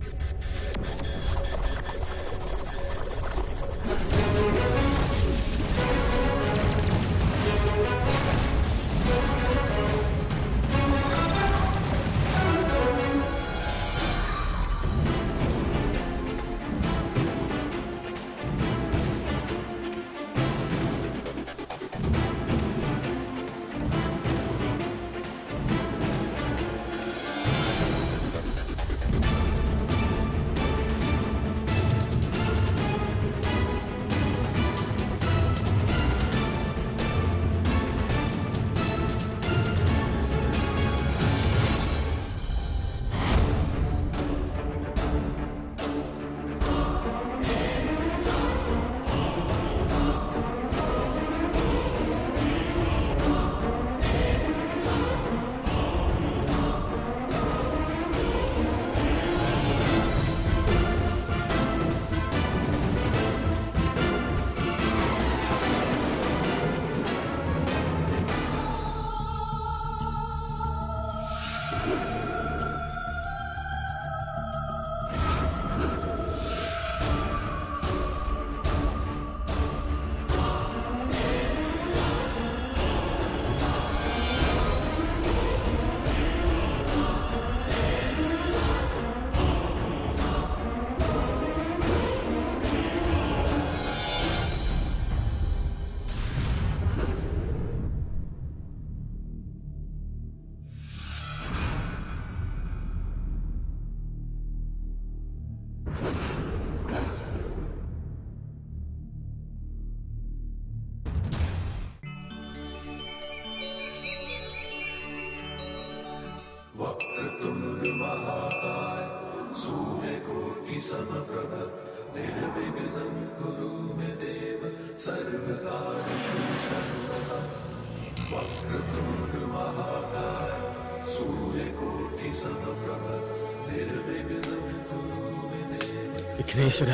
വിഘ്നേശ്വര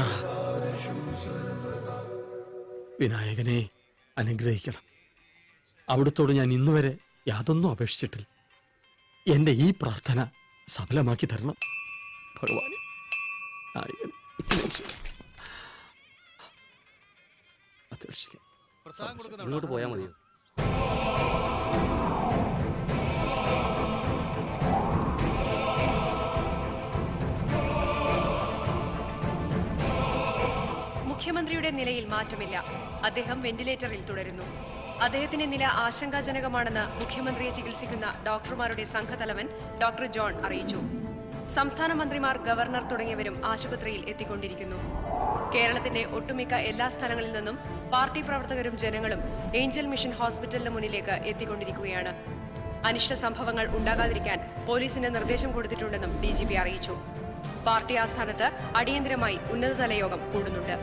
വിനായകനെ അനുഗ്രഹിക്കണം അവിടുത്തോട് ഞാൻ ഇന്നുവരെ യാതൊന്നും അപേക്ഷിച്ചിട്ടില്ല എന്റെ ഈ പ്രാർത്ഥന സഫലമാക്കി തരണം ഭഗവാനെ നായകൻ വിഘ്നേശ്വര അപേക്ഷിക്കാം ഇങ്ങോട്ട് പോയാൽ മതിയോ മുഖ്യമന്ത്രിയുടെ നിലയിൽ മാറ്റമില്ല അദ്ദേഹം വെന്റിലേറ്ററിൽ തുടരുന്നു അദ്ദേഹത്തിന്റെ നില ആശങ്കാജനകമാണെന്ന് മുഖ്യമന്ത്രിയെ ചികിത്സിക്കുന്ന ഡോക്ടർമാരുടെ സംഘതലവൻ ഡോക്ടർ ജോൺ അറിയിച്ചു സംസ്ഥാന മന്ത്രിമാർ ഗവർണർ തുടങ്ങിയവരും ആശുപത്രിയിൽ എത്തിക്കൊണ്ടിരിക്കുന്നു കേരളത്തിന്റെ ഒട്ടുമിക്ക എല്ലാ സ്ഥലങ്ങളിൽ നിന്നും പാർട്ടി പ്രവർത്തകരും ജനങ്ങളും ഏഞ്ചൽ മിഷൻ ഹോസ്പിറ്റലിന് മുന്നിലേക്ക് എത്തിക്കൊണ്ടിരിക്കുകയാണ് അനിഷ്ട സംഭവങ്ങൾ ഉണ്ടാകാതിരിക്കാൻ പോലീസിന് നിർദ്ദേശം കൊടുത്തിട്ടുണ്ടെന്നും ഡി ജി പി അറിയിച്ചു പാർട്ടി ആസ്ഥാനത്ത് അടിയന്തരമായി ഉന്നതതല യോഗം കൂടുന്നുണ്ട്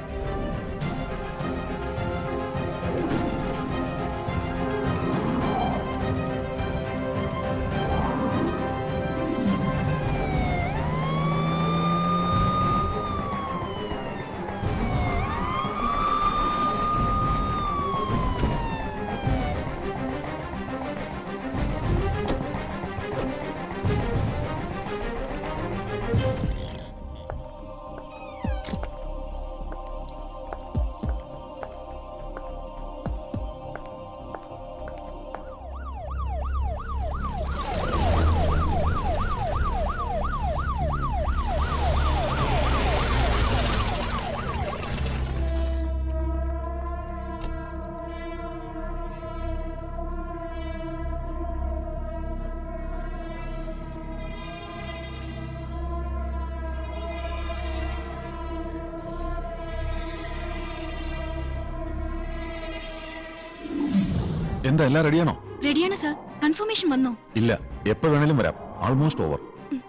എന്താ എല്ലാം റെഡിയാണോ റെഡിയാണ് സാർ കൺഫർമേഷൻ വന്നോ ഇല്ല എപ്പോ വേണേലും വരാം ആൾമോസ്റ്റ് ഓവർ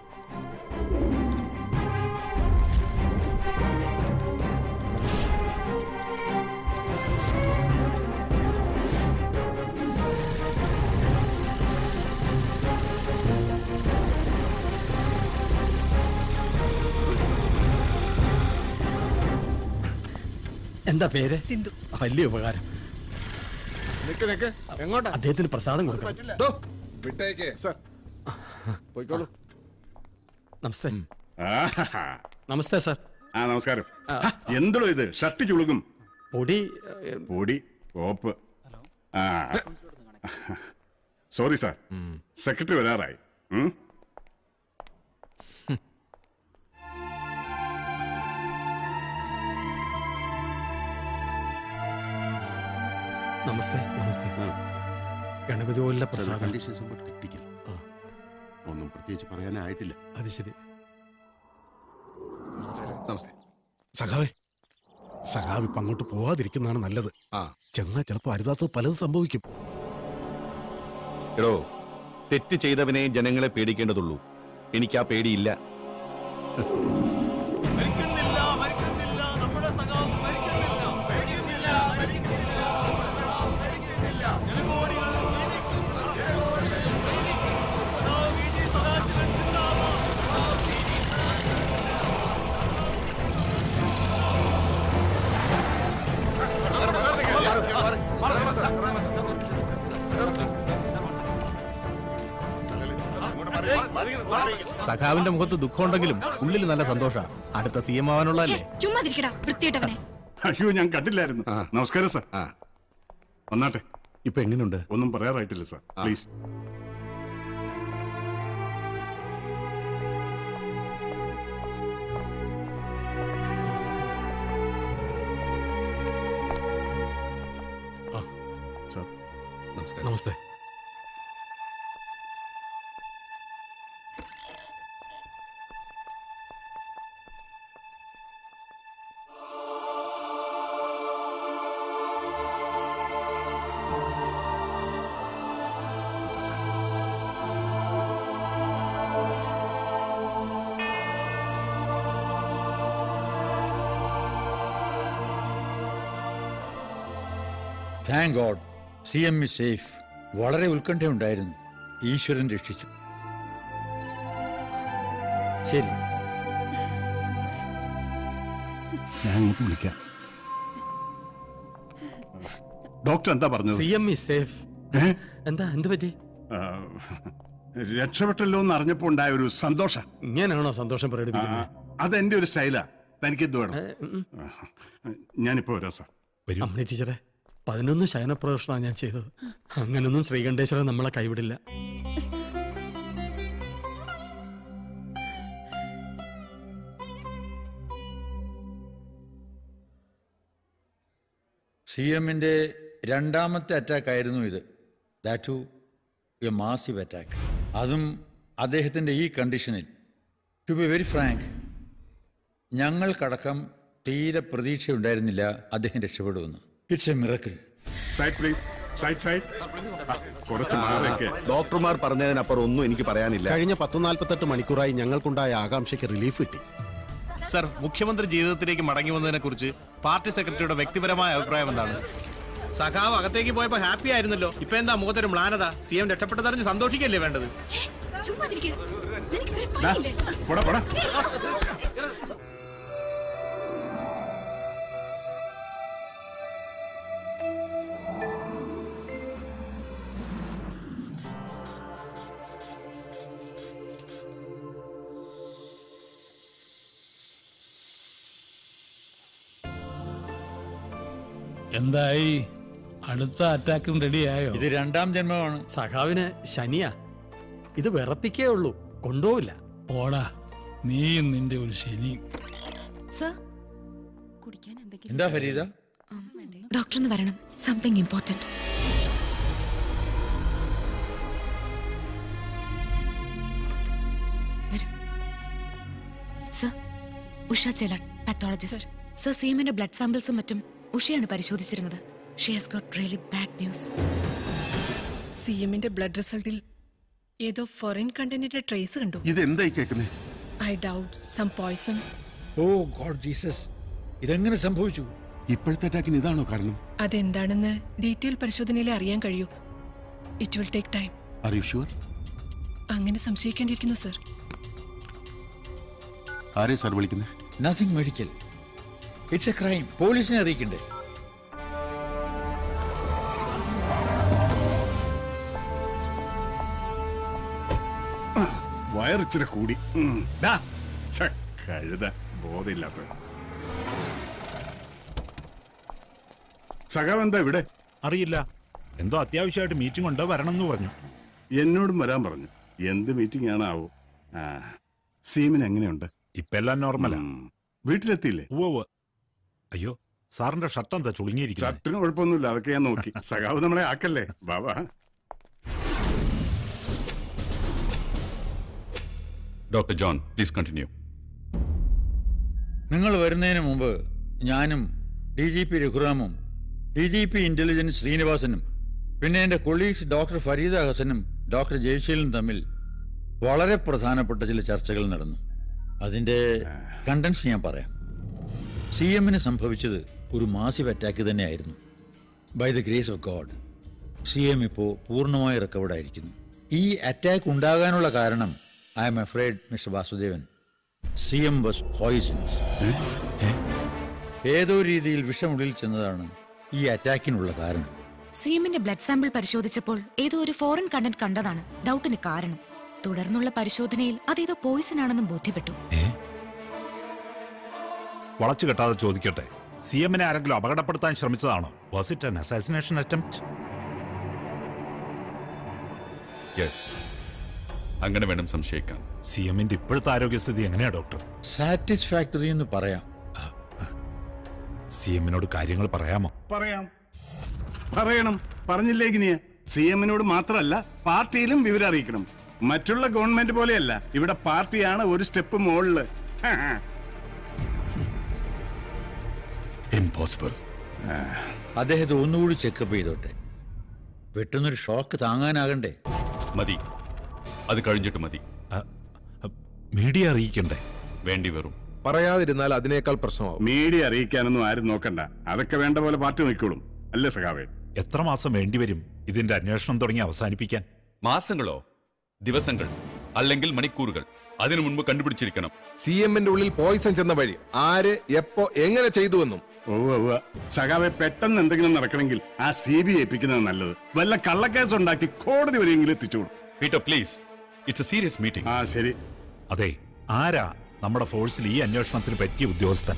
എന്താ പേര് സിന്ധു വലിയ ഉപകാരം നിക്ക് നിക്ക് എങ്ങോട്ടാ അദ്ദേഹത്തിന് പ്രസാദം കൊടുക്കണം വിട്ടേക്ക് സർ പോയിക്കോളൂ നമസ്തേ ആഹാ. നമസ്തേ സാർ ആ നമസ്കാരം ആ, എന്തടോ ഇത് ഷർട്ട് ചുളുകും പൊടി ഏ, പൊടി കോപ്പ് ആ സോറി സാർ സെക്രട്ടറി വരാറായി ഉം? നമസ്തേ നമസ്തേ ഗണപതി കോവിലിലെ പ്രസാദം കണ്ടീഷൻസ് കിട്ടിക്കൽ ഒന്നും പ്രത്യേകിച്ച് പറയാനായിട്ടില്ല അത് ശരി നമസ്തേ സഖാവേ സഖാവ് ഇപ്പൊ അങ്ങോട്ട് പോവാതിരിക്കുന്നതാണ് നല്ലത് ആ ചെന്നാ ചിലപ്പോ അരുതാത്തത് പലതും സംഭവിക്കും എടോ തെറ്റ് ചെയ്തവനെ ജനങ്ങളെ പേടിക്കേണ്ടതുള്ളൂ എനിക്ക് ആ പേടിയില്ല സഖാവിന്റെ മുഖത്ത് ദുഃഖമുണ്ടെങ്കിലും ഉള്ളിൽ നല്ല സന്തോഷ അടുത്ത സി എം ഛേ, ആവാനുള്ളതല്ലേ ചുമ്മാ തിരിക്കടാ വൃത്തിയായിട്ടവനെ അയ്യോ ഞാൻ കണ്ടില്ലായിരുന്നു നമസ്കാരം സാർ ആ വന്നാട്ടെ ഇപ്പൊ എങ്ങനെയുണ്ട് ഒന്നും പറയാറായിട്ടില്ല സാർ പ്ലീസ് സാർ നമസ്കാരം നമസ്തേ thank God C M is safe വളരെ ഉത്കണ്ഠയുണ്ടായിരുന്നു ഈശ്വരൻ രക്ഷിച്ചു ശരി ഞാൻ അങ്ങോട്ട് വിളിക്കാം ഡോക്ടർ എന്താ പറഞ്ഞത് സി എം ഇ സേഫ് ഏ? എന്താ എന്ത് പറ്റി ആ, രക്ഷപ്പെട്ടല്ലോ എന്ന് അറിഞ്ഞപ്പോ ഉണ്ടായ ഒരു സന്തോഷം ഇങ്ങനെയാണോ സന്തോഷം പ്രകടിപ്പിക്കുന്നത് അതെന്റെ ഒരു സ്റ്റൈലാ തനിക്ക് എന്ത് വേണം ഏ, ഉം. ഞാനിപ്പോ വരാം സാർ അമ്മണി ടീച്ചറെ പതിനൊന്ന് ശയനപ്രദർശനമാണ് ഞാൻ ചെയ്തത് അങ്ങനൊന്നും ശ്രീകണ്ഠേശ്വരൻ നമ്മളെ കൈവിടില്ല സി എമ്മിൻ്റെ രണ്ടാമത്തെ അറ്റാക്ക് ആയിരുന്നു ഇത് that too a massive attack അതും അദ്ദേഹത്തിൻ്റെ ഈ കണ്ടീഷനിൽ ടു ബി വെരി ഫ്രാങ്ക് ഞങ്ങൾക്കടക്കം തീരെ പ്രതീക്ഷയുണ്ടായിരുന്നില്ല അദ്ദേഹം രക്ഷപ്പെടുമെന്ന് it's a miracle side please side side കുറച്ച് മാറൊക്കെ ഡോക്ടർമാർ പറഞ്ഞതിനപ്പുറം ഒന്നും എനിക്ക് പറയാനില്ല കഴിഞ്ഞ പത്ത് നാൽപ്പത്തെട്ട് മണിക്കൂറായി ഞങ്ങൾക്കുണ്ടായ ആകാംക്ഷയ്ക്ക് റിലീഫ് കിട്ടി സർ മുഖ്യമന്ത്രി ജീവിതത്തിലേക്ക് മടങ്ങി വന്നതിനെ കുറിച്ച് പാർട്ടി സെക്രട്ടറിയുടെ വ്യക്തിപരമായ അഭിപ്രായം എന്താണ് സഖാവ് അകത്തേക്ക് പോയപ്പോ ഹാപ്പി ആയിരുന്നല്ലോ ഇപ്പൊ എന്താ മുഖത്തൊരു മ്ലാനത സി എം രക്ഷപ്പെട്ടതറിഞ്ഞ് സന്തോഷിക്കല്ലേ വേണ്ടത് ഛേ, ചുമ്മാ തിരിക്കുക നിനക്ക് വേറെ ദാ, പണിയില്ലേ പോടാ പോടാ എന്തായി അടുത്ത അറ്റാക്കും റെഡിയായോ ഇത് രണ്ടാം ജന്മമാണ് സഖാവിന് ശനിയാ ഇത് വിറപ്പിക്കേ ഉള്ളൂ കൊണ്ടുപോവില്ല പോടാ നീയും നിന്റെ ഒരു ശനി സർ കുടിക്കാൻ എന്തെങ്കിലും എന്താ ഫരീദ ഡോക്ടർ ഒന്ന് വരണം something important sir Usha Chelat pathologist sir സീമിന്റെ ബ്ലഡ് സാമ്പിൾസും മറ്റും ഉഷയാണ് പരിശോധിച്ചിരുന്നത് she has got really bad news C എമ്മിന്റെ ബ്ലഡ് റിസൾട്ടിൽ ഏതോ ഫോറിൻ കണ്ടന്റിന്റെ ട്രേസ് കണ്ടു ഇതെന്തായി കേൾക്കുന്നേ I doubt some poison oh God Jesus ഇതെങ്ങനെ സംഭവിച്ചു ഇപ്പോഴത്തെ അറ്റാക്കിന് ഇതാണോ കാരണം അതെന്താണെന്ന് ഡീറ്റെയിൽ പരിശോധനയിലെ അറിയാൻ കഴിയൂ it will take time are you sure അങ്ങനെ സംശയിക്കേണ്ടിയിരിക്കുന്നു സർ ആരെ സാർ വിളിക്കുന്നത് nothing medical it's a crime പോലീസിനെ അറിയിക്കണ്ടേ വയറിച്ചിരി കൂടി ഉം. ഡാ, ഛെ, കഴുത ബോധമില്ലാത്ത സഖാവ് എന്താ ഇവിടെ അറിയില്ല എന്തോ അത്യാവശ്യമായിട്ട് മീറ്റിംഗ് ഉണ്ടോ വരണം എന്ന് പറഞ്ഞു എന്നോടും വരാൻ പറഞ്ഞു എന്ത് മീറ്റിംഗ് ആണ് ആവോ ആ സീമിന് എങ്ങനെയുണ്ട് ഇപ്പൊ എല്ലാം നോർമലാ ഉം. വീട്ടിലെത്തിയില്ലേ ഉവ്വ് അയ്യോ സാറിന്റെ ഷർട്ട് എന്താ ചുളുങ്ങിയിരിക്കുന്നത് ഷർട്ടിന് കുഴപ്പമൊന്നുമില്ല അതൊക്കെ ഞാൻ നോക്കി സഖാവ് നമ്മളെ ആക്കല്ലേ ബാബാ ഡോക്ടർ ജോൺ പ്ലീസ് കണ്ടിന്യൂ നിങ്ങൾ വരുന്നതിന് മുമ്പ് ഞാനും ഡി ജി പി രഘുറാമും ഡി ജി പി ഇന്റലിജൻസ് ശ്രീനിവാസനും പിന്നെ എൻ്റെ കൊളീഗ്സ് ഡോക്ടർ ഫരീദ ഹസനും ഡോക്ടർ ജയശീലും തമ്മിൽ വളരെ പ്രധാനപ്പെട്ട ചില ചർച്ചകൾ നടന്നു അതിൻ്റെ കണ്ടൻസ് ഞാൻ പറയാം സി എമ്മിന് സംഭവിച്ചത് ഒരു മാസീവ് അറ്റാക്ക് തന്നെയായിരുന്നു by the grace of God C M ഇപ്പോൾ പൂർണ്ണമായി റിക്കവർഡായിരിക്കുന്നു ഈ അറ്റാക്ക് ഉണ്ടാകാനുള്ള കാരണം I'm afraid mister Vasudevan C M was poisons ഏതോ രീതിയിൽ വിഷമുള്ളിൽ ചെന്നതാണ് ഈ അറ്റാക്കിനുള്ള കാരണം സിഎമ്മിന്റെ ബ്ലഡ് സാമ്പിൾ പരിശോധിച്ചപ്പോൾ ഏതോ ഒരു ഫോറിൻ കണ്ടന്റ് കണ്ടതാണ് ഡൗട്ടിന് കാരണം തുടർന്നുള്ള പരിശോധനയിൽ അതേതോ പോയിസൺ ആണെന്നും ബോധ്യപ്പെട്ടു വളച്ചു കെട്ടാതെ ചോദിക്കട്ടെ സി എമ്മിനെ ആരെങ്കിലും അപകടപ്പെടുത്താൻ ശ്രമിച്ചതാണോ was it an assassination attempt yes അങ്ങനെ വേണം സംശയിക്കാൻ സി എമ്മിന്റെ ഇപ്പോഴത്തെ ആരോഗ്യസ്ഥിതി എങ്ങനെയാ ഡോക്ടർ സാറ്റിസ്ഫാക്ടറി എന്ന് പറയാം സി എമ്മിനോട് കാര്യങ്ങൾ പറയാമോ പറയാം പറയണം പറഞ്ഞില്ലേ ഇനിയെ സി എമ്മിനോട് മാത്രമല്ല പാർട്ടിയിലും വിവരം അറിയിക്കണം മറ്റുള്ള ഗവൺമെന്റ് പോലെയല്ല ഇവിടെ പാർട്ടിയാണ് ഒരു സ്റ്റെപ്പ് മുകളില് ഇമ്പോസിബിൾ അദ്ദേഹത്തെ ഒന്നുകൂടി ചെക്കപ്പ് ചെയ്തോട്ടെ പെട്ടെന്നൊരു ഷോക്ക് താങ്ങാനാകണ്ടേ മതി അത് കഴിഞ്ഞിട്ട് മതി മീഡിയ അറിയിക്കണ്ടേ വേണ്ടി വരും പറയാതിരുന്നാൽ അതിനേക്കാൾ പ്രശ്നമാവും മീഡിയ അറിയിക്കാനൊന്നും ആരും നോക്കണ്ട അതൊക്കെ വേണ്ട പോലെ പാർട്ടി നോക്കിക്കോളും അല്ലേ സഖാവേ എത്ര മാസം വേണ്ടിവരും ഇതിന്റെ അന്വേഷണം തുടങ്ങി അവസാനിപ്പിക്കാൻ മാസങ്ങളോ ദിവസങ്ങൾ അല്ലെങ്കിൽ മണിക്കൂറുകൾ അതിനു മുൻപ് കണ്ടുപിടിച്ചിരിക്കണം സി എമ്മിന്റെ ഉള്ളിൽ പോയിസൺ ചെന്ന വഴി ആര് എപ്പോ എങ്ങനെ ചെയ്തുവെന്നും ഓ ഓ സഖാവെ പെട്ടെന്ന് എന്തെങ്കിലും നടക്കണമെങ്കിൽ ആ സി ബി ഏൽപ്പിക്കുന്നത് നല്ലത് വല്ല കള്ളക്കേസ് ഉണ്ടാക്കി കോടതി വരെയെങ്കിലും എത്തിച്ചുകൊടുക്കും Peter please it's a serious meeting ആ ശരി അതെ ആരാ നമ്മുടെ ഫോഴ്സിൽ ഈ അന്വേഷണത്തിന് പറ്റിയ ഉദ്യോഗസ്ഥൻ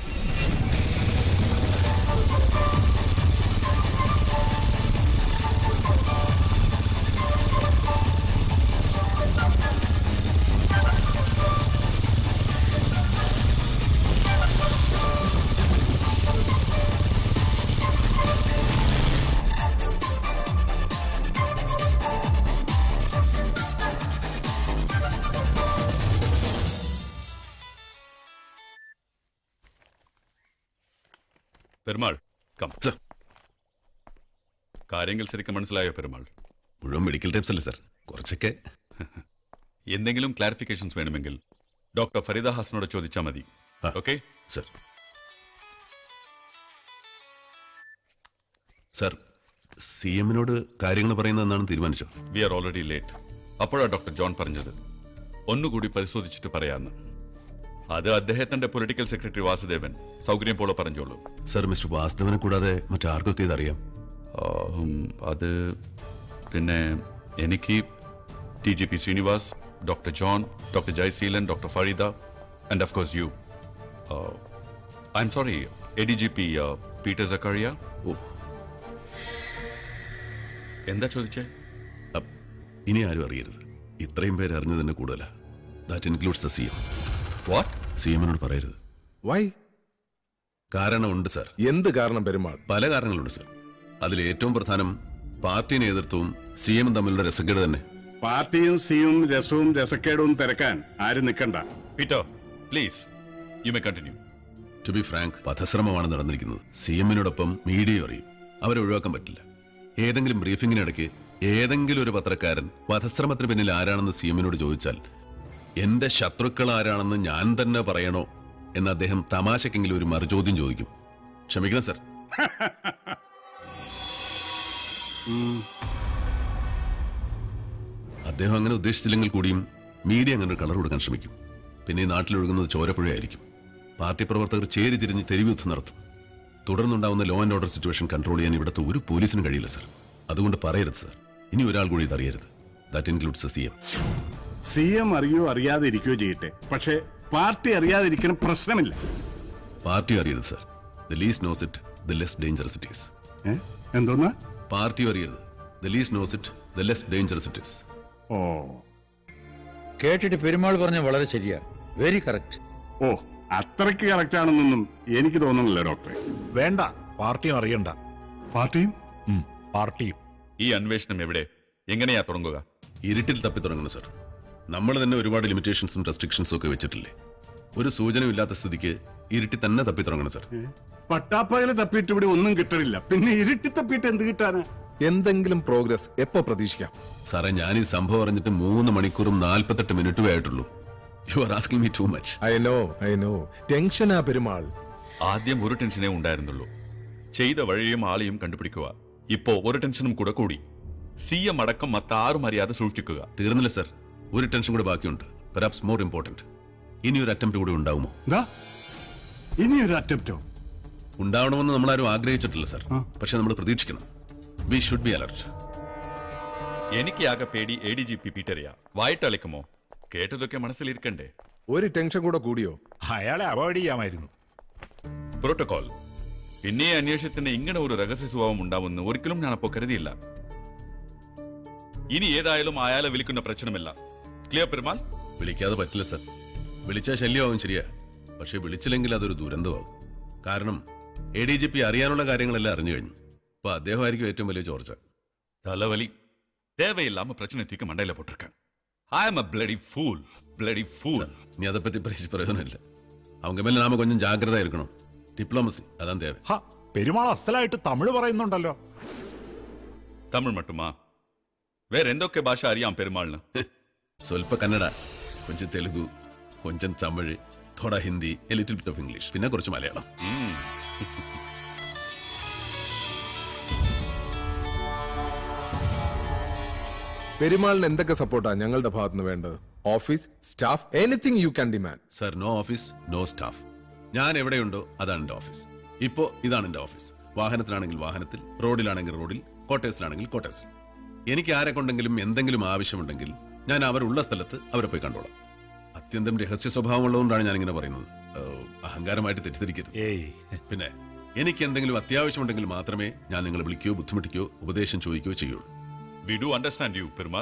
പെരുമാൾ കം കാര്യങ്ങൾ ശരിക്കും മനസ്സിലായോ പെരുമാൾ മുഴുവൻ മെഡിക്കൽ ടൈപ്സ് അല്ലേ സാർ കുറച്ചൊക്കെ എന്തെങ്കിലും ക്ലാരിഫിക്കേഷൻസ് വേണമെങ്കിൽ ഡോക്ടർ ഫരീദ ഹാസനോട് ചോദിച്ചാൽ മതി ഓക്കെ സർ സാർ സി എമ്മിനോട് കാര്യങ്ങൾ പറയുന്നതെന്നാണ് തീരുമാനിച്ചോ വി ആർ ഓൾറെഡി ലേറ്റ് അപ്പോഴാണ് ഡോക്ടർ ജോൺ പറഞ്ഞത് ഒന്നുകൂടി പരിശോധിച്ചിട്ട് പറയാന്ന് അത് അദ്ദേഹത്തിന്റെ പൊളിറ്റിക്കൽ സെക്രട്ടറി വാസുദേവൻ സൗകര്യം പോലെ പറഞ്ഞോളൂ സർ മിസ്റ്റർ വാസുദേവനെ കൂടാതെ മറ്റാർക്കൊക്കെ ഇതറിയാം ആഹും, അത് പിന്നെ എനിക്ക് D G P Srinivas doctor John doctor Jayaseelan doctor Fareeda and of course you I'm sorry A D G P Peter Zachariah oh എന്താ ചോദിച്ചേ അപ്പ് ഇനി ആരും അറിയരുത് ഇത്രയും പേര് അറിഞ്ഞത് തന്നെ കൂടുതലാ that includes the C M what C എമ്മിനോട് പറയരുത് വൈ കാരണമുണ്ട് സാർ എന്ത് കാരണം പെരുമാൾ പല കാരണങ്ങളുണ്ട് സാർ അതിൽ ഏറ്റവും പ്രധാനം പാർട്ടി നേതൃത്വവും സി എമ്മും തമ്മിലുള്ള രസക്കേട് തന്നെ പാർട്ടിയും സിയും രസവും രസക്കേടും തിരക്കാൻ ആരും നിൽക്കണ്ട Peter please you may continue to be frank വധശ്രമമാണ് നടന്നിരിക്കുന്നത് സി എമ്മിനോടൊപ്പം മീഡിയ അറിയും അവരെ ഒഴിവാക്കാൻ പറ്റില്ല ഏതെങ്കിലും ബ്രീഫിങ്ങിനിടയ്ക്ക് ഏതെങ്കിലും ഒരു പത്രക്കാരൻ വധശ്രമത്തിന് പിന്നിൽ ആരാണെന്ന് സി എമ്മിനോട് ചോദിച്ചാൽ എന്റെ ശത്രുക്കൾ ആരാണെന്ന് ഞാൻ തന്നെ പറയണോ എന്ന് അദ്ദേഹം തമാശക്കെങ്കിലും ഒരു മറുചോദ്യം ചോദിക്കും ക്ഷമിക്കണം സർ അദ്ദേഹം അങ്ങനെ ഉദ്ദേശിച്ചില്ലെങ്കിൽ കൂടിയും മീഡിയ അങ്ങനെ ഒരു കളർ കൊടുക്കാൻ ശ്രമിക്കും പിന്നെ ഈ നാട്ടിലൊഴുകുന്നത് ചോരപ്പുഴയായിരിക്കും പാർട്ടി പ്രവർത്തകർ ചേരി തിരിഞ്ഞ് തെരുവുയുദ്ധം നടത്തും തുടർന്നുണ്ടാവുന്ന law and order situation control ചെയ്യാൻ ഇവിടുത്തെ ഒരു പോലീസിനും കഴിയില്ല സർ അതുകൊണ്ട് പറയരുത് സർ ഇനി ഒരാൾ കൂടി ഇത് അറിയരുത് that includes C M C M അറിയോ അറിയാതെ ഇരിക്കുകയോ ചെയ്യട്ടെ പക്ഷേ പാർട്ടി അറിയാതിരിക്കണം പ്രശ്നമില്ല പാർട്ടി അറിയരുത് sir the least knows it the less dangerous it is എന്തോന്നാ പാർട്ടി അറിയരുത് the least knows it the less dangerous it is oh കേട്ടിട്ട് പെരുമാൾ പറഞ്ഞ വളരെ ശരിയാ വെരി കറക്റ്റ് ഓ അത്രയ്ക്ക് കറക്റ്റ് ആണെന്നൊന്നും എനിക്ക് തോന്നുന്നില്ല ഡോക്ടറെ വേണ്ട പാർട്ടിയും അറിയണ്ട പാർട്ടിയും പാർട്ടിയും ഈ അന്വേഷണം എവിടെ എങ്ങനെയാ തുടങ്ങുക ഇരുട്ടിൽ തപ്പി തുടങ്ങണം സർ നമ്മൾ തന്നെ ഒരുപാട് ലിമിറ്റേഷൻസും റെസ്ട്രിക്ഷൻസും ഒക്കെ വെച്ചിട്ടില്ലേ ഒരു സൂചനയും ഇല്ലാത്ത സ്ഥിതിക്ക് ഇരുട്ടി തന്നെ തപ്പി തുടങ്ങണം സർ പട്ടാപ്പകല് തപ്പിയിട്ട് ഇവിടെ ഒന്നും കിട്ടണില്ല പിന്നെ ഇരുട്ടി തപ്പിയിട്ട് എന്ത് കിട്ടാനാ എന്തെങ്കിലും പ്രോഗ്രസ് എപ്പോ പ്രതീക്ഷിക്കാം സാറേ ഞാൻ ഈ സംഭവം അറിഞ്ഞിട്ട് മൂന്ന് മണിക്കൂറും നാൽപ്പത്തെട്ട് മിനിറ്റുമേ ആയിട്ടുള്ളൂ you are asking me too much I know I know ടെൻഷനാ പെരുമാൾ ആദ്യം ഒരു ടെൻഷനേ ഉണ്ടായിരുന്നുള്ളൂ ചെയ്ത വഴിയും ആളെയും കണ്ടുപിടിക്കുക ഇപ്പോ ഒരു ടെൻഷനും കൂടെ കൂടി സി എം അടക്കം മറ്റാരും അറിയാതെ സൂക്ഷിക്കുക തീർന്നില്ല സർ ഒരു ടെൻഷൻ കൂടെ ബാക്കിയുണ്ട് പെറാപ്സ് മോർ ഇമ്പോർട്ടന്റ് ഇനി ഒരു അറ്റംപ്റ്റ് കൂടെ ഉണ്ടാവുമോ ഇനി ഒരു അറ്റംപ്റ്റോ ഉണ്ടാവണമെന്ന് നമ്മളാരും ആഗ്രഹിച്ചിട്ടില്ല സർ പക്ഷെ നമ്മൾ പ്രതീക്ഷിക്കണം വി ഷുഡ് ബി അലർട്ട് എനിക്ക് ആകെ പേടി എ ഡി ജി പി പീറ്ററിയ വായിട്ടളിക്കുമോ കേട്ടതൊക്കെ മനസ്സിലിരിക്കണ്ടേ ഒരു ടെൻഷൻ കൂടെ കൂടിയോ അയാളെ അവോയ്ഡ് ചെയ്യാമായിരുന്നു പ്രോട്ടോകോൾ പിന്നെ ഈ അന്വേഷണത്തിന് ഇങ്ങനെ ഒരു രഹസ്യ സ്വഭാവം ഉണ്ടാവുമെന്ന് ഒരിക്കലും ഞാൻ അപ്പോ കരുതിയില്ല ഇനി ഏതായാലും അയാളെ വിളിക്കുന്ന പ്രശ്നമില്ല ക്ലിയർ പെരുമാൾ വിളിക്കാതെ പറ്റില്ല സർ വിളിച്ചാൽ ശല്യമാവും ശരിയാ പക്ഷെ വിളിച്ചില്ലെങ്കിൽ അതൊരു ദുരന്തമാവും കാരണം എ ഡി ജി പി അറിയാനുള്ള കാര്യങ്ങളെല്ലാം അറിഞ്ഞു കഴിഞ്ഞു അപ്പൊ അദ്ദേഹമായിരിക്കും ഏറ്റവും വലിയ ചോർച്ച തലവലി தேவையில்லாம பிரச்சனை தூக்கி மண்டையில போட்டிருக்கேன் I'm a bloody fool bloody fool நீ அதை பத்தி பேசி பிரயோஜனம் இல்லை அவங்க மேல நாம கொஞ்சம் ஜாக்கிரதா இருக்கணும் ഡിപ്ലോമസി അതാണ് തേവ ഹ പെരുമാൾ അസലായിട്ട് തമിഴ് പറയുന്നുണ്ടല്ലോ തമിഴ് മട്ടുമാ വേറെ എന്തൊക്കെ ഭാഷ അറിയാം പെരുമാളിന് സ്വൽപ്പ കന്നഡ കൊഞ്ചം തെലുഗു കൊഞ്ചം തമിഴ് തോട Hindi a little bit of English പിന്നെ കുറച്ച് മലയാളം പെരുമാളിന് എന്തൊക്കെ സപ്പോർട്ടാ ഞങ്ങളുടെ ഭാഗത്തുനിന്ന് വേണ്ടത് office staff anything you can demand sir no office no staff ഞാൻ എവിടെയുണ്ടോ അതാണ് എന്റെ ഓഫീസ് ഇപ്പോ ഇതാണ് എന്റെ ഓഫീസ് വാഹനത്തിലാണെങ്കിൽ വാഹനത്തിൽ റോഡിലാണെങ്കിൽ റോഡിൽ ക്വാർട്ടേഴ്സിലാണെങ്കിൽ ക്വാർട്ടേഴ്സിൽ എനിക്ക് ആരെ കൊണ്ടെങ്കിലും എന്തെങ്കിലും ആവശ്യമുണ്ടെങ്കിൽ ഞാൻ അവരുള്ള സ്ഥലത്ത് അവരെ പോയി കണ്ടോളാം അത്യന്തം രഹസ്യ സ്വഭാവമുള്ളതുകൊണ്ടാണ് ഞാൻ ഇങ്ങനെ പറയുന്നത് ഏഹ്, അഹങ്കാരമായിട്ട് തെറ്റിദ്ധരിക്കരുത് പിന്നെ എനിക്ക് എന്തെങ്കിലും അത്യാവശ്യമുണ്ടെങ്കിൽ മാത്രമേ ഞാൻ നിങ്ങളെ വിളിക്കുകയോ ബുദ്ധിമുട്ടിക്കുകയോ ഉപദേശം ചോദിക്കുകയോ ചെയ്യുള്ളൂ we do understand you Perumal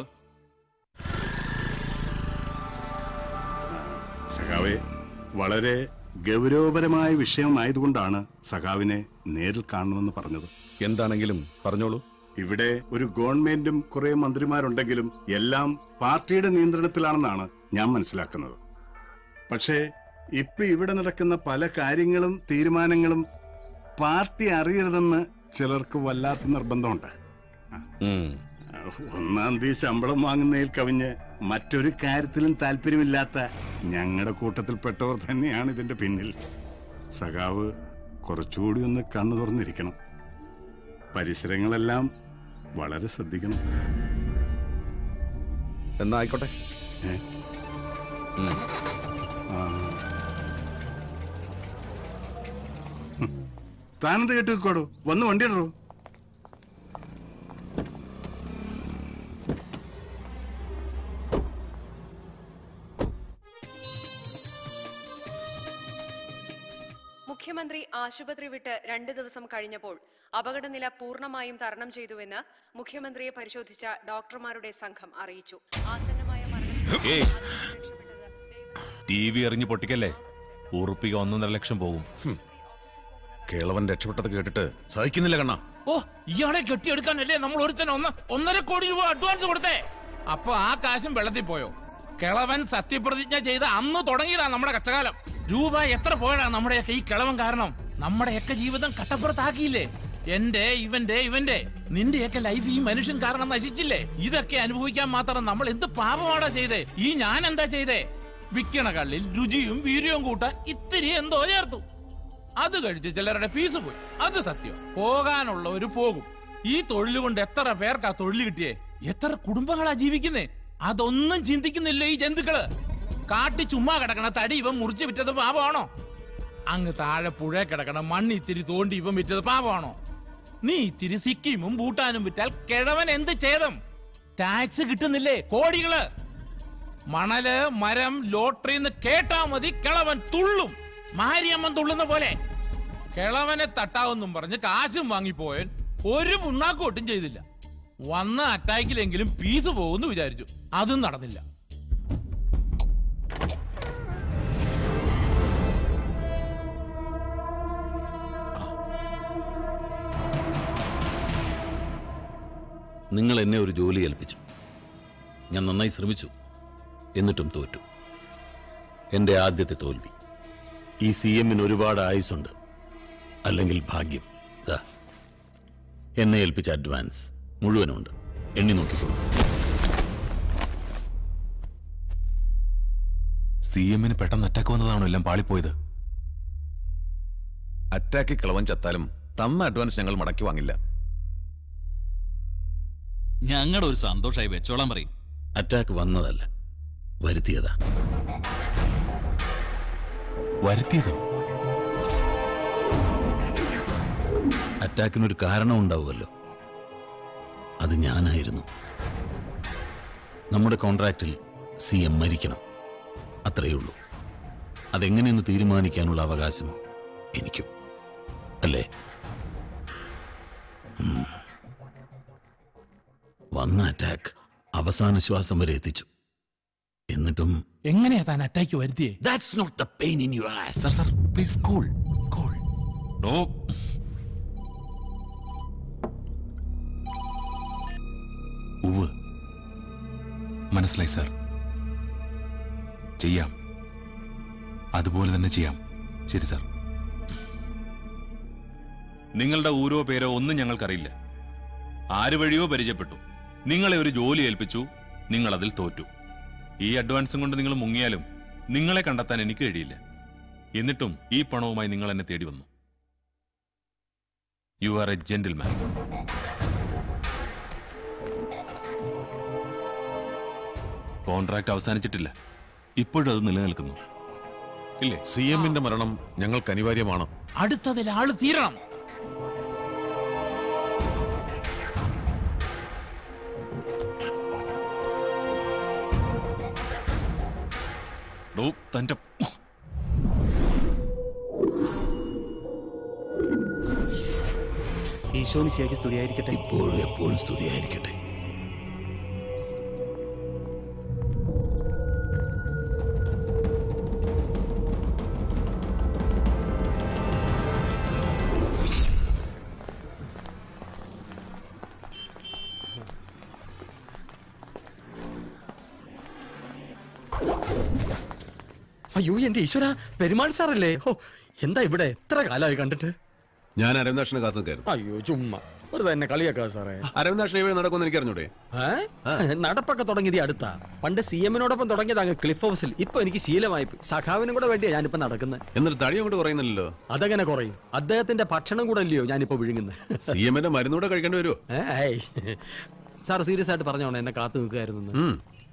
സഖാവെ വളരെ ഗൗരവപരമായ വിഷയമായതുകൊണ്ടാണ് സഖാവിനെ നേരിൽ കാണണമെന്ന് പറഞ്ഞത് എന്താണെങ്കിലും പറഞ്ഞോളൂ ഇവിടെ ഒരു ഗവൺമെന്റും കുറെ മന്ത്രിമാരുണ്ടെങ്കിലും എല്ലാം പാർട്ടിയുടെ നിയന്ത്രണത്തിലാണെന്നാണ് ഞാൻ മനസ്സിലാക്കുന്നത് പക്ഷേ ഇപ്പൊ ഇവിടെ നടക്കുന്ന പല കാര്യങ്ങളും തീരുമാനങ്ങളും പാർട്ടി അറിയരുതെന്ന് ചിലർക്ക് വല്ലാത്ത നിർബന്ധമുണ്ട് ഒന്നാം തീയതി ശമ്പളം വാങ്ങുന്നതിൽ കവിഞ്ഞ് മറ്റൊരു കാര്യത്തിലും താല്പര്യമില്ലാത്ത ഞങ്ങളുടെ കൂട്ടത്തിൽപ്പെട്ടവർ തന്നെയാണ് ഇതിന്റെ പിന്നിൽ സഖാവ് കുറച്ചുകൂടി ഒന്ന് കണ്ണു തുറന്നിരിക്കണം പരിസരങ്ങളെല്ലാം വളരെ ശ്രദ്ധിക്കണം എന്നാ ആയിക്കോട്ടെ ഏ? ആ. ഹും. താനെന്ത് കേട്ട് വെക്കോടോ വന്ന് വണ്ടി ഇടറോ മുഖ്യമന്ത്രി ആശുപത്രി വിട്ട് രണ്ട് ദിവസം കഴിഞ്ഞപ്പോൾ അപകടനില പൂർണ്ണമായും തരണം ചെയ്തുവെന്ന് മുഖ്യമന്ത്രിയെ പരിശോധിച്ച ഡോക്ടർമാരുടെ സംഘം അറിയിച്ചു ആസന്നമായ ഏയ് ടി വി എറിഞ്ഞ് പൊട്ടിക്കല്ലേ ഉറുപ്പിക ഒന്നൊന്നര ലക്ഷം പോകും കേളവൻ രക്ഷപ്പെട്ടത് കേട്ടിട്ട് സഹിക്കുന്നില്ല കണ്ണാ ഓ ഇയാളെ കെട്ടിയെടുക്കാനല്ലേ നമ്മൾ ഒരുത്തന് ഒന്ന് ഒന്നര കോടി രൂപ അഡ്വാൻസ് കൊടുത്തേ അപ്പൊ ആ കാശും വെള്ളത്തിൽ പോയോ കിളവൻ സത്യപ്രതിജ്ഞ ചെയ്ത അന്ന് തുടങ്ങിയതാ നമ്മുടെ കച്ചകാലം രൂപ എത്ര പോയടാ നമ്മുടെയൊക്കെ ഈ കിളവൻ കാരണം നമ്മുടെയൊക്കെ ജീവിതം കട്ടപ്പുറത്താക്കിയില്ലേ എന്റെ ഇവന്റെ ഇവന്റെ നിന്റെയൊക്കെ ലൈഫ് ഈ മനുഷ്യൻ കാരണം നശിച്ചില്ലേ ഇതൊക്കെ അനുഭവിക്കാൻ മാത്രം നമ്മൾ എന്ത് പാപമാടാ ചെയ്തേ ഈ ഞാൻ എന്താ ചെയ്തേ വിക്കണ കള്ളിൽ രുചിയും വീര്യവും കൂട്ടാൻ ഇത്തിരി എന്തോ ചേർത്തു അത് കഴിച്ച് ചിലരുടെ ഫീസ് പോയി അത് സത്യം പോകാനുള്ളവര് പോകും ഈ തൊഴിൽ കൊണ്ട് എത്ര പേർക്കാ തൊഴിൽ കിട്ടിയേ എത്ര കുടുംബങ്ങളാ ജീവിക്കുന്നേ അതൊന്നും ചിന്തിക്കുന്നില്ല ഈ ജന്തുക്കള് കാട്ടി ചുമ്മാ കിടക്കണ തടി ഇവൻ മുറിച്ച് വിറ്റത് പാപമാണോ അങ്ങ് താഴെ പുഴ കിടക്കണ മണ്ണ് ഇത്തിരി തോണ്ടി ഇവൻ വിറ്റത് പാപമാണോ നീ ഇത്തിരി സിക്കിമും ഭൂട്ടാനും വിറ്റാൽ കിഴവൻ എന്ത് ചെയ്തം ടാക്സ് കിട്ടുന്നില്ലേ കോടികള് മണല് മരം ലോട്ടറിന്ന് കേട്ടാ മതി കിളവൻ തുള്ളും മാരിയമ്മൻ തുള്ളുന്ന പോലെ കിളവനെ തട്ടാവെന്നും പറഞ്ഞ് കാശും വാങ്ങിപ്പോയൻ ഒരു പുണ്ണാക്കും ഒട്ടും ചെയ്തില്ല വന്ന അറ്റാക്കിലെങ്കിലും പീസ് പോകുമെന്ന് വിചാരിച്ചു അതും നടന്നില്ല നിങ്ങൾ എന്നെ ഒരു ജോലി ഏൽപ്പിച്ചു ഞാൻ നന്നായി ശ്രമിച്ചു എന്നിട്ടും തോറ്റു എൻ്റെ ആദ്യത്തെ തോൽവി ഈ സി എമ്മിന് ഒരുപാട് ആയുസുണ്ട് അല്ലെങ്കിൽ ഭാഗ്യം ദാ എന്നെ ഏൽപ്പിച്ച അഡ്വാൻസ് മുഴുവനുണ്ട് എണ്ണി നോക്കിക്കോളൂ സി എമ്മിന് പെട്ടെന്ന് അറ്റാക്ക് വന്നതാണോ എല്ലാം പാളിപ്പോയത് അറ്റാക്ക് കിളവൻ ചത്താലും തന്ന അഡ്വാൻസ് ഞങ്ങൾ മടക്കി വാങ്ങില്ല ഞങ്ങളുടെ ഒരു സന്തോഷമായി വെച്ചോളാൻ പറയും അറ്റാക്ക് വന്നതല്ല വരുത്തിയതാ വരുത്തിയതോ അറ്റാക്കിനൊരു കാരണം ഉണ്ടാവുമല്ലോ അത് ഞാനായിരുന്നു നമ്മുടെ കോൺട്രാക്റ്റിൽ സി എം മരിക്കണം അത്രയേ ഉള്ളൂ അതെങ്ങനെയെന്ന് തീരുമാനിക്കാനുള്ള അവകാശം എനിക്കും അല്ലേ ഉം. വന്ന അറ്റാക്ക് അവസാന ശ്വാസം വരെ എത്തിച്ചു എന്നിട്ടും എങ്ങനെയാ താൻ അറ്റാക്ക് വരുത്തിയേ that's not the pain in your eyes sir sir please cool cool no ഉവ് മനസ്സിലായി സർ ചെയ്യാം അതുപോലെ തന്നെ ചെയ്യാം ശരി സർ നിങ്ങളുടെ ഊരോ പേരോ ഒന്നും ഞങ്ങൾക്കറിയില്ല ആര് വഴിയോ പരിചയപ്പെട്ടു നിങ്ങളെ ഒരു ജോലി ഏൽപ്പിച്ചു നിങ്ങൾ അതിൽ തോറ്റു ഈ അഡ്വാൻസും കൊണ്ട് നിങ്ങൾ മുങ്ങിയാലും നിങ്ങളെ കണ്ടെത്താൻ എനിക്ക് കഴിയില്ല എന്നിട്ടും ഈ പണവുമായി നിങ്ങൾ എന്നെ തേടി വന്നു you are a gentleman contract അവസാനിച്ചിട്ടില്ല ഇപ്പോഴും അത് നിലനിൽക്കുന്നു ഇല്ലേ സി എമ്മിന്റെ മരണം ഞങ്ങൾക്ക് അനിവാര്യമാണ് അടുത്തതിൽ ആള് തീരണം ഡോ തന്റെ ഈശോമിശിയാക്കി സ്തുതിയായിരിക്കട്ടെ ഇപ്പോഴും എപ്പോഴും സ്തുതിയായിരിക്കട്ടെ അയ്യോ എന്റെ ഈശ്വര പെരുമാൾ സാറല്ലേ ഓ എന്താ ഇവിടെ എത്ര കാലമായി കണ്ടിട്ട് ഞാൻ അരവിന്ദാക്ഷനെ കാത്തു നിൽക്കായിരുന്നു അയ്യോ ചുമ്മാ വെറുതെ എന്നെ കളിയാക്കാ സാറേ അരവിന്ദാക്ഷൻ ഇവിടെ നടക്കുമെന്ന് എനിക്കറിഞ്ഞൂടെ ഏ? നടപ്പൊക്കെ തുടങ്ങിയത് ഈ അടുത്താ പണ്ട് സി എമ്മിനോടൊപ്പം തുടങ്ങിയത് അങ്ങ് ക്ലിഫ് ഹൗസിൽ ഇപ്പൊ എനിക്ക് ശീലമായി പോയി. സഖാവിനും കൂടെ വേണ്ടിയാ ഞാനിപ്പോ നടക്കുന്നത് എന്നിട്ട് തടി അങ്ങോട്ട് കുറയുന്നില്ലല്ലോ അതെങ്ങനെ കുറയും അദ്ദേഹത്തിന്റെ ഭക്ഷണം കൂടെ അല്ലയോ ഞാനിപ്പോ വിഴുങ്ങുന്നത് സി എമ്മിന്റെ മരുന്നൂടെ കഴിക്കേണ്ടി വരുമോ ഏ, ഏയ്. സാർ സീരിയസ് ആയിട്ട് പറഞ്ഞോണോ എന്നെ കാത്തു നിൽക്കായിരുന്നു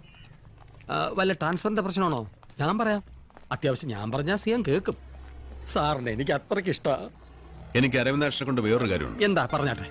വല്ല ട്രാൻസ്ഫറിന്റെ പ്രശ്നമാണോ ഞാൻ പറയാം അത്യാവശ്യം ഞാൻ പറഞ്ഞാൽ സി എം കേൾക്കും സാറിന് എനിക്ക് അത്രയ്ക്ക് ഇഷ്ടാ എനിക്ക് അരവിന്ദാക്ഷനെ കൊണ്ട് വേറൊരു കാര്യമുണ്ട് എന്താ പറഞ്ഞാട്ടെ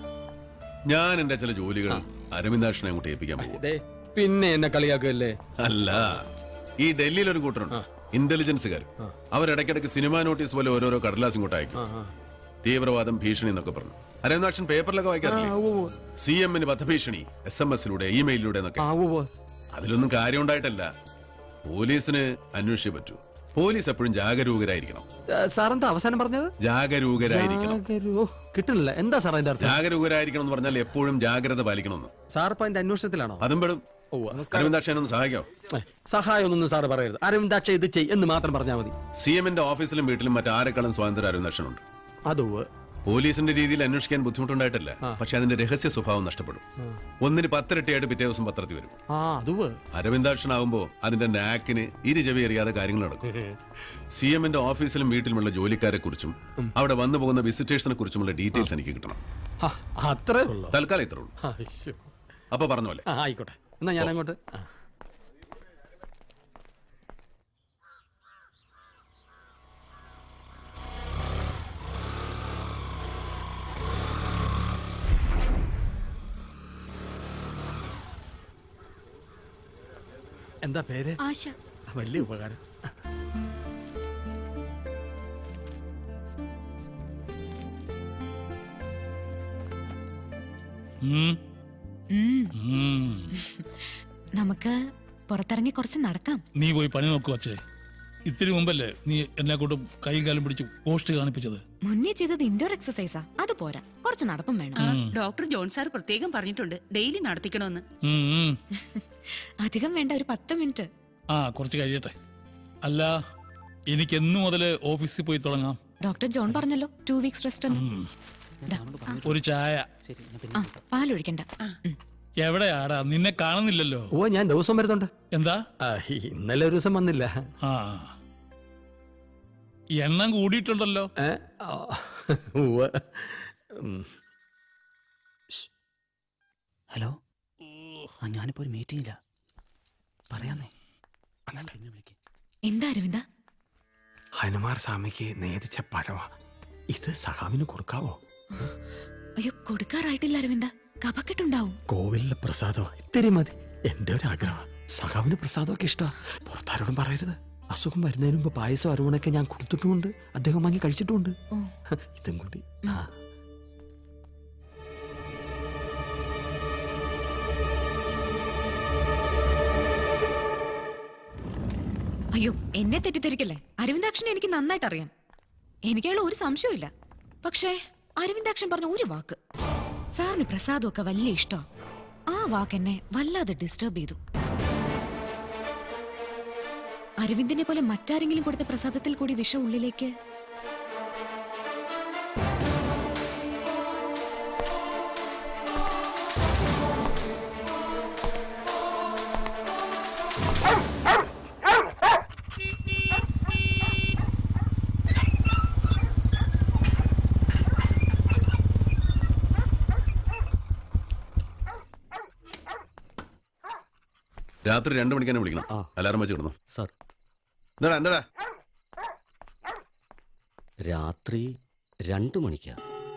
ഞാൻ എന്റെ ചില ജോലികൾ അരവിന്ദാക്ഷനെ അങ്ങോട്ട് ഏൽപ്പിക്കാൻ പോകും ദേ, പിന്നെ എന്നെ കളിയാക്കുകയല്ലേ അല്ല ഈ ഡൽഹിയിൽ ഒരു കൂട്ടരുണ്ട് ഇന്റലിജൻസുകാർ അവരിടയ്ക്കിടയ്ക്ക് സിനിമാ നോട്ടീസ് പോലെ ഓരോരോ കടലാസ് ഇങ്ങോട്ട് അയക്കും തീവ്രവാദം ഭീഷണി എന്നൊക്കെ പറഞ്ഞു അരവിന്ദാക്ഷൻ പേപ്പറിലൊക്കെ വായിക്കാറില്ലേ സി എമ്മിന് വധഭീഷണി എസ് എം എസിലൂടെ ഇമെയിലിലൂടെ എന്നൊക്കെ അതിലൊന്നും കാര്യം ഉണ്ടായിട്ടല്ല പോലീസിന് അന്വേഷിച്ചേ പറ്റൂ പോലീസ് എപ്പോഴും ജാഗരൂകരായിരിക്കണം സാറെന്താ അവസാനം പറഞ്ഞത് ജാഗരൂകരായിരിക്കണം ജാഗരൂ- ഓ, കിട്ടുന്നില്ല എന്താ സാർ അതിന്റെ അർത്ഥം ജാഗരൂകരായിരിക്കണം എന്ന് പറഞ്ഞാൽ എപ്പോഴും ജാഗ്രത പാലിക്കണമെന്ന് സാർ ഇപ്പൊ അതിന്റെ അന്വേഷണത്തിലാണോ അതും പെടും അരവിന്ദാക്ഷൻ ഒന്ന് സഹായിക്കോ ഏ, സഹായമൊന്നും സാർ പറയരുത് അരവിന്ദാക്ഷ ഇത് ചെയ് എന്ന് മാത്രം പറഞ്ഞാൽ മതി സി എമ്മിന്റെ ഓഫീസിലും വീട്ടിലും മറ്റാരെക്കാളും സ്വാതന്ത്ര്യം അരവിന്ദാക്ഷനുണ്ട് അതോ പോലീസിന്റെ രീതിയിൽ അന്വേഷിക്കാൻ ബുദ്ധിമുട്ടുണ്ടായിട്ടില്ല പക്ഷെ അതിന്റെ രഹസ്യ സ്വഭാവം നഷ്ടപ്പെടും ഒന്നിന് പത്തിരട്ടിയായിട്ട് പിറ്റേ ദിവസം പത്രത്തിൽ വരും ആ അതുവ് അരവിന്ദാക്ഷനാവുമ്പോ അതിന്റെ നാക്കിന് ഇരു ചെവി അറിയാതെ കാര്യങ്ങൾ നടക്കും സി എമ്മിന്റെ ഓഫീസിലും വീട്ടിലുമുള്ള ജോലിക്കാരെ കുറിച്ചും അവിടെ വന്നു പോകുന്ന വിസിറ്റേഴ്സിനെ കുറിച്ചുമുള്ള ഡീറ്റെയിൽസ് എനിക്ക് കിട്ടണം അത്രേ ഉള്ളൂ തൽക്കാലം ഇത്രേ ഉള്ളൂ ആ, ശ്ശോ. അപ്പൊ പറഞ്ഞ പോലെ ആ ആയിക്കോട്ടെ എന്നാ ഞാൻ അങ്ങോട്ട് ആ. എന്താ പേര് ആശ വലിയ ഉപകാരം ഉം. ഉം. ഉം. നമുക്ക് പുറത്തിറങ്ങി കുറച്ച് നടക്കാം നീ പോയി പണി നോക്കുക അച്ഛേ ഇത്തിരി മുമ്പല്ലേ നീ എന്നെ കൊണ്ട് കൈയും കാലും പിടിച്ച് പോസ്റ്റ് കാണിപ്പിച്ചത് മുന്നേ ചെയ്തത് ഇൻഡോർ എക്സസൈസാ അത് പോരാ കുറച്ച് നടപ്പും വേണം ഉം. ഡോക്ടർ ജോൺ സാർ പ്രത്യേകം പറഞ്ഞിട്ടുണ്ട് ഡെയിലി നടത്തിക്കണമെന്ന് ഉം, ഉം. അധികം വേണ്ട ഒരു പത്ത് മിനിറ്റ് ആ കുറച്ച് കഴിയട്ടെ അല്ല എനിക്ക് എന്നു മുതൽ ഓഫീസിൽ പോയി തുടങ്ങാം ഡോക്ടർ ജോൺ പറഞ്ഞല്ലോ ടു വീക്സ് റെസ്റ്റ് എന്ന് ദാ, ഒരു ചായ ആ പാലൊഴിക്കണ്ട ഉം. എവിടെയാടാ നിന്നെ കാണുന്നില്ലല്ലോ ഓ ഞാൻ ദിവസം വരുന്നുണ്ട് എന്താ ഇന്നലെ ഒരു ദിവസം വന്നില്ല ആ എണ്ണം കൂടിയിട്ടുണ്ടല്ലോ ഉവ്വ്. ഉം. ഹലോ ആ ഞാനിപ്പോ ഒരു മീറ്റിംഗില്ല പറയാന്നേ എന്താ അരവിന്ദ ഹനുമാർ സ്വാമിക്ക് നേതിച്ച പഴവാ ഇത് സഹാവിന് കൊടുക്കാവോ അയ്യോ കൊടുക്കാറായിട്ടില്ല അരവിന്ദ കപക്കെട്ടുണ്ടാവും കോവിലിലെ പ്രസാദം ഇത്തിരി മതി എന്റെ ഒരു ആഗ്രഹം സഖാവിന് പ്രസാദമൊക്കെ ഇഷ്ടാ പുറത്താരോടും പറയരുത് അസുഖം വരുന്നതിന് മുമ്പ് പായസം അരുവണൊക്കെ ഞാൻ കൊടുത്തിട്ടുമുണ്ട് അദ്ദേഹം വാങ്ങി കഴിച്ചിട്ടുമുണ്ട് ഇതും കൂടി ആ അയ്യോ എന്നെ തെറ്റിദ്ധരിക്കല്ലേ അരവിന്ദാക്ഷനെ എനിക്ക് നന്നായിട്ട് അറിയാം എനിക്കുള്ള ഒരു സംശയമില്ല പക്ഷേ അരവിന്ദാക്ഷൻ പറഞ്ഞ ഒരു വാക്ക് സാറിന് പ്രസാദമൊക്കെ വലിയ ഇഷ്ടം ആ വാക്ക് എന്നെ വല്ലാതെ ഡിസ്റ്റർബ് ചെയ്തു അരവിന്ദിനെ പോലെ മറ്റാരെങ്കിലും കൊടുത്ത പ്രസാദത്തിൽ കൂടി വിഷം ഉള്ളിലേക്ക് രാത്രി രണ്ടു മണിക്ക് തന്നെ വിളിക്കണം അലാറം വെച്ച് കിടന്നു സാർ എന്താടാ എന്താടാ രാത്രി രണ്ടു മണിക്കാ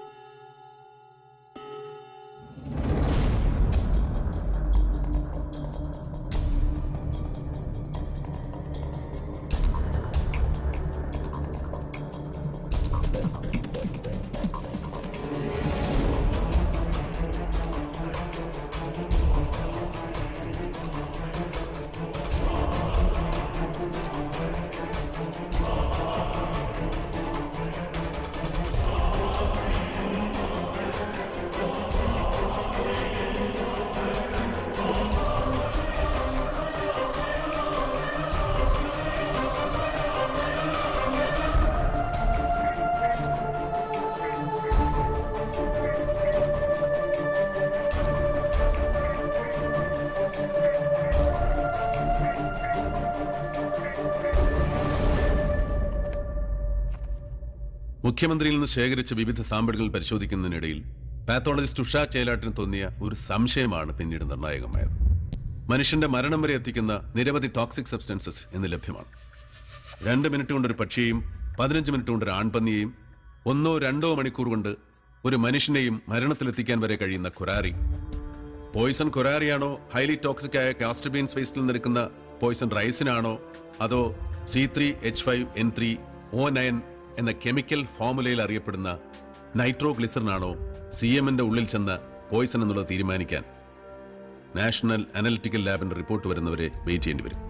മുഖ്യമന്ത്രിയിൽ നിന്ന് ശേഖരിച്ച വിവിധ സാമ്പിളുകൾ പരിശോധിക്കുന്നതിനിടയിൽ പാത്തോളജിസ്റ്റ് ഉഷ ചേലാട്ടിന് തോന്നിയ ഒരു സംശയമാണ് പിന്നീട് നിർണായകമായത് മനുഷ്യന്റെ മരണം വരെ എത്തിക്കുന്ന നിരവധി ടോക്സിക് സബ്സ്റ്റൻസസ് ഇന്ന് ലഭ്യമാണ് രണ്ട് മിനിറ്റ് കൊണ്ട് ഒരു പക്ഷിയെയും പതിനഞ്ച് മിനിറ്റ് കൊണ്ട് ഒരു ആൺപന്നിയെയും ഒന്നോ രണ്ടോ മണിക്കൂർ കൊണ്ട് ഒരു മനുഷ്യനെയും മരണത്തിലെത്തിക്കാൻ വരെ കഴിയുന്ന കുരാറി പോയിസൺ കുരാറിയാണോ ഹൈലി ടോക്സിക് ആയ കാസ്റ്റബീൻസ് വേസ്റ്റിൽ നിന്നെടുക്കുന്ന പോയിസൺ റൈസിനാണോ അതോ C three H five N three O nine എന്ന കെമിക്കൽ ഫോമുലയിൽ അറിയപ്പെടുന്ന നൈട്രോഗ്ലിസറിനാണോ സി എമ്മിന്റെ ഉള്ളിൽ ചെന്ന പോയിസൺ എന്നുള്ളത് തീരുമാനിക്കാൻ നാഷണൽ അനലിറ്റിക്കൽ ലാബിന്റെ റിപ്പോർട്ട് വരുന്നവരെ വെയിറ്റ് ചെയ്യേണ്ടി വരും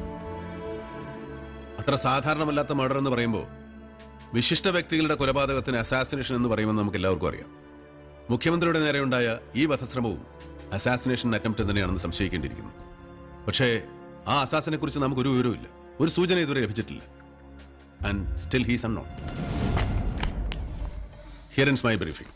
അത്ര സാധാരണമല്ലാത്ത മർഡർ എന്ന് പറയുമ്പോൾ വിശിഷ്ട വ്യക്തികളുടെ കൊലപാതകത്തിന് അസാസിനേഷൻ എന്ന് പറയുമ്പോൾ നമുക്ക് എല്ലാവർക്കും അറിയാം മുഖ്യമന്ത്രിയുടെ നേരെയുണ്ടായ ഈ വധശ്രമവും അസാസിനേഷൻ അറ്റംപ്റ്റ് തന്നെയാണെന്ന് സംശയിക്കേണ്ടിയിരിക്കുന്നു പക്ഷേ ആ അസാസിനെ കുറിച്ച് നമുക്കൊരു വിവരവുമില്ല ഒരു സൂചന ഇതുവരെ ലഭിച്ചിട്ടില്ല and still he's unknown here my briefing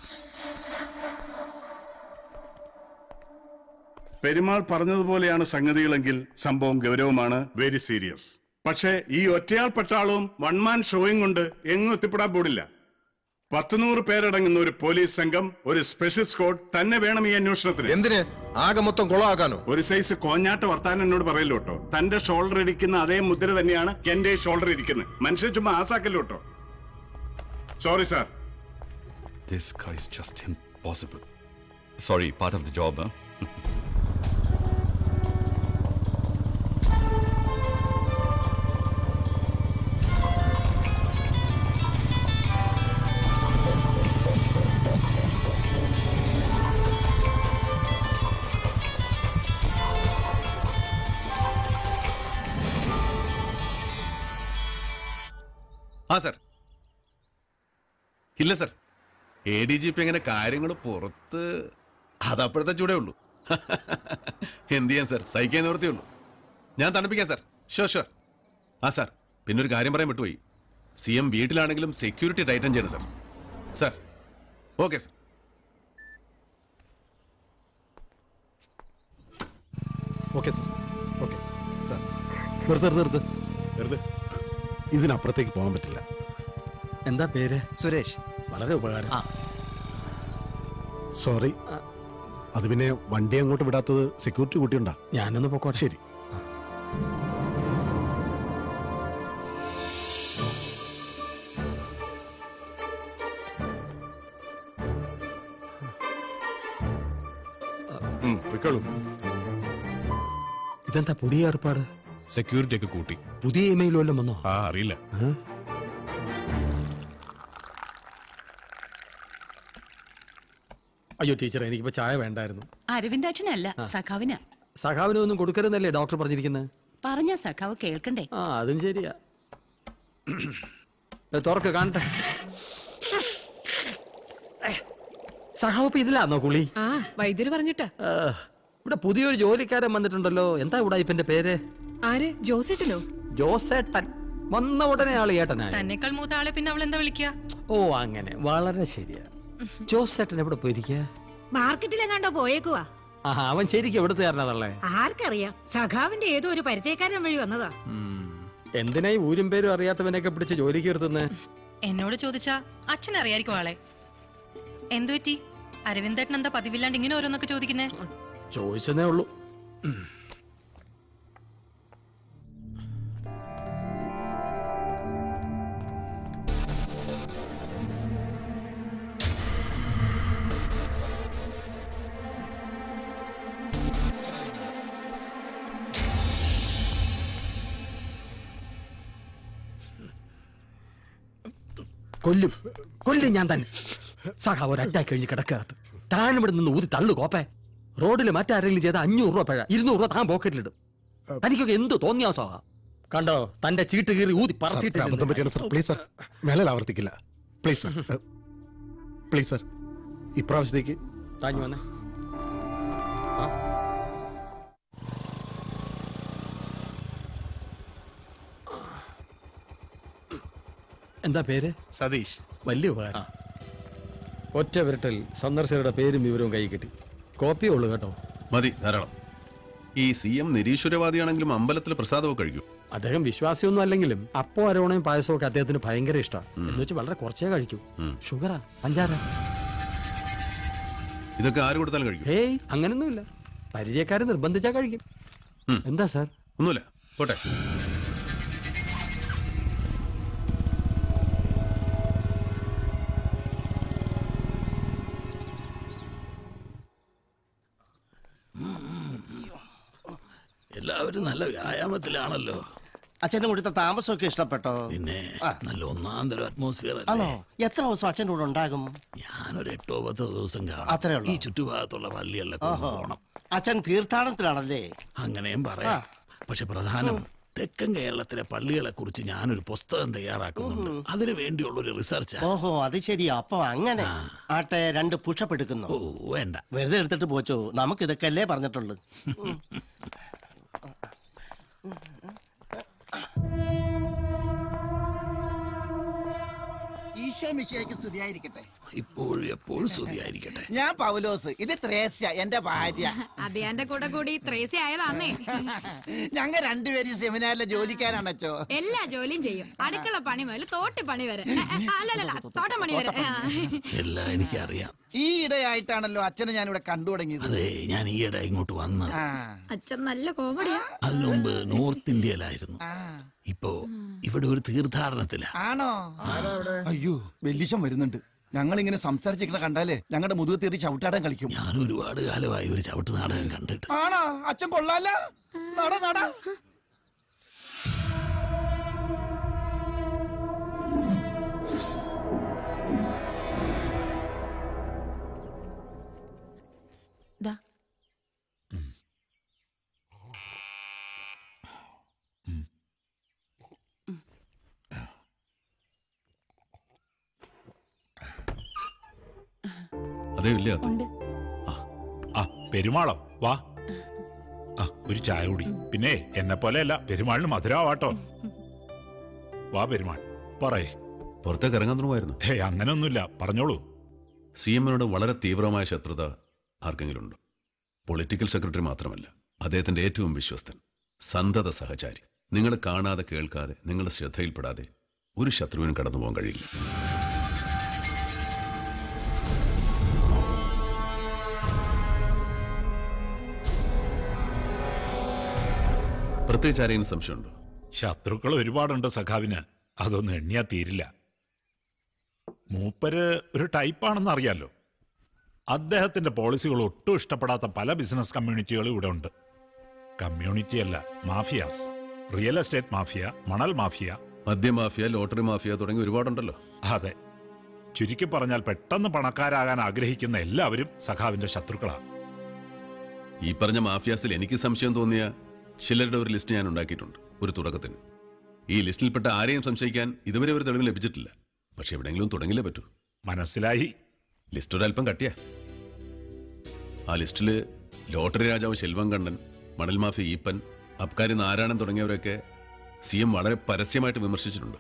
Perumal പറഞ്ഞതുപോലെയാണ് സംഗതികളെങ്കിൽ സംഭവം ഗൗരവമാണ് വെരി സീരിയസ് പക്ഷേ ഈ ഒറ്റയാൾ പട്ടാളവും വൺ മാൻ ഷോയും കൊണ്ട് എങ്ങും എത്തിപ്പെടാൻ പോടില്ല പത്തുനൂറ് പേരടങ്ങുന്ന ഒരു പോലീസ് സംഘം ഒരു സ്പെഷ്യൽ സ്ക്വാഡ് തന്നെ വേണം ഈ അന്വേഷണത്തിന് എന്തിന് ആകെ മൊത്തം കൊളമാക്കാനോ ഒരു സൈസ് കോഞ്ഞാട്ട വർത്താനം എന്നോട് പറയല്ലോ കേട്ടോ തന്റെ ഷോൾഡർ ഇരിക്കുന്ന അതേ മുദ്ര തന്നെയാണ് എന്റെ ഷോൾഡർ ഇരിക്കുന്നത് മനുഷ്യൻ ചുമ്മാ ആസാക്കല്ലോ കേട്ടോ sorry sir This guy is just impossible. Sorry, part of the job, huh? ഇല്ല sir A D G P അങ്ങനെ കാര്യങ്ങൾ പുറത്ത് അതപ്പോഴത്തെ ചൂടേ ഉള്ളൂ എന്ത് ചെയ്യാൻ സർ സഹിക്കാൻ നിവർത്തിയേ ഉള്ളൂ ഞാൻ തണുപ്പിക്കാം സർ ഷുവർ ഷുവർ ആ സാർ പിന്നെ ഒരു കാര്യം പറയാൻ വിട്ടുപോയി സി എം വീട്ടിലാണെങ്കിലും സെക്യൂരിറ്റി ടൈറ്റൻ ചെയ്യണം sir sir okay sir okay sir okay sir നിർത്ത് നിർത്ത് നിർത്ത് നിർത്ത് ഇതിനപ്പുറത്തേക്ക് പോകാൻ പറ്റില്ല എന്താ പേര് സുരേഷ് വളരെ ഉപകാരം സോറി അത് പിന്നെ വണ്ടി അങ്ങോട്ട് വിടാത്തത് സെക്യൂരിറ്റി കൂട്ടിയുണ്ടാ ഞാനൊന്ന് പൊക്കോട്ടെ ശരി പൊയ്ക്കോളൂ ഇതെന്താ പുതിയ ഏർപ്പാട് സെക്യൂരിറ്റി ഒക്കെ കൂട്ടി പുതിയ ഇമെയിൽ വല്ലതും വന്നോ ആ അറിയില്ല ഏ? അയ്യോ ടീച്ചർ എനിക്കിപ്പോ ചായ വേണ്ടായിരുന്നു അരവിന്ദാക്ഷനല്ല ആ. സഖാവിനാ സഖാവിനൊന്നും കൊടുക്കരുന്നല്ലേ ഡോക്ടർ പറഞ്ഞിരിക്കുന്നത് പറഞ്ഞ സഖാവ് കേൾക്കണ്ടേ ആ അതും ശരിയാ ദേ, തുറക്ക് കാണട്ടെ സഹാബ് ഇതിലാന്നോ കുളി ആ വൈദ്യര് പറഞ്ഞിട്ടാ ആ, ഇവിടെ പുതിയൊരു ജോലിക്കാരൻ വന്നിട്ടുണ്ടല്ലോ എന്താ ഇവിടെ ഇപ്പന്റെ പേര് ആര് ജോസേട്ടനോ ജോസേട്ടൻ വന്ന ഉടനെ ആള് ഏട്ടനായി തന്നെക്കാൾ മൂത്ത ആളെ പിന്നെ അവൾ എന്താ വിളിക്കുക ഓ അങ്ങനെ വളരെ ശരിയാ ജോസേട്ടൻ എവിടെ പോയിരിക്കുക മാർക്കറ്റിലെങ്ങാണ്ടോ പോയേക്കുവാ ആ അവൻ ശരിക്കും എവിടുത്തെ കാരനതല്ലേ ആർക്കറിയാം സഖാവിന്റെ ഏതോ ഒരു പരിചയക്കാരൻ വഴി വന്നതാ എന്തിനായി ഊരും പേരും അറിയാത്തവനൊക്കെ പിടിച്ച് ജോലിക്ക് നിർത്തുന്നേ എന്നോട് ചോദിച്ചാ അച്ഛൻ അറിയായിരിക്കും ആളെ എന്തു പറ്റി അരവിന്ദേട്ടൻ എന്താ പതിവില്ലാണ്ട് ഇങ്ങനെ ഓരോന്നൊക്കെ ചോദിക്കുന്നേ ചോദിച്ചതേ ഉള്ളൂ കൊല്ലും കൊല്ലും ഞാൻ തന്നെ സഖാവ് ഒരു അറ്റാക്ക് കഴിഞ്ഞ് കിടക്കകത്ത് താൻ ഇവിടെ നിന്ന് ഊതി തള്ളു കോപ്പേ റോഡിൽ മറ്റാരെങ്കിലും ചെയ്ത അഞ്ഞൂറ് രൂപ പഴ ഇരുന്നൂറ് രൂപ താൻ പോക്കറ്റിലിടും തനിക്കൊക്കെ എന്ത് തോന്നിയാ സോഹ കണ്ടോ തന്റെ ചീട്ട് കീറി ഊതി സാർ, ഒരു അബദ്ധം പറ്റിയാണ് സാർ പ്ലീസ് സാർ മേലെ ആവർത്തിക്കില്ല പ്ലീസ് സാർ പ്ലീസ് സാർ ഇപ്രാവശ്യത്തേക്ക് താഞ്ഞു വന്നേ എന്താ പേര് സതീഷ് വലിയ ഉപകാരം ഒറ്റ വിരട്ടൽ സന്ദർശകരുടെ പേരും വിവരവും കൈ കിട്ടി കോപ്പിയേ ഉള്ളൂ കേട്ടോ മതി ധാരാളം ഈ സി എം നിരീശ്വരവാദിയാണെങ്കിലും അമ്പലത്തിൽ പ്രസാദമൊക്കെ കഴിക്കും അദ്ദേഹം വിശ്വാസിയൊന്നും അല്ലെങ്കിലും അപ്പോ അരോണയും പായസവും ഒക്കെ അദ്ദേഹത്തിന് ഭയങ്കര ഇഷ്ടമാണ് എന്ന് വെച്ച് വളരെ കുറച്ചേ കഴിക്കൂ ഷുഗറാ പഞ്ചാര ഇതൊക്കെ ആര് കൊടുത്താലും കഴിക്കും ഹേയ് അങ്ങനൊന്നുമില്ല പരിചയക്കാര് നിർബന്ധിച്ചാ കഴിക്കും എന്താ സാർ ഒന്നുമില്ല പോട്ടെ എല്ലാവരും നല്ല വ്യായാമത്തിലാണല്ലോ അച്ഛനും കൂടി താമസമൊക്കെ ഇഷ്ടപ്പെട്ടോ പിന്നെ നല്ല ഒന്നാം തരം അറ്റ്മോസ്ഫിയർ ആണോ എത്ര ദിവസം അച്ഛൻ്റെ കൂടെ ഉണ്ടാകും ഞാനൊരു എട്ടോ പത്തോ ദിവസം അത്രേ കാണാം ഉള്ളോ? ഈ ചുറ്റുഭാഗത്തുള്ള പള്ളിയെല്ലാം ഓഹോ. പോകണം അച്ഛൻ തീർത്ഥാടനത്തിലാണല്ലേ അങ്ങനെയും പറയാം പക്ഷെ പ്രധാനം തെക്കൻ കേരളത്തിലെ പള്ളികളെ കുറിച്ച് ഞാനൊരു പുസ്തകം തയ്യാറാക്കുന്നുണ്ട് അതിനു വേണ്ടിയുള്ള ഒരു റിസർച്ച് ഓഹോ അത് ശരിയാ അപ്പൊ അങ്ങനെ ആട്ടെ രണ്ട് പുഷപ്പ് എടുക്കുന്നു ഓ വേണ്ട വെറുതെ എടുത്തിട്ട് പോച്ചോ നമുക്ക് ഇതൊക്കെ അല്ലേ പറഞ്ഞിട്ടുള്ളൂ ഉം. ഈശോ മിശിയായിക്ക് സ്തുതിയായിരിക്കട്ടെ ഇപ്പോഴും എപ്പോഴും സ്തുതിയായിരിക്കട്ടെ ഞാൻ പൗലോസ് ഇത് ത്രേസ്യ എന്റെ ഭാര്യ അതെന്റെ കൂടെ കൂടി ത്രേസി ആയതാന്നേ ഞങ്ങൾ രണ്ടുപേരും സെമിനാറിലെ ജോലിക്കാരാണച്ചോ എല്ലാ ജോലിയും ചെയ്യും അടുക്കള പണി മുതൽ തോട്ടി പണി വരെ ഏ, ഏ, അല്ലല്ല തോട്ടം പണി വരെ ആ. എല്ലാം എനിക്കറിയാം ഈ ഇടയായിട്ടാണല്ലോ അച്ഛനെ ഞാൻ ഇവിടെ കണ്ടു തുടങ്ങിയത് അതെ ഞാൻ ഈയിടെ ഇങ്ങോട്ട് വന്നത് ആ. അച്ഛൻ നല്ല കോമഡിയാ അതിനു മുമ്പ് നോർത്ത് ഇന്ത്യയിലായിരുന്നു ഇപ്പോ ഇവിടെ ഒരു തീർത്ഥാടനത്തിലാ ആണോ അയ്യോ വെല്ലിശം വരുന്നുണ്ട് ഞങ്ങൾ ഇങ്ങനെ സംസാരിച്ചിരിക്കണ കണ്ടാലേ ഞങ്ങളുടെ മുതുക തീർത്തി ചവിട്ടാടാൻ കളിക്കും ഞാൻ ഒരുപാട് കാലമായി ഒരു ചവിട്ട് നാടകം കണ്ടിട്ട് ആണോ അച്ഛൻ കൊള്ളാല നട നട അതേ ഇല്ല അത് ആ പെരുമാളോ വാ ആ ഒരു ചായ കുടി പിന്നെ എന്നെ പോലെയല്ല പെരുമാളിന് മധുരമാവാട്ടോ വാ പെരുമാൾ പറയേ പുറത്തേക്ക് ഇറങ്ങാൻ തുടങ്ങുമായിരുന്നു ഹേ അങ്ങനെയൊന്നുമില്ല പറഞ്ഞോളൂ സി എമ്മിനോട് വളരെ തീവ്രമായ ശത്രുത ആർക്കെങ്കിലും ഉണ്ടോ പൊളിറ്റിക്കൽ സെക്രട്ടറി മാത്രമല്ല അദ്ദേഹത്തിന്റെ ഏറ്റവും വിശ്വസ്തൻ സന്തത സഹചാരി നിങ്ങൾ കാണാതെ കേൾക്കാതെ നിങ്ങളുടെ ശ്രദ്ധയിൽപ്പെടാതെ ഒരു ശത്രുവിനും കടന്നു പോകാൻ കഴിയില്ല പ്രത്യേകിച്ച് ആരെയും സംശയമുണ്ടോ ശത്രുക്കൾ ഒരുപാടുണ്ട് സഖാവിന് അതൊന്നും എണ്ണിയാ തീരില്ല മൂപ്പര് ഒരു ടൈപ്പാണെന്ന് അറിയാലോ അദ്ദേഹത്തിന്റെ പോളിസികൾ ഒട്ടും ഇഷ്ടപ്പെടാത്ത പല ബിസിനസ് കമ്മ്യൂണിറ്റികളും ഇവിടെ ഉണ്ട് കമ്മ്യൂണിറ്റി അല്ല മാഫിയാസ് റിയൽ എസ്റ്റേറ്റ് മാഫിയ മണൽ മാഫിയ മദ്യമാഫിയ ലോട്ടറി മാഫിയ തുടങ്ങി ഒരുപാടുണ്ടല്ലോ അതെ ചുരുക്കി പറഞ്ഞാൽ പെട്ടെന്ന് പണക്കാരാകാൻ ആഗ്രഹിക്കുന്ന എല്ലാവരും സഖാവിന്റെ ശത്രുക്കളാ ഈ പറഞ്ഞ മാഫിയാസിൽ എനിക്ക് സംശയം തോന്നിയ ചിലരുടെ ഒരു ലിസ്റ്റ് ഞാൻ ഉണ്ടാക്കിയിട്ടുണ്ട് ഒരു തുടക്കത്തിന് ഈ ലിസ്റ്റിൽപ്പെട്ട ആരെയും സംശയിക്കാൻ ഇതുവരെ ഒരു തെളിവ് ലഭിച്ചിട്ടില്ല പക്ഷെ എവിടെയെങ്കിലും തുടങ്ങില്ലേ പറ്റൂ മനസ്സിലായി ലിസ്റ്റ് ഒരല്പം കട്ടിയ ആ ലിസ്റ്റില് ലോട്ടറി രാജാവ് ശെൽവം കണ്ണൻ മണൽ മാഫി ഈപ്പൻ അബ്കാരി നാരായണൻ തുടങ്ങിയവരൊക്കെ സി എം വളരെ പരസ്യമായിട്ട് വിമർശിച്ചിട്ടുണ്ട്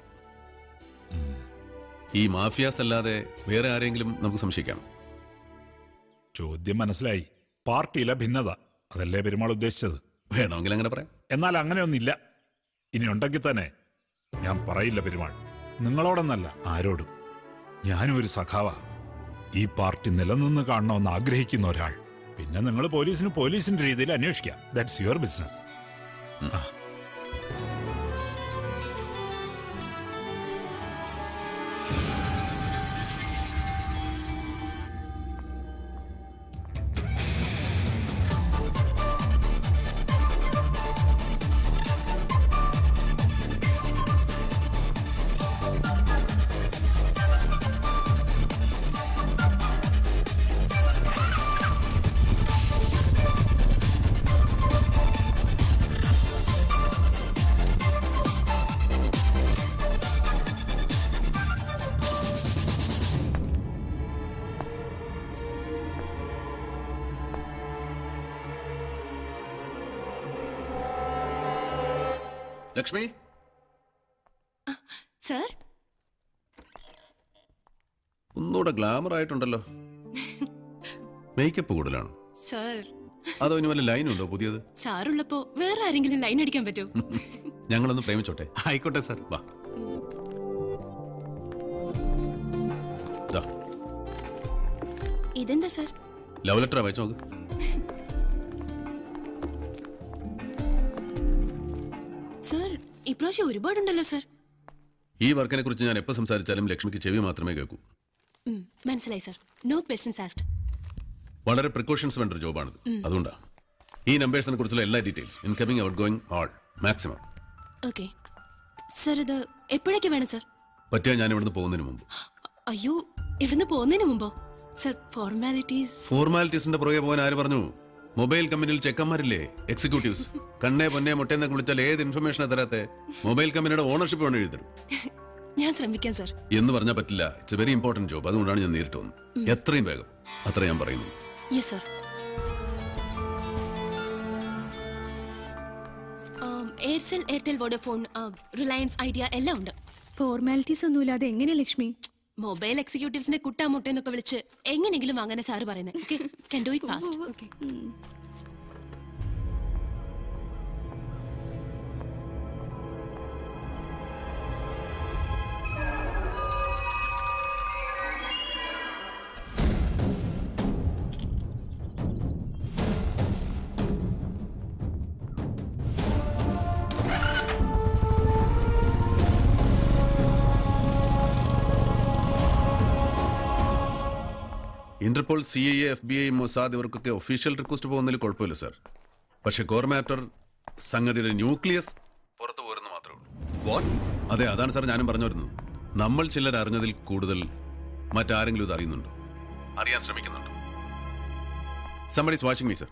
ഈ മാഫിയാസ് അല്ലാതെ വേറെ ആരെങ്കിലും നമുക്ക് സംശയിക്കാം ചോദ്യം മനസ്സിലായി പാർട്ടിയിലെ ഭിന്നത അതല്ലേ പെരുമാൾ ഉദ്ദേശിച്ചത് വേണമെങ്കിൽ അങ്ങനെ പറയാം എന്നാൽ അങ്ങനെയൊന്നില്ല ഇനി ഉണ്ടെങ്കിൽ തന്നെ ഞാൻ പറയില്ല പെരുമാൾ നിങ്ങളോടൊന്നല്ല ആരോടും ഞാനും ഒരു സഖാവ ഈ പാർട്ടി നിലനിന്ന് കാണണമെന്ന് ആഗ്രഹിക്കുന്ന ഒരാൾ പിന്നെ നിങ്ങൾ പോലീസിന് പോലീസിന്റെ രീതിയിൽ അന്വേഷിക്കാം that's your business Lakshmi sir ഒന്നുകൂടെ ഗ്ലാമർ ആയിട്ടുണ്ടല്ലോ മേക്കപ്പ് കൂടുതലാണ് സർ അതോ ഇനി വല്ല ലൈൻ ഉണ്ടോ പുതിയത് സാറുള്ളപ്പോ വേറെ ആരെങ്കിലും ലൈൻ അടിക്കാൻ പറ്റുമോ ഞങ്ങളൊന്ന് പ്രേമിച്ചോട്ടെ ആയിക്കോട്ടെ സാർ വാ ദാ, ഇതെന്താ സർ ലവ് ലെറ്റർ വായിച്ചു നോക്ക് സർ ഇപ്രാവശ്യം ഒരുപാടുണ്ടല്ലോ സർ ഈ വർക്കിനെ കുറിച്ച് ഞാൻ എപ്പോൾ സംസാരിച്ചാലും ലക്ഷ്മിക്ക് ചെവി മാത്രമേ കേൾക്കൂ ഉം, മനസ്സിലായി സർ നോ ക്വസ്റ്റ്യൻസ് ആസ്റ്റ് വളരെ പ്രിക്കോഷൻസ് വേണ്ട ഒരു ജോബാണിത് ഉം. അതുകൊണ്ടാ ഈ നമ്പേഴ്സിനെ കുറിച്ചുള്ള എല്ലാ details incoming outgoing all maximum okay sir ഇത് എപ്പോഴേക്ക് വേണം സർ പറ്റിയാൽ ഞാൻ ഇവിടുന്ന് പോകുന്നതിന് മുമ്പ് അയ്യോ ഇവിടുന്ന് പോകുന്നതിന് മുമ്പോ സർ ഫോർമാലിറ്റീസ് ഫോർമാലിറ്റീസിന്റെ പുറകെ പോകാൻ ആര് പറഞ്ഞു മൊബൈൽ കമ്പനിയിൽ ചെക്കന്മാരില്ലേ എക്സിക്യൂട്ടീവ്സ് കണ്ണേ പൊന്നെ മുട്ടേന്നൊക്കെ വിളിച്ചാൽ ഏത് ഇൻഫർമേഷനെ തരാത്തെ മൊബൈൽ കമ്പനിയുടെ ഓണർഷിപ്പ് വേണം എഴുതരും ഞാൻ ശ്രമിക്കാം സർ എന്ന് പറഞ്ഞാൽ പറ്റില്ല it's a very important job അതുകൊണ്ടാണ് ഞാൻ നേരിട്ട് വന്നത് ഉം. എത്രയും വേഗം അത്ര ഞാൻ പറയുന്നു yes sir Aircel Airtel Vodafone Reliance Idea എല്ലാം ഉണ്ട് ഫോർമാലിറ്റീസ് ഒന്നുമില്ലാതെ എങ്ങനെ ലക്ഷ്മി മൊബൈൽ എക്സിക്യൂട്ടീവ്സിനെ കുട്ടാമുട്ട എന്നൊക്കെ വിളിച്ച് എങ്ങനെയെങ്കിലും അങ്ങനെ സാറ് പറയുന്നത് can do it fast Interpol C I F B I Mossad ഇവർക്കൊക്കെ ഒഫീഷ്യൽ റിക്വസ്റ്റ് പോകുന്നതിൽ കുഴപ്പമില്ല സർ പക്ഷെ കോർ മാറ്റർ സംഗതിയുടെ ന്യൂക്ലിയസ് പുറത്തു പോരുന്നു മാത്രമേ ഉള്ളൂ അതെ അതാണ് സാർ ഞാനും പറഞ്ഞു വരുന്നത് നമ്മൾ ചിലർ അറിഞ്ഞതിൽ കൂടുതൽ മറ്റാരെങ്കിലും ഇത് അറിയുന്നുണ്ടോ അറിയാൻ ശ്രമിക്കുന്നുണ്ടോ സംബഡീസ് വാച്ചിങ് മീ സർ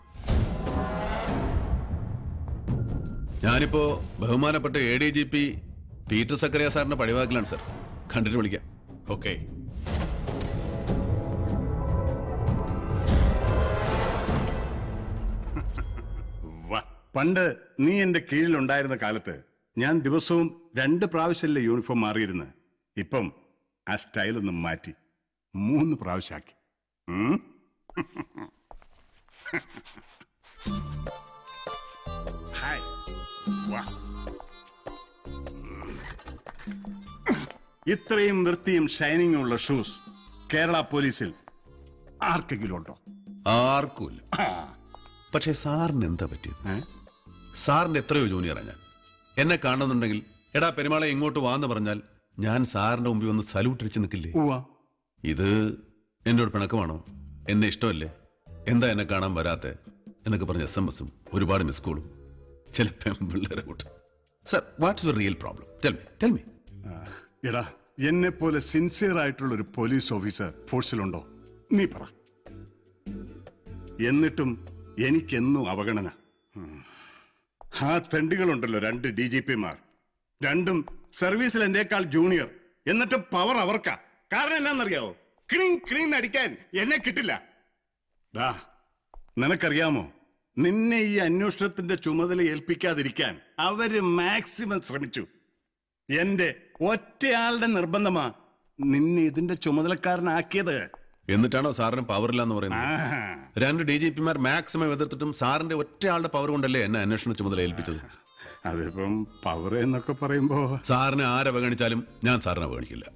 ഞാനിപ്പോ ബഹുമാനപ്പെട്ട A D G P Peter Zachariah സാറിന്റെ പടിവാക്കിലാണ് സർ കണ്ടിട്ട് വിളിക്കാം ഓക്കെ പണ്ട് നീ എന്റെ കീഴിലുണ്ടായിരുന്ന കാലത്ത് ഞാൻ ദിവസവും രണ്ട് പ്രാവശ്യമല്ലേ യൂണിഫോം മാറിയിരുന്ന് ഇപ്പം ആ സ്റ്റൈൽ ഒന്ന് മാറ്റി മൂന്ന് പ്രാവശ്യമാക്കി ഉം? ഹായ് വാ ഇത്രയും വൃത്തിയും ഷൈനിങ്ങും ഉള്ള ഷൂസ് കേരള പോലീസിൽ ആർക്കെങ്കിലും ഉണ്ടോ ആർക്കുമില്ല പക്ഷേ സാറിന് എന്താ പറ്റിയത് സാറിന്റെ എത്രയോ ജൂനിയറാ ഞാൻ എന്നെ കാണുന്നുണ്ടെങ്കിൽ എടാ പെരുമാളെ ഇങ്ങോട്ട് വാന്ന് പറഞ്ഞാൽ ഞാൻ സാറിന്റെ മുമ്പിൽ വന്ന് സല്യൂട്ട് അടിച്ച് നിൽക്കില്ലേ ഉവ്വ. ഇത് എന്നോട് പിണക്കമാണോ എന്നെ ഇഷ്ടമല്ലേ എന്താ എന്നെ കാണാൻ വരാത്തെ എന്നൊക്കെ പറഞ്ഞ എസ് എം എസും ഒരുപാട് മിസ് കോളും ചില പെമ്പിള്ളേരെ കൂട്ട് sir what's your real problem tell me tell me എടാ എന്നെ പോലെ സിൻസിയർ ആയിട്ടുള്ള ഒരു പോലീസ് ഓഫീസർ ഫോഴ്സിലുണ്ടോ നീ പറ എന്നിട്ടും എനിക്കെന്നും അവഗണന ഉം. ആ തെണ്ടികളുണ്ടല്ലോ രണ്ട് ഡി ജി പിമാർ രണ്ടും സർവീസിൽ എന്റെക്കാൾ ജൂനിയർ എന്നിട്ട് പവർ അവർക്കാ കാരണം എന്നാന്നറിയാവോ ക്ലീൻ ക്ലീൻ അടിക്കാൻ എന്നെ കിട്ടില്ല ഡാ നിനക്കറിയാമോ നിന്നെ ഈ അന്വേഷണത്തിന്റെ ചുമതല ഏൽപ്പിക്കാതിരിക്കാൻ അവര് മാക്സിമം ശ്രമിച്ചു എന്റെ ഒറ്റയാളുടെ നിർബന്ധമാ നിന്നെ ഇതിന്റെ ചുമതലക്കാരനാക്കിയത് എന്നിട്ടാണോ സാറിന് പവറില്ല എന്ന് പറയുന്നത് ആഹാ. രണ്ട് ഡി ജി പിമാർ മാക്സിമം എതിർത്തിട്ടും സാറിന്റെ ഒറ്റയാളുടെ പവർ കൊണ്ടല്ലേ എന്നെ അന്വേഷണ ചുമതല ഏൽപ്പിച്ചത് അതിപ്പം പവർ എന്നൊക്കെ പറയുമ്പോ സാറിനെ ആരവഗണിച്ചാലും ഞാൻ സാറിനെ അവഗണിക്കില്ല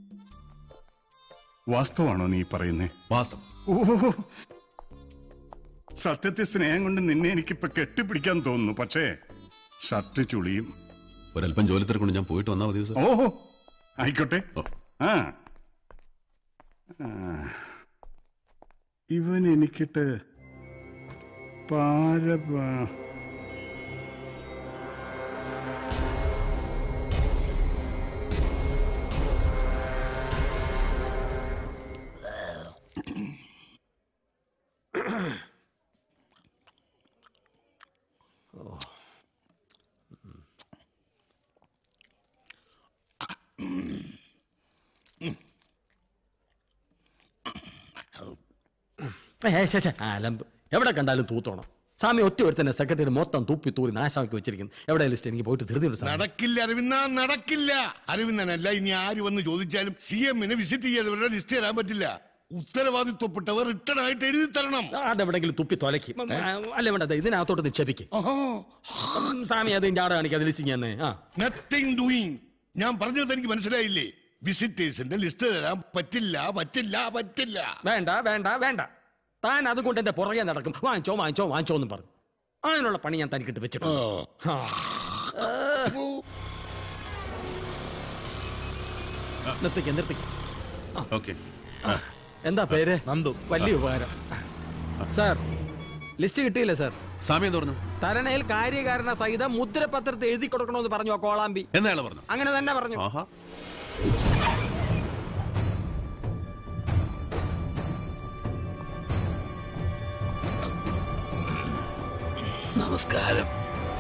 വാസ്തവാണോ നീ പറയുന്നേ വാസ്തവം ഓ സത്യത്തിൽ സ്നേഹം കൊണ്ട് നിന്നെ എനിക്കിപ്പോ കെട്ടിപ്പിടിക്കാൻ തോന്നുന്നു പക്ഷേ ഷർട്ട് ചുളിയും ഒരല്പം ജോലി തിരക്കൊണ്ട് ഞാൻ പോയിട്ട് വന്നാൽ മതി സാർ ഓഹോ ആയിക്കോട്ടെ ആ ആ. ഇവൻ എനിക്കിട്ട് പാര ഏ, ശ്ശെ, ശ്ശെ, അലമ്പ് എവിടെ കണ്ടാലും തൂത്തോണം സ്വാമി ഒറ്റ ഒരുത്തന്നെ സെക്രട്ടറി മൊത്തം തൂപ്പി തൂറി നാശമാക്കി വെച്ചിരിക്കുന്നു എവിടെ ലിസ്റ്റ് എനിക്ക് പോയിട്ട് ധൃതിയുണ്ട് സ്വാമി നടക്കില്ല അരവിന്ദ നടക്കില്ല അരവിന്ദനല്ല ഇനി ആര് വന്ന് ചോദിച്ചാലും സി എമ്മിനെ വിസിറ്റ് ചെയ്തവരുടെ ലിസ്റ്റ് തരാൻ പറ്റില്ല ഉത്തരവാദിത്വപ്പെട്ടവർ റിട്ടേൺ ആയിട്ട് എഴുതി തരണം അതെവിടെങ്കിലും തുപ്പി തൊലക്കി അല്ല വേണ്ട ദേ ഇതിനകത്തോട്ട് നിക്ഷേപിക്ക് ഉം, സ്വാമി അത് ഞാടെ കാണിക്കാതെ ലിസ്റ്റിങ് തന്നെ ആ നത്തിങ് ഡൂയിങ് ഞാൻ പറഞ്ഞത് എനിക്ക് മനസ്സിലായില്ലേ വിസിറ്റേഴ്സിന്റെ ലിസ്റ്റ് തരാൻ പറ്റില്ല പറ്റില്ല പറ്റില്ല വേണ്ട വേണ്ട വേണ്ട താൻ അതുകൊണ്ട് എന്റെ പുറകെ നടക്കും വാങ്ങിച്ചോ വാങ്ങിച്ചോ വാങ്ങിച്ചോ എന്നും പറഞ്ഞു അതിനുള്ള പണി ഞാൻ തനിക്കിട്ട് വെച്ചിട്ടുണ്ട് ആ. നിർത്തിക്ക നിർത്തിക്ക ഓക്കെ എന്താ പേര് നന്ദു വലിയ ഉപകാരം സാർ ലിസ്റ്റ് കിട്ടിയില്ല സാർ സമയം തുറന്നു തരണയിൽ കാര്യകാരണ സഹിതം മുദ്രപത്രത്തിൽ എഴുതി കൊടുക്കണമെന്ന് പറഞ്ഞു ആ കോളാമ്പി എന്നയാള് പറഞ്ഞു അങ്ങനെ തന്നെ പറഞ്ഞു ആഹാ നമസ്കാരം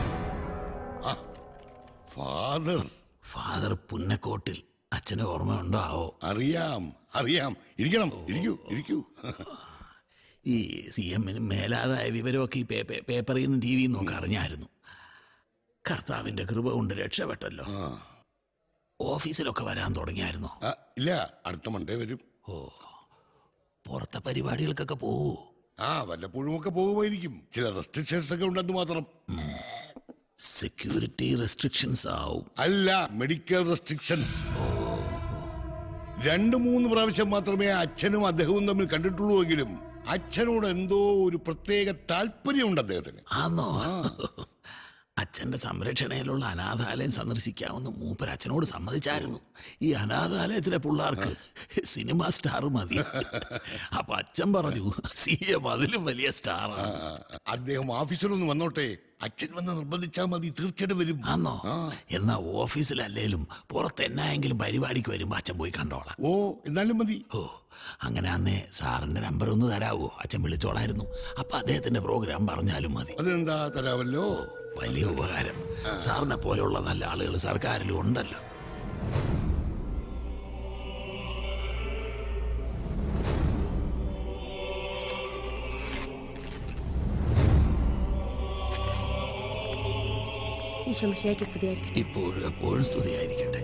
ഫാദർ ഫാദർ പുന്നക്കോട്ടിൽ അച്ഛന് ഓർമ്മയുണ്ടോ ആവോ അറിയാം അറിയാം ഇരിക്കണം ഇരിക്കൂ ഇരിക്കൂ ഈ സി എമ്മിന് മേലാതായ വിവരമൊക്കെ ഈ പേ- പേ- പേപ്പറിൽ നിന്നും ടി വിയിൽ നിന്നൊക്കെ അറിഞ്ഞായിരുന്നു കർത്താവിന്റെ കൃപ കൊണ്ട് രക്ഷപ്പെട്ടല്ലോ ഓഫീസിലൊക്കെ വരാൻ തുടങ്ങിയായിരുന്നോ ആ, ഇല്ല അടുത്ത മണ്ടേ വരും ഓ പുറത്തെ പരിപാടികൾക്കൊക്കെ പോവൂ ആ വല്ലപ്പോഴും ഒക്കെ പോകുമായിരിക്കും ചില റെസ്ട്രിക്ഷൻസ് ഒക്കെ ഉണ്ടെന്ന് മാത്രം സെക്യൂരിറ്റി റെസ്ട്രിക്ഷൻസ് ആവും അല്ല മെഡിക്കൽ റെസ്ട്രിക്ഷൻസ് രണ്ട് മൂന്ന് പ്രാവശ്യം മാത്രമേ അച്ഛനും അദ്ദേഹവും തമ്മിൽ കണ്ടിട്ടുള്ളൂ എങ്കിലും അച്ഛനോട് എന്തോ ഒരു പ്രത്യേക താല്പര്യമുണ്ട് അദ്ദേഹത്തിന് ആന്നോ അച്ഛന്റെ സംരക്ഷണയിലുള്ള അനാഥാലയം സന്ദർശിക്കാമെന്ന് മൂപ്പർ അച്ഛനോട് സമ്മതിച്ചായിരുന്നു ഈ അനാഥാലയത്തിലെ പിള്ളേർക്ക് സിനിമ സ്റ്റാർ മതി അപ്പൊ അച്ഛൻ പറഞ്ഞു സി എം അതിലും വലിയ സ്റ്റാറാണ് അദ്ദേഹം ഓഫീസിലൊന്ന് വന്നോട്ടെ അച്ഛൻ വന്ന് നിർബന്ധിച്ചാൽ മതി തീർച്ചയായിട്ടും വരും ആന്നോ എന്നാ ഓഫീസിലല്ലേലും പുറത്ത് എന്നായെങ്കിലും പരിപാടിക്ക് വരുമ്പോ അച്ഛൻ പോയി കണ്ടോളാം ഓ എന്നാലും മതി ഓ അങ്ങനെ അന്നേ സാറിന്റെ നമ്പർ ഒന്ന് തരാവോ അച്ഛൻ വിളിച്ചോളായിരുന്നു അപ്പൊ അദ്ദേഹത്തിന്റെ പ്രോഗ്രാം പറഞ്ഞാലും മതി അതെന്താ തരാമല്ലോ വലിയ ഉപകാരം സാറിനെ പോലെയുള്ള നല്ല ആളുകൾ സർക്കാരിലും ഉണ്ടല്ലോ ഈശോമിശിയാക്കി സ്തുതിയായിരിക്കട്ടെ ഇപ്പോഴും എപ്പോഴും സ്തുതിയായിരിക്കട്ടെ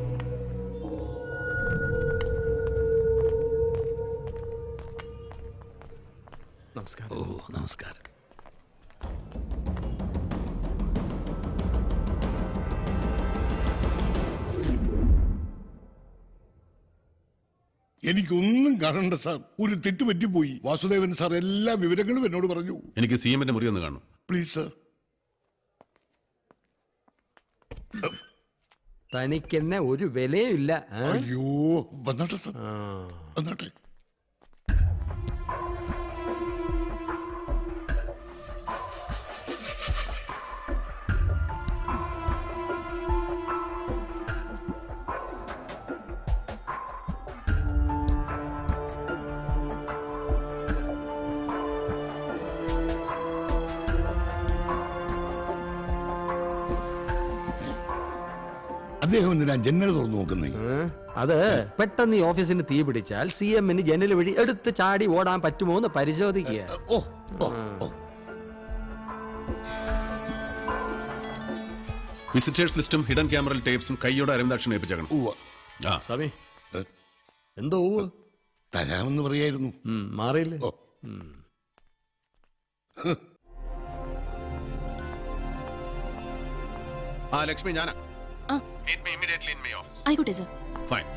നമസ്കാരം ഓ നമസ്കാരം എനിക്കൊന്നും കാണണ്ട സാർ ഒരു തെറ്റ് പറ്റിപ്പോയി വാസുദേവൻ സാർ എല്ലാ വിവരങ്ങളും എന്നോട് പറഞ്ഞു എനിക്ക് സി എമ്മിന്റെ മുറി ഒന്ന് കാണും പ്ലീസ് സാർ തനിക്കെന്നെ ഒരു വിലയും ഇല്ല ആ? അയ്യോ വന്നോട്ടെ സാർ വന്നോട്ടെ അദ്ദേഹം എന്തിനാ ജന്നൽ തുറന്നു നോക്കുന്നേ ഏ? അത് പെട്ടെന്ന് ഈ ഓഫീസിന് തീ പിടിച്ചാൽ സി എമ്മിന് ജനൽ വഴി എടുത്ത് ചാടി ഓടാൻ പറ്റുമോ എന്ന് പരിശോധിക്കുക ഓ വിസിറ്റേഴ്സ് ലിസ്റ്റും ഹിഡൻ ക്യാമറൽ ടേപ്സും കൈയോടെ അരവിന്ദാക്ഷൻ ഏൽപ്പിച്ചേക്കണം ആ സ്വാമി എന്തോ തരാമെന്ന് പറയായിരുന്നു മാറിയില്ലേ ആ ലക്ഷ്മി ഞാനാ ആ. Meet me immediately in my office. ആയിക്കോട്ടെ സർ Fine.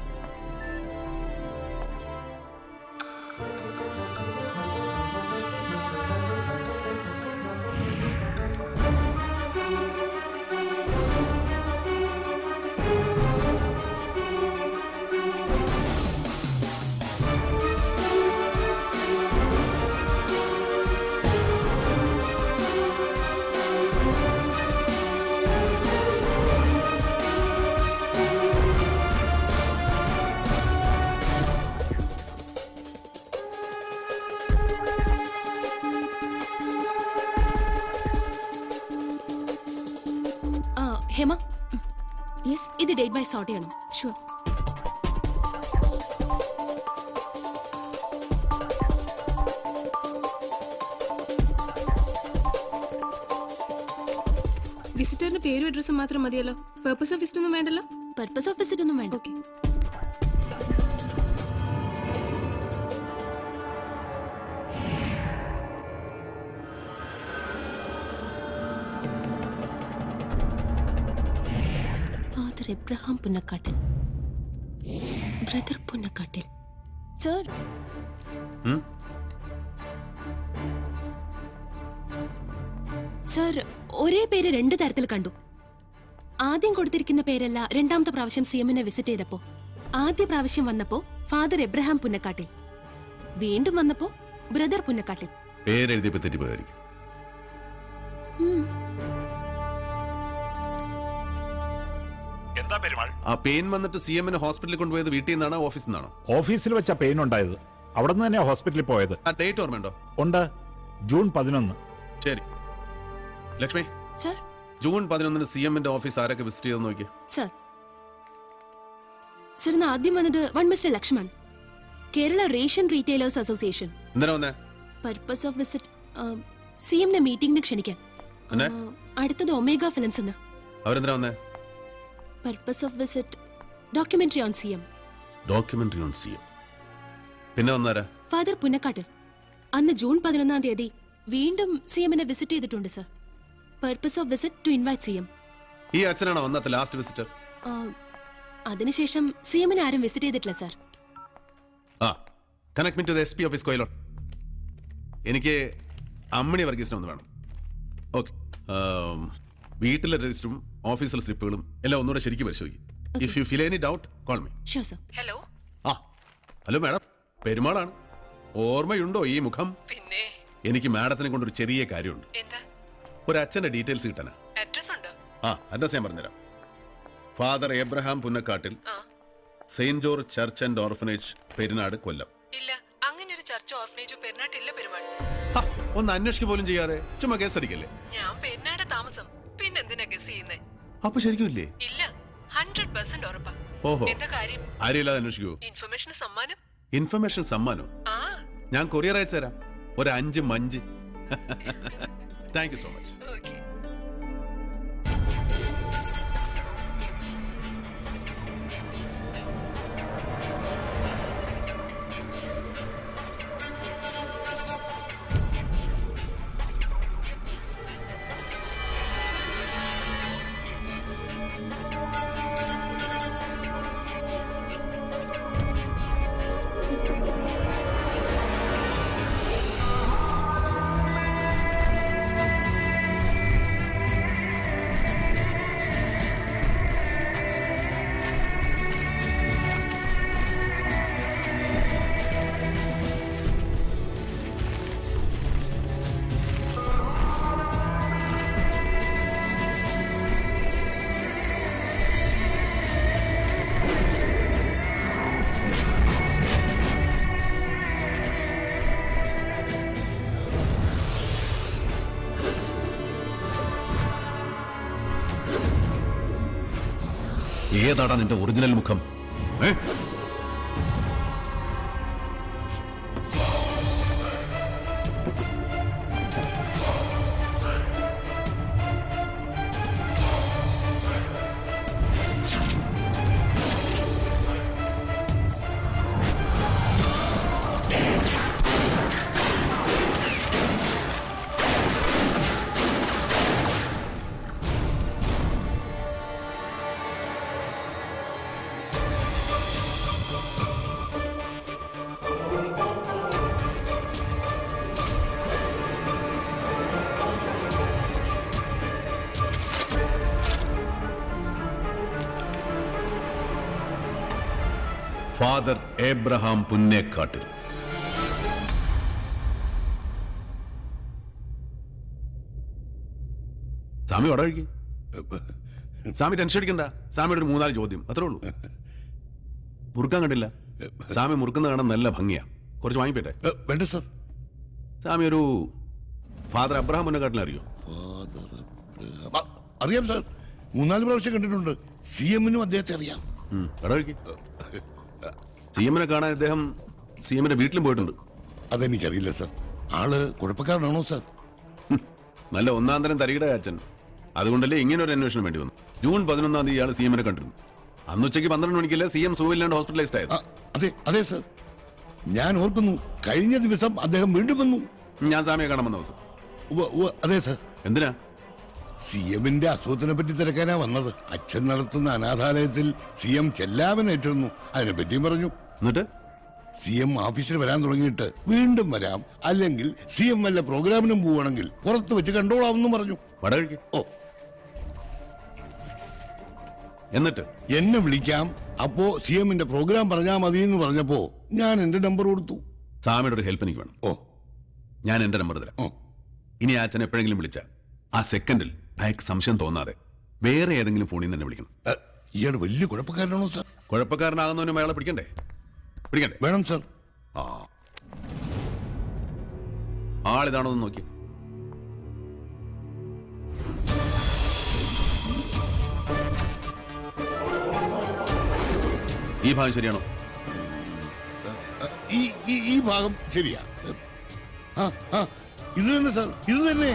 ആ ഹേമ യെസ് ഇത് ഡേറ്റ് ബൈ സോർട്ട് ചെയ്യണം ഷുവർ വിസിറ്ററിന്റെ പേരും അഡ്രസ്സും മാത്രം മതിയല്ലോ പേർപ്പസ് ഓഫ് വിസിറ്റ് ഒന്നും വേണ്ടല്ലോ പർപ്പസ് ഓഫ് വിസിറ്റ് ഒന്നും വേണ്ട okay father Abraham Punnakkattil brother Punnakkattil sir ഉം? സർ ഒരേ പേര് രണ്ട് തരത്തിൽ കണ്ടു ആദ്യം കൊടുത്തിരിക്കുന്ന പേരല്ല രണ്ടാമത്തെ പ്രാവശ്യം സി എമ്മിനെ വിസിറ്റ് ചെയ്തപ്പോ ആദ്യ പ്രാവശ്യം വന്നപ്പോ ഫാദർ എബ്രഹാം പുന്നക്കാട്ടിൽ വീണ്ടും വന്നപ്പോ ബ്രദർ പുന്നക്കാട്ടിൽ പേരെഴുതിയപ്പോ തെറ്റിപ്പോയതായിരിക്കും ഉം. എന്താ പെരുമാൾ ആ പെയിൻ വന്നിട്ട് സി എമ്മിനെ ഹോസ്പിറ്റലിൽ കൊണ്ടുപോയത് വീട്ടിൽ നിന്നാണോ ഓഫീസിൽ നിന്നാണോ ഓഫീസിൽ വെച്ച പെയിൻ ഉണ്ടായത് അവിടെ നിന്ന് തന്നെ ഹോസ്പിറ്റലിൽ പോയത് ആ ഡേറ്റ് ഓർമ്മയുണ്ടോ ഉണ്ട് ജൂൺ പതിനൊന്ന് ശരി ലക്ഷ്മി സർ ജൂൺ പതിനൊന്നിന് സി എമ്മിന്റെ ഓഫീസ് ആരൊക്കെ വിസിറ്റ് ചെയ്തെന്ന് നോക്കി സർ സർ ഇന്ന് ആദ്യം വന്നത് one mister Lakshman Kerala ration retailers association എന്തിനാ വന്നേ പർപ്പസ് ഓഫ് വിസിറ്റ് സി എമ്മിനെ മീറ്റിംഗിന് ക്ഷണിക്കാൻ പിന്നെ ആ, അടുത്തത് ഒമേഗ ഫിലിംസ് എന്ന് അവരെന്തിനാ വന്നേ purpose of visit documentary on C M documentary on C M പിന്നെ വന്നാരാ ഫാദർ പുന്നക്കാട്ടിൽ അന്ന് ജൂൺ പതിനൊന്നാം തീയതി വീണ്ടും സി എമ്മിനെ വിസിറ്റ് ചെയ്തിട്ടുണ്ട് sir purpose of visit to invite C M ഈ അച്ഛനാണോ വന്നത്തെ ലാസ്റ്റ് വിസിറ്റർ അതിനുശേഷം സി എമ്മിനെ ആരും വിസിറ്റ് ചെയ്തിട്ടില്ല സർ ആ connect me to the S P office Quilon എനിക്ക് അമ്മണി വർഗീസിനെ ഒന്ന് വേണം ഓക്കെ വീട്ടിലെ രജിസ്റ്ററും ഓഫീസിലെ സ്ലിപ്പുകളും എല്ലാം ഒന്നുകൂടെ ശരിക്കും പരിശോധിക്കും if you feel any doubt call me ഷോ സർ ഹലോ ആ ഹലോ മാഡം പെരുമാളാണ് ഓർമ്മയുണ്ടോ ഈ മുഖം പിന്നെ എനിക്ക് മാഡത്തിനെ കൊണ്ടൊരു ചെറിയ കാര്യമുണ്ട് എന്താ ഒരു അച്ഛന്റെ ഡീറ്റെയിൽസ് കിട്ടാനാ അഡ്രസ് ഉണ്ടോ ആ അഡ്രസ് ഞാൻ പറഞ്ഞുതരാം ഫാദർ എബ്രഹാം പുന്നക്കാട്ടിൽ ആ Saint George church and orphanage Perinad Kollam ഇല്ല അങ്ങനെ ഒരു ചർച്ച ഓർഫനേജോ പെരുന്നാട്ടില്ല പെരുമാൾ ഒന്ന് അന്വേഷിക്കുക പോലും ചെയ്യാതെ ചുമ്മാ കേസ് അടിക്കല്ലേ ഞാൻ പെരുന്നാട് താമസം പിന്നെന്തിനാ ഗസ് ചെയ്യുന്നേ അപ്പൊ ശരിക്കും ഇല്ലേ ഇല്ല ഹൺഡ്രഡ് പെർസെന്റ് ഉറപ്പാ ഓഹോ എന്താ കാര്യം ആരെയില്ലാതെ അന്വേഷിക്കൂ ഇൻഫർമേഷൻ സമ്മാനം ഇൻഫർമേഷൻ സമ്മാനോ ആ ഞാൻ കൊറിയർ അയച്ചു തരാം ഒരു അഞ്ച് Munch thank you so much okay ഏതാടാ നിന്റെ ഒറിജിനൽ മുഖം ഏ ഫാദർ ഏബ്രഹാം പുന്നേക്കാട്ടിൽ സ്വാമി വടകഴിക്ക് സ്വാമി ടെൻഷൻ അടിക്കണ്ട സ്വാമിയുടെ ഒരു മൂന്നാല് ചോദ്യം അത്രേ ഉള്ളൂ മുറുക്കാൻ കണ്ടില്ല സ്വാമി മുറുക്കുന്ന കാണാൻ നല്ല ഭംഗിയാ കുറച്ച് വാങ്ങിപ്പോട്ടെ വേണ്ട സർ സ്വാമി ഒരു ഫാദർ അബ്രഹാം പുന്നക്കാട്ടിൽ അറിയോ അ- അറിയാം സാർ മൂന്നാല് പ്രാവശ്യം കണ്ടിട്ടുണ്ട് സി എമ്മിനും അദ്ദേഹത്തെ അറിയാം വടകഴിക്ക് സി എമ്മിനെ കാണാൻ അദ്ദേഹം സി എമ്മിന്റെ വീട്ടിലും പോയിട്ടുണ്ട് അതെനിക്കറിയില്ല സാർ ആള് കുഴപ്പക്കാരനാണോ സാർ നല്ല ഒന്നാം തരം തരികിട അച്ഛൻ അതുകൊണ്ടല്ലേ ഇങ്ങനെ ഒരു അന്വേഷണം വേണ്ടി വന്നു ജൂൺ പതിനൊന്നാം തീയതി ഇയാൾ സി എമ്മിനെ കണ്ടിരുന്നു അന്ന് ഉച്ചയ്ക്ക് പന്ത്രണ്ട് മണിക്കല്ലേ സി എം സൂവില്ലാണ്ട് ഹോസ്പിറ്റലൈസ്ഡ് ആയത് അതെ അതെ സാർ ഞാൻ ഓർക്കുന്നു കഴിഞ്ഞ ദിവസം അദ്ദേഹം വീണ്ടും വന്നു ഞാൻ സ്വാമിയെ കാണാൻ വന്ന ദിവസം അതെ സാർ എന്തിനാ സി എമ്മിന്റെ അസുഖത്തിനെ പറ്റി തിരക്കാനാ വന്നത് അച്ഛൻ നടത്തുന്ന അനാഥാലയത്തിൽ സി എം ചെല്ലാവനേറ്റിരുന്നു അതിനെ പറ്റിയും പറഞ്ഞു എന്നിട്ട് സി എം ഓഫീസിൽ വരാൻ തുടങ്ങിയിട്ട് വീണ്ടും വരാം അല്ലെങ്കിൽ സി എം വല്ല പ്രോഗ്രാമിനും പോവുകയാണെങ്കിൽ പുറത്ത് വെച്ച് കണ്ടോളാമെന്നും പറഞ്ഞു വടകഴിക്ക് ഓ എന്നിട്ട് എന്നെ വിളിക്കാം അപ്പോ സി എമ്മിന്റെ പ്രോഗ്രാം പറഞ്ഞാൽ മതി എന്ന് പറഞ്ഞപ്പോ ഞാൻ എന്റെ നമ്പർ കൊടുത്തു സ്വാമിയുടെ ഒരു ഹെൽപ്പ് എനിക്ക് വേണം ഓ ഞാൻ എന്റെ നമ്പർ തരാം ഇനി ആ അച്ഛൻ എപ്പോഴെങ്കിലും വിളിച്ച ആ സെക്കൻഡിൽ അയാൾക്ക് സംശയം തോന്നാതെ വേറെ ഏതെങ്കിലും ഫോണിൽ നിന്ന് തന്നെ വിളിക്കണം ഇയാൾ വലിയ കുഴപ്പക്കാരനാണോ സാർ കുഴപ്പക്കാരനാകുന്നവനും അയാളെ പിടിക്കണ്ടേ പിടിക്കണ്ടേ വേണം സാർ ആ ആളിതാണോ എന്ന് നോക്കി ഈ ഭാഗം ശരിയാണോ ഈ ഈ ഈ ഭാഗം ശരിയാ ആ ആ ഇത് തന്നെ സാർ ഇത് തന്നെ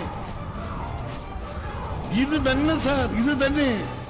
ഇത് തന്നെ സാർ ഇത് തന്നെ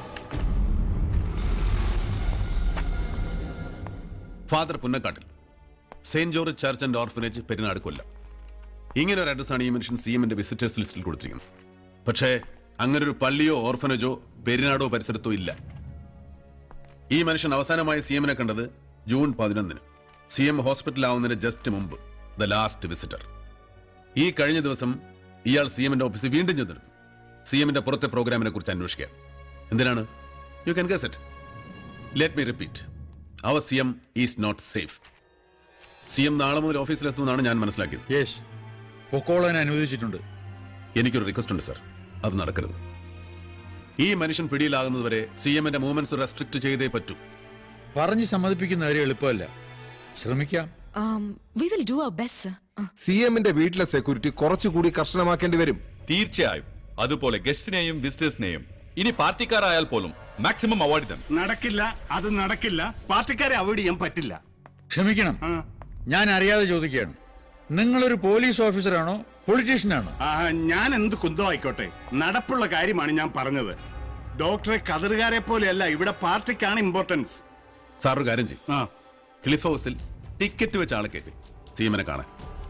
father Punnakkattil Saint George church and orphanage Perunad Kollam ഇങ്ങനെ ഒരു അഡ്രസ്സാണ് ഈ മനുഷ്യൻ സി എമ്മിന്റെ വിസിറ്റേഴ്സ് ലിസ്റ്റിൽ കൊടുത്തിരിക്കുന്നത് പക്ഷേ അങ്ങനെ ഒരു പള്ളിയോ ഓർഫനേജോ പെരുന്നാടോ പരിസരത്തോ ഇല്ല ഈ മനുഷ്യൻ അവസാനമായി സി എമ്മിനെ കണ്ടത് ജൂൺ പതിനൊന്നിന് സി എം ഹോസ്പിറ്റലാവുന്നതിന് ജസ്റ്റ് മുമ്പ് ദ ലാസ്റ്റ് വിസിറ്റർ ഈ കഴിഞ്ഞ ദിവസം ഇയാൾ സി എമ്മിന്റെ ഓഫീസിൽ വീണ്ടും ചെന്നെടുത്തു സി എമ്മിന്റെ പുറത്തെ പ്രോഗ്രാമിനെ കുറിച്ച് അന്വേഷിക്കാൻ എന്തിനാണ് you can guess it let me repeat our C M is not safe C M നാളെ മുതൽ ഓഫീസിലെത്തുമെന്നാണ് ഞാൻ മനസ്സിലാക്കിയത് യേശ് പൊക്കോളാൻ അനുവദിച്ചിട്ടുണ്ട് എനിക്കൊരു റിക്വസ്റ്റ് ഉണ്ട് സർ അത് നടക്കരുത് ഈ മനുഷ്യൻ പിടിയിലാകുന്നതുവരെ സി എമ്മിന്റെ മൂവ്മെന്റ്സ് റെസ്ട്രിക്ട് ചെയ്തേ പറ്റൂ പറഞ്ഞ് സമ്മതിപ്പിക്കുന്ന കാര്യം എളുപ്പമല്ല ശ്രമിക്കാം we will do our best C എമ്മിന്റെ വീട്ടിലെ സെക്യൂരിറ്റി കുറച്ചുകൂടി കർശനമാക്കേണ്ടി വരും തീർച്ചയായും അതുപോലെ ഗസ്റ്റിനെയും വിസിറ്റേഴ്സിനെയും ഇനി പാർട്ടിക്കാരായാൽ പോലും മാക്സിമം അവോയ്ഡ് them നടക്കില്ല അത് നടക്കില്ല പാർട്ടിക്കാരെ അവോയ്ഡ് ചെയ്യാൻ പറ്റില്ല ക്ഷമിക്കണം ഞാൻ അറിയാതെ ചോദിക്കുകയാണ് നിങ്ങളൊരു പോലീസ് ഓഫീസറാണോ പൊളിറ്റീഷ്യനാണോ ആ, ഞാൻ എന്ത് കുന്തോ ആയിക്കോട്ടെ നടപ്പുള്ള കാര്യമാണ് ഞാൻ പറഞ്ഞത് ഡോക്ടറെ കതറുകാരെ പോലെയല്ല ഇവിടെ പാർട്ടിക്കാണ് ഇമ്പോർട്ടൻസ് സാർ ഒരു കാര്യം ചെയ്യും ക്ലിഫ് ഹൗസിൽ ടിക്കറ്റ് വെച്ച് ആളെ കയറ്റി സി എമ്മിനെ കാണാൻ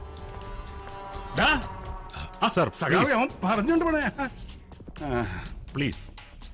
സർ please. പറഞ്ഞോണ്ട് പോണേ പ്ലീസ്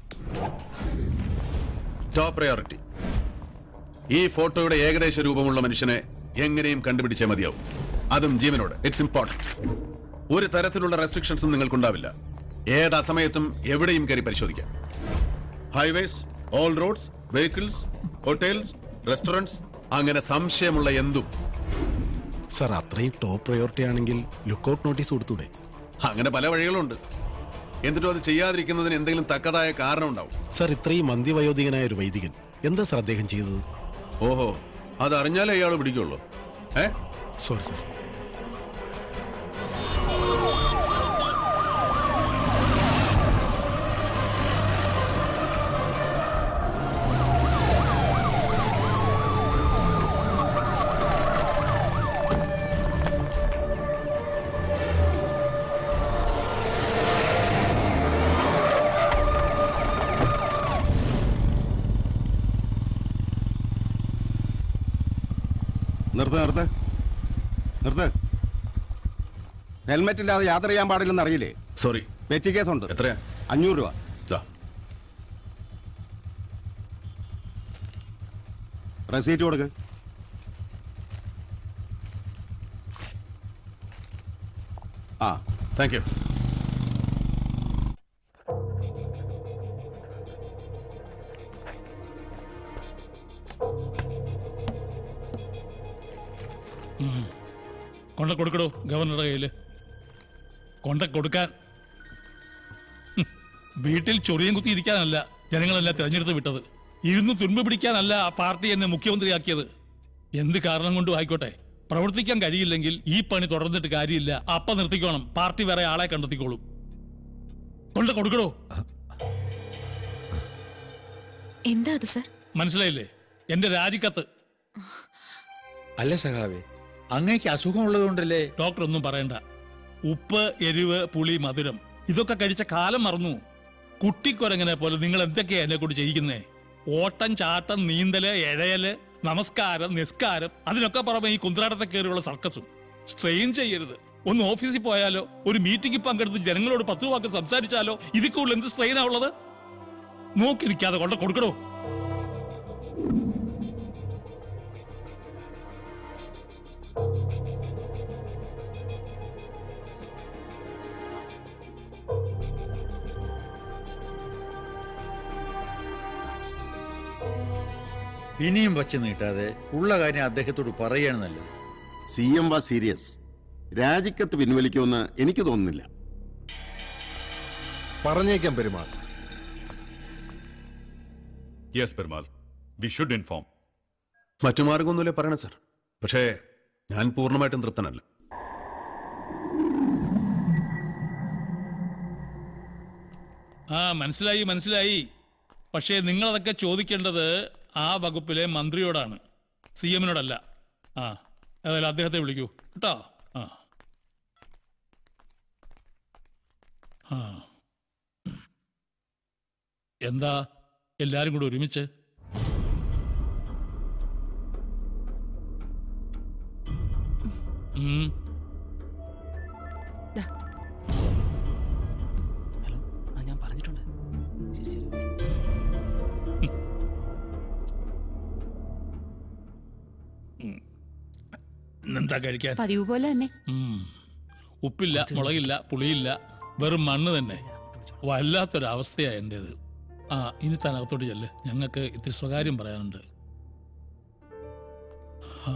ടോപ്പ് പ്രയോറിറ്റി ഈ ഫോട്ടോയുടെ ഏകദേശ രൂപമുള്ള മനുഷ്യനെ എങ്ങനെയും കണ്ടുപിടിച്ചേ മതിയാവും അതും ജീവനോട് ഇറ്റ്സ് ഇമ്പോർട്ടന്റ് ഒരു തരത്തിലുള്ള റെസ്ട്രിക്ഷൻസും നിങ്ങൾക്കുണ്ടാവില്ല ഏത് അസമയത്തും എവിടെയും കയറി പരിശോധിക്കാം highways all roads vehicles hotels restaurants അങ്ങനെ സംശയമുള്ള എന്തും സർ അത്രയും ടോപ്പ് പ്രയോറിറ്റി ആണെങ്കിൽ ലുക്കൗട്ട് നോട്ടീസ് കൊടുത്തൂടെ അങ്ങനെ പല വഴികളുണ്ട് എന്നിട്ടും അത് ചെയ്യാതിരിക്കുന്നതിന് എന്തെങ്കിലും തക്കതായ കാരണം ഉണ്ടാവും സർ ഇത്രയും മന്ദിവയോധികനായ ഒരു വൈദികൻ എന്താ സർ അദ്ദേഹം ചെയ്തത് ഓഹോ അത് അറിഞ്ഞാലേ ഇയാൾ പിടിക്കുള്ളൂ ഏ സോറി സർ നിർത്ത് നിർത്ത് നിർത്ത് ഹെൽമെറ്റ് ഇല്ലാതെ യാത്ര ചെയ്യാൻ പാടില്ലെന്ന് അറിയില്ലേ സോറി പെറ്റി കേസുണ്ട് എത്രയാ അഞ്ഞൂറ് രൂപ റെസീറ്റ് കൊടുക്ക് ആ താങ്ക് യു ഉം. കൊണ്ട കൊടുക്കടോ ഗവർണറുടെ കയ്യില് കൊണ്ട കൊടുക്കാൻ ഹും. വീട്ടിൽ ചൊറിയും കുത്തി ഇരിക്കാനല്ല ജനങ്ങളെല്ലാം തിരഞ്ഞെടുത്ത് വിട്ടത് ഇരുന്ന് തുരുമ്പ് പിടിക്കാനല്ല ആ പാർട്ടി എന്നെ മുഖ്യമന്ത്രിയാക്കിയത് എന്ത് കാരണം കൊണ്ടും ആയിക്കോട്ടെ പ്രവർത്തിക്കാൻ കഴിയില്ലെങ്കിൽ ഈ പണി തുടർന്നിട്ട് കാര്യമില്ല അപ്പ നിർത്തിക്കോണം പാർട്ടി വേറെ ആളെ കണ്ടെത്തിക്കോളും കൊണ്ട് കൊടുക്കടോ എന്താ അത് സർ മനസ്സിലായില്ലേ എന്റെ രാജിക്കത്ത് അല്ല സഖാവേ അങ്ങേക്ക് അസുഖമുള്ളതുകൊണ്ടല്ലേ ഡോക്ടർ ഒന്നും പറയണ്ട ഉപ്പ് എരിവ് പുളി മധുരം ഇതൊക്കെ കഴിച്ച കാലം മറന്നു കുട്ടിക്കൊരങ്ങനെ പോലെ നിങ്ങൾ എന്തൊക്കെയാ എന്നെ കൊണ്ട് ചെയ്യിക്കുന്നേ ഓട്ടം ചാട്ടം നീന്തല് എഴയല് നമസ്കാരം നിസ്കാരം അതിനൊക്കെ പുറമെ ഈ കുന്ത്രാട്ടത്തെ കയറിയുള്ള സർക്കസും സ്ട്രെയിൻ ചെയ്യരുത് ഒന്ന് ഓഫീസിൽ പോയാലോ ഒരു മീറ്റിംഗിൽ പങ്കെടുത്ത് ജനങ്ങളോട് പത്ത് വാക്ക് സംസാരിച്ചാലോ ഇതിൽ കൂടുതൽ എന്ത് സ്ട്രെയിനാ ഉള്ളത് നോക്കി നിൽക്കാതെ കൊണ്ട് കൊടുക്കണോ ഇനിയും വച്ച് നീട്ടാതെ ഉള്ള കാര്യം അദ്ദേഹത്തോട് പറയുകയാണ് നല്ലത് സി എം വാ സീരിയസ് രാജിക്കത്ത് പിൻവലിക്കുമെന്ന് എനിക്ക് തോന്നുന്നില്ല പറഞ്ഞേക്കാം Perumal yes Perumal we should inform മറ്റു മാർഗമൊന്നുമില്ല പറയണ സർ പക്ഷേ ഞാൻ പൂർണ്ണമായിട്ടും തൃപ്തനല്ല ആ മനസ്സിലായി മനസ്സിലായി പക്ഷേ നിങ്ങളതൊക്കെ ചോദിക്കേണ്ടത് ആ വകുപ്പിലെ മന്ത്രിയോടാണ് സി എമ്മിനോടല്ല ആ ഏതായാലും അദ്ദേഹത്തെ വിളിക്കൂ കേട്ടോ ആ ആ എന്താ എല്ലാരും കൂടെ ഒരുമിച്ച് ഉം ഞാൻ പറഞ്ഞിട്ടുണ്ട് ശരി ശരി എന്താ കഴിക്കാൻ പതിവ് പോലെ തന്നെ ഉം. ഉപ്പില്ല മുളകില്ല പുളിയില്ല വെറും മണ്ണ് തന്നെ വല്ലാത്തൊരവസ്ഥയാ എൻ്റേത് ആ ഇനി താൻ അകത്തോട്ട് ചെല്ല് ഞങ്ങൾക്ക് ഇത്തിരി സ്വകാര്യം പറയാനുണ്ട് ആ.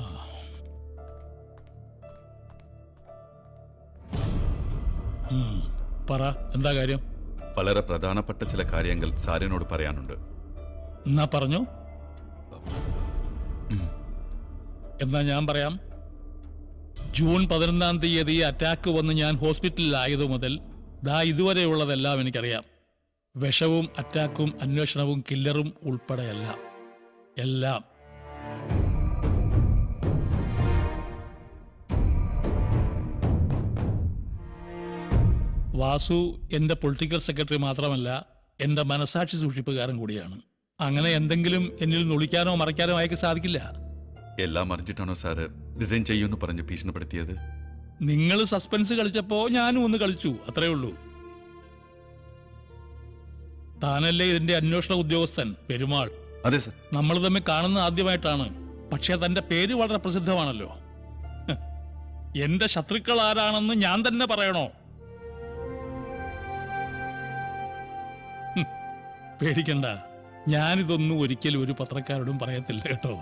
ഉം. പറ എന്താ കാര്യം വളരെ പ്രധാനപ്പെട്ട ചില കാര്യങ്ങൾ സാറിനോട് പറയാനുണ്ട് എന്നാ പറഞ്ഞു എന്നാ ഞാൻ പറയാം ജൂൺ പതിനൊന്നാം തീയതി അറ്റാക്ക് വന്ന് ഞാൻ ഹോസ്പിറ്റലിലായതു മുതൽ ദാ ഇതുവരെയുള്ളതെല്ലാം എനിക്കറിയാം വിഷവും അറ്റാക്കും അന്വേഷണവും കില്ലറും ഉൾപ്പെടെയല്ല എല്ലാം വാസു എന്റെ പൊളിറ്റിക്കൽ സെക്രട്ടറി മാത്രമല്ല എന്റെ മനസാക്ഷി സൂക്ഷിപ്പുകാരൻ കൂടിയാണ് അങ്ങനെ എന്തെങ്കിലും എന്നിൽ നൊളിക്കാനോ മറയ്ക്കാനോ അയക്ക് സാധിക്കില്ല എല്ലാം അറിഞ്ഞിട്ടാണോ സാറ് റിസൈൻ ചെയ്യുമെന്ന് പറഞ്ഞ് ഭീഷണിപ്പെടുത്തിയത് നിങ്ങൾ സസ്പെൻസ് കളിച്ചപ്പോ ഞാനും ഒന്ന് കളിച്ചു അത്രേ ഉള്ളൂ താനല്ലേ ഇതിന്റെ അന്വേഷണ ഉദ്യോഗസ്ഥൻ പെരുമാൾ അതെ സർ നമ്മൾ തമ്മിൽ കാണുന്ന ആദ്യമായിട്ടാണ് പക്ഷേ തന്റെ പേര് വളരെ പ്രസിദ്ധമാണല്ലോ ഹ്. എന്റെ ശത്രുക്കൾ ആരാണെന്ന് ഞാൻ തന്നെ പറയണോ ഹും. പേടിക്കണ്ട ഞാനിതൊന്നും ഒരിക്കലും ഒരു പത്രക്കാരോടും പറയത്തില്ല കേട്ടോ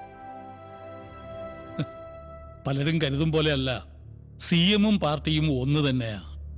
ഹ്. പലരും കരുതും പോലെയല്ല സി എമ്മും പാർട്ടിയും ഒന്ന് തന്നെയാ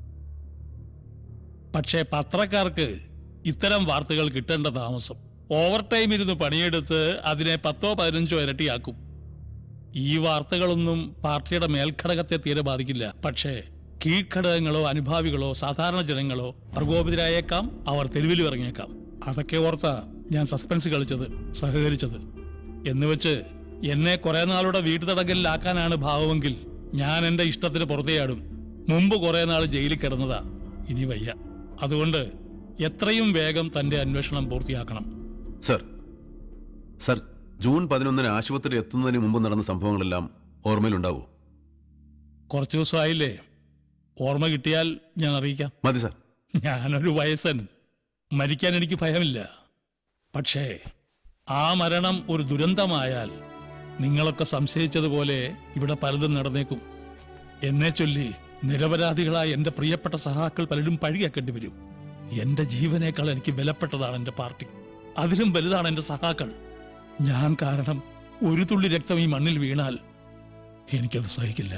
പക്ഷേ പത്രക്കാർക്ക് ഇത്തരം വാർത്തകൾ കിട്ടേണ്ട താമസം ഓവർ ടൈം ഇരുന്ന് പണിയെടുത്ത് അതിനെ പത്തോ പതിനഞ്ചോ ഇരട്ടിയാക്കും ഈ വാർത്തകളൊന്നും പാർട്ടിയുടെ മേൽഘടകത്തെ തീരെ ബാധിക്കില്ല പക്ഷേ കീഴ്ഘടകങ്ങളോ അനുഭാവികളോ സാധാരണ ജനങ്ങളോ പ്രകോപിതരായേക്കാം അവർ തെരുവിലും ഇറങ്ങിയേക്കാം അതൊക്കെ ഓർത്താ ഞാൻ സസ്പെൻസ് കളിച്ചത് സഹകരിച്ചത് എന്നുവെച്ച് എന്നെ കുറെ നാളുടെ വീട്ടുതടങ്കലിലാക്കാനാണ് ഭാവമെങ്കിൽ ഞാൻ എന്റെ ഇഷ്ടത്തിന് പുറത്തെയാടും മുമ്പ് കുറെ നാൾ ജയിലിൽ കിടന്നതാ ഇനി വയ്യ അതുകൊണ്ട് എത്രയും വേഗം തന്റെ അന്വേഷണം പൂർത്തിയാക്കണം സർ സർ ജൂൺ പതിനൊന്നിന് ആശുപത്രി എത്തുന്നതിന് മുമ്പ് നടന്ന സംഭവങ്ങളെല്ലാം ഓർമ്മയിലുണ്ടാവൂ കുറച്ചു ദിവസമായില്ലേ ഓർമ്മ കിട്ടിയാൽ ഞാൻ അറിയിക്കാം മതി സാർ ഞാനൊരു വയസ്സൻ മരിക്കാൻ എനിക്ക് ഭയമില്ല പക്ഷേ ആ മരണം ഒരു ദുരന്തമായാൽ നിങ്ങളൊക്കെ സംശയിച്ചതുപോലെ ഇവിടെ പലതും നടന്നേക്കും എന്നെ ചൊല്ലി നിരപരാധികളായ എന്റെ പ്രിയപ്പെട്ട സഹാക്കൾ പലരും പഴിയാക്കേണ്ടി വരും എന്റെ ജീവനേക്കാൾ എനിക്ക് വിലപ്പെട്ടതാണ് എന്റെ പാർട്ടി അതിലും വലുതാണ് എന്റെ സഹാക്കൾ ഞാൻ കാരണം ഒരു തുള്ളി രക്തം ഈ മണ്ണിൽ വീണാൽ എനിക്കത് സഹിക്കില്ല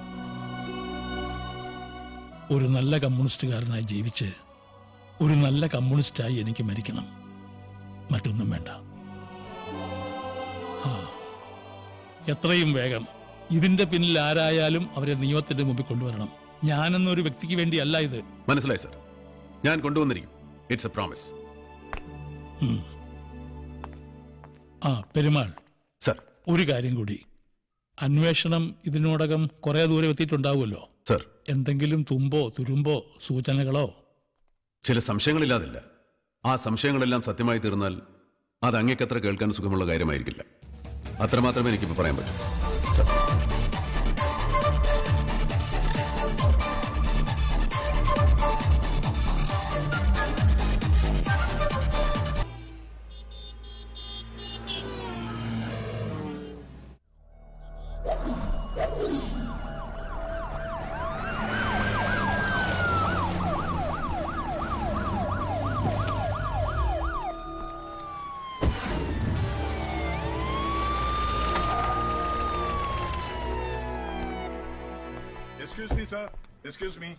ഒരു നല്ല കമ്മ്യൂണിസ്റ്റുകാരനായി ജീവിച്ച് ഒരു നല്ല കമ്മ്യൂണിസ്റ്റായി എനിക്ക് മരിക്കണം മറ്റൊന്നും വേണ്ട ആ. എത്രയും വേഗം ഇതിന്റെ പിന്നിൽ ആരായാലും അവരെ നിയമത്തിന്റെ മുമ്പിൽ കൊണ്ടുവരണം ഞാനെന്നൊരു വ്യക്തിക്ക് വേണ്ടിയല്ല ഇത് മനസ്സിലായി സാർ ഞാൻ കൊണ്ടുവന്നിരിക്കും ഇറ്റ്സ് എ പ്രോമിസ് ഉം. ആ പെരുമാൾ സർ ഒരു കാര്യം കൂടി അന്വേഷണം ഇതിനോടകം കുറെ ദൂരം എത്തിയിട്ടുണ്ടാവുമല്ലോ സർ എന്തെങ്കിലും തുമ്പോ തുരുമ്പോ സൂചനകളോ ചില സംശയങ്ങളില്ലാതില്ല ആ സംശയങ്ങളെല്ലാം സത്യമായി തീർന്നാൽ അത് അങ്ങേക്കത്ര കേൾക്കാൻ സുഖമുള്ള കാര്യമായിരിക്കില്ല അത്രമാത്രമേ എനിക്കിപ്പോൾ പറയാൻ പറ്റൂ sir excuse me sir excuse me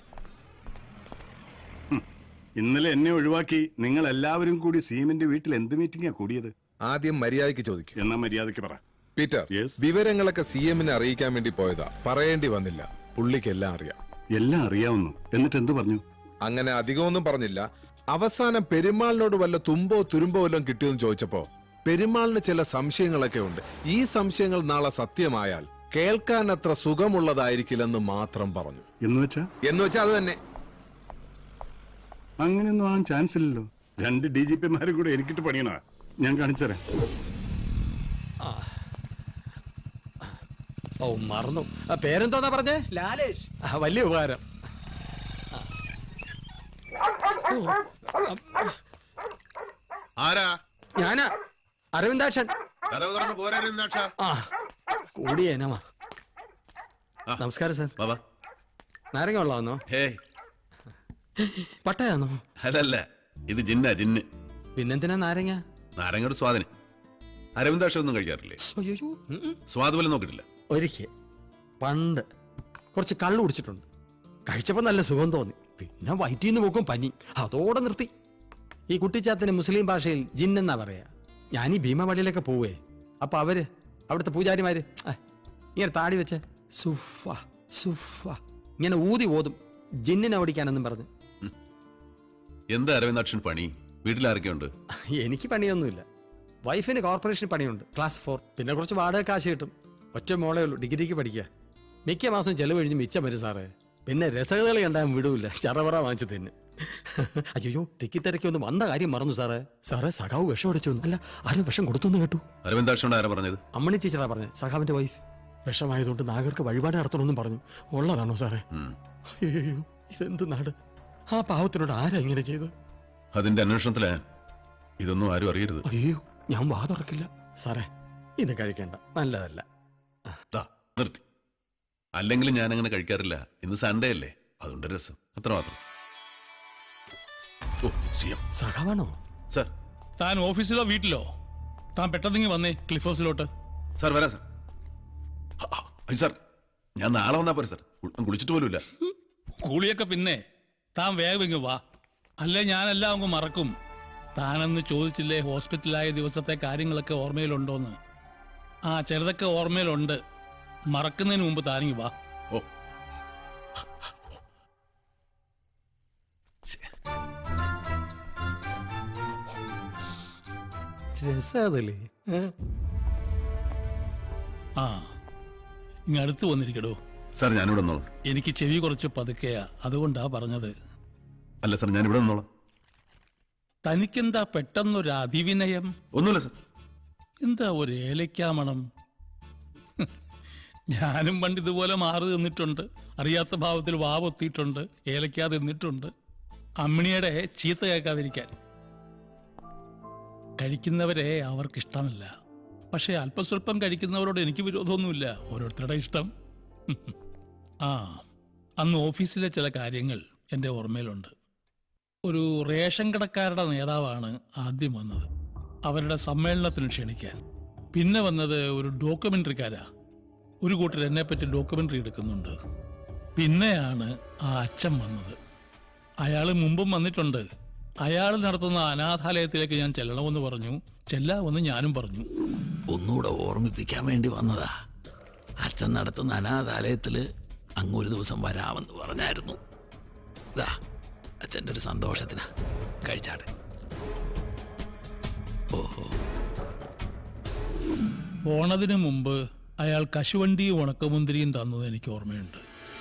ഇന്നലെ എന്നെ ഒഴിവാക്കി നിങ്ങൾ എല്ലാവരും കൂടി സീമിന്റെ വീട്ടിൽ എന്ത് മീറ്റിംഗാ കൂടിയത് ആദ്യം മര്യാദയ്ക്ക് ചോദിക്കും എന്നാ മര്യാദയ്ക്ക് പറ പീറ്റർ വിവരങ്ങളൊക്കെ സി എമ്മിനെ അറിയിക്കാൻ വേണ്ടി പോയതാ പറയേണ്ടി വന്നില്ല പുള്ളിക്ക് എല്ലാം അറിയാം എല്ലാം അറിയാവുന്നു എന്നിട്ട് എന്ത് പറഞ്ഞു അങ്ങനെ അധികമൊന്നും പറഞ്ഞില്ല അവസാനം പെരുമാളിനോട് വല്ല തുമ്പോ തുരുമ്പോ വല്ലതും കിട്ടിയെന്ന് ചോദിച്ചപ്പോ പെരുമാളിന് ചില സംശയങ്ങളൊക്കെ ഉണ്ട് ഈ സംശയങ്ങൾ നാളെ സത്യമായാൽ കേൾക്കാൻ അത്ര സുഖമുള്ളതായിരിക്കില്ലെന്ന് മാത്രം പറഞ്ഞു എന്ന് വെച്ചാ എന്ന് വെച്ചാ അത് തന്നെ അങ്ങനെയൊന്നും ആകാൻ ചാൻസ് ഇല്ലല്ലോ രണ്ട് ഡി ജി പിമാരും കൂടെ എനിക്കിട്ട് പണിയണ ഞാൻ കാണിച്ചുതരാം ഓ മറന്നു ആ, പേരെന്തോന്നാ പറഞ്ഞേ ലാലേഷ് വലിയ ഉപകാരം ആരാ ഞാനാ അരവിന്ദാക്ഷൻ കഥവ് തുറന്ന് പോരാ ആ കൂടിയേനമാ നമസ്കാരം സാർ ബാബാ നാരങ്ങ വെള്ളമാണോ ഹേ പട്ടയാണോ അല്ലല്ല ഇത് ജിന്ന ജിന്ന് പിന്നെന്തിനാ നാരങ്ങ നാരങ്ങ ഒരു സ്വാദിന് അരവിന്ദാക്ഷം ഒന്നും കഴിക്കാറില്ലേ അയ്യോ സ്വാദ് പോലും നോക്കിയിട്ടില്ല ഒരിക്കൽ പണ്ട് കുറച്ച് കള്ളു കുടിച്ചിട്ടുണ്ട് കഴിച്ചപ്പോൾ നല്ല സുഖം തോന്നി പിന്നെ വയറ്റിൽ നിന്ന് പോക്കും പനി അതോടെ നിർത്തി ഈ കുട്ടിച്ചാത്തിന് മുസ്ലിം ഭാഷയിൽ ജിൻ എന്നാ പറയാ ഞാൻ ഈ ഭീമവടിയിലൊക്കെ പോവേ അപ്പൊ അവര് അവിടുത്തെ പൂജാരിമാര് ആ, ഇങ്ങനെ താടി വെച്ച് സുഫ സുഫ ഇങ്ങനെ ഊതി ഓതും ജിന്നിനെ ഓടിക്കാനെന്നും പറഞ്ഞ് എന്താ അരവിന്ദാക്ഷൻ പണി വീട്ടിൽ ആരൊക്കെയുണ്ട് എനിക്ക് പണിയൊന്നുമില്ല വൈഫിന് കോർപ്പറേഷൻ പണിയുണ്ട് ക്ലാസ് ഫോർ പിന്നെ കുറച്ച് വാടക കാശ് കിട്ടും ഒറ്റ മോളേ ഉള്ളൂ ഡിഗ്രിക്ക് പഠിക്കുക മിക്ക മാസം ചെലവ് കഴിഞ്ഞ് മിച്ചം വരും സാറേ പിന്നെ രസകഥകൾ കണ്ടാൽ വിടൂല ചറവറ വാങ്ങിച്ചു തിന്നെ അയ്യോ തിക്കി തിരക്കി ഒന്ന് വന്ന കാര്യം മറന്നു സാറേ സാറേ സഖാവ് വിഷം അടിച്ചു അല്ല ആരും വിഷം കൊടുത്തു എന്ന് കേട്ടു അരവിന്ദാക്ഷനോട് ആരാ പറഞ്ഞത് അമ്മണി ടീച്ചറാ പറഞ്ഞത് സഖാവിന്റെ വൈഫ് വിഷമായതുകൊണ്ട് നാഗർക്ക് വഴിപാട് നടത്തണമെന്നും പറഞ്ഞു ഉള്ളതാണോ സാറേ അയ്യോ ഇതെന്ത് നാട് ആ പാവത്തിനോട് ആരാ ഇങ്ങനെ ചെയ്ത് അതിന്റെ അന്വേഷണത്തില് ഇതൊന്നും ആരും അറിയരുത് അയ്യോ ഞാൻ വാ തുറക്കില്ല സാറേ ഇത് കഴിക്കേണ്ട നല്ലതല്ല ദാ, നിർത്തി അല്ലെങ്കിൽ ഞാൻ അങ്ങനെ കഴിക്കാറില്ല ഇന്ന് സൺഡേ അല്ലേ അതുകൊണ്ട് രസം അത്രമാത്രം ഓ സി എം സഖാവാണോ സാർ താൻ ഓഫീസിലോ വീട്ടിലോ താൻ പെട്ടെന്ന് വന്നേ ക്ലിഫ് ഹൗസിലോട്ട് സാർ വരാം സാർ ആ, ആ, അയ്യോ സാർ ഞാൻ നാളെ വന്നാ പോരെ സാർ കു- കുളിച്ചിട്ട് പോലുമില്ല കൂളിയൊക്കെ പിന്നെ താൻ വേഗം ഇങ്ങ് വാ അല്ലേ ഞാനെല്ലാം അങ്ങ് മറക്കും താനെന്ന് ചോദിച്ചില്ലേ ഹോസ്പിറ്റലായ ദിവസത്തെ കാര്യങ്ങളൊക്കെ ഓർമ്മയിലുണ്ടോന്ന് ആ ചിലതൊക്കെ ഓർമ്മയിലുണ്ട് മറക്കുന്നതിന് മുമ്പ് താനിങ്ങ് വാ ഓ രസാതല്ലേ ആ ഇങ്ങ് അടുത്ത് വന്നിരിക്കടോ സാർ ഞാനിവിടെ നിന്നോളാം എനിക്ക് ചെവി കുറച്ച് പതുക്കെയാ അതുകൊണ്ടാ പറഞ്ഞത് അല്ല സാർ ഞാനിവിടെ നിന്നോളാം തനിക്കെന്താ പെട്ടെന്നൊരു അതിവിനയം ഒന്നുമില്ല സാർ എന്താ ഒരു ഏലക്കാമണം ഞാനും പണ്ട് ഇതുപോലെ മാറി നിന്നിട്ടുണ്ട് അറിയാത്ത ഭാവത്തിൽ വാവൊത്തിയിട്ടുണ്ട് ഏലക്കാ തിന്നിട്ടുണ്ട് അമ്മിണിയുടെ ചീത്ത കേൾക്കാതിരിക്കാൻ കഴിക്കുന്നവരെ അവർക്കിഷ്ടമല്ല പക്ഷേ അല്പസ്വല്പം കഴിക്കുന്നവരോട് എനിക്ക് വിരോധമൊന്നുമില്ല ഓരോരുത്തരുടെ ഇഷ്ടം ആ അന്ന് ഓഫീസിലെ ചില കാര്യങ്ങൾ എൻ്റെ ഓർമ്മയിലുണ്ട് ഒരു റേഷൻ കടക്കാരുടെ നേതാവാണ് ആദ്യം വന്നത് അവരുടെ സമ്മേളനത്തിന് ക്ഷണിക്കാൻ പിന്നെ വന്നത് ഒരു ഡോക്യുമെന്ററിക്കാരാ ഒരു കൂട്ടർ എന്നെപ്പറ്റി ഡോക്യുമെന്ററി എടുക്കുന്നുണ്ട് പിന്നെയാണ് ആ അച്ഛൻ വന്നത് അയാൾ മുമ്പും വന്നിട്ടുണ്ട് അയാൾ നടത്തുന്ന അനാഥാലയത്തിലേക്ക് ഞാൻ ചെല്ലണമെന്ന് പറഞ്ഞു ചെല്ലാമെന്ന് ഞാനും പറഞ്ഞു ഒന്നുകൂടെ ഓർമ്മിപ്പിക്കാൻ വേണ്ടി വന്നതാ അച്ഛൻ നടത്തുന്ന അനാഥാലയത്തില് അങ്ങ് ഒരു ദിവസം വരാമെന്ന് പറഞ്ഞായിരുന്നു ദാ അച്ഛൻ്റെ ഒരു സന്തോഷത്തിനാ കഴിച്ചാട്ടെ ഓഹോ പോണതിന് മുമ്പ് അയാൾ കശുവണ്ടിയും ഉണക്കമുന്തിരിയും തന്നത് എനിക്ക് ഓർമ്മയുണ്ട്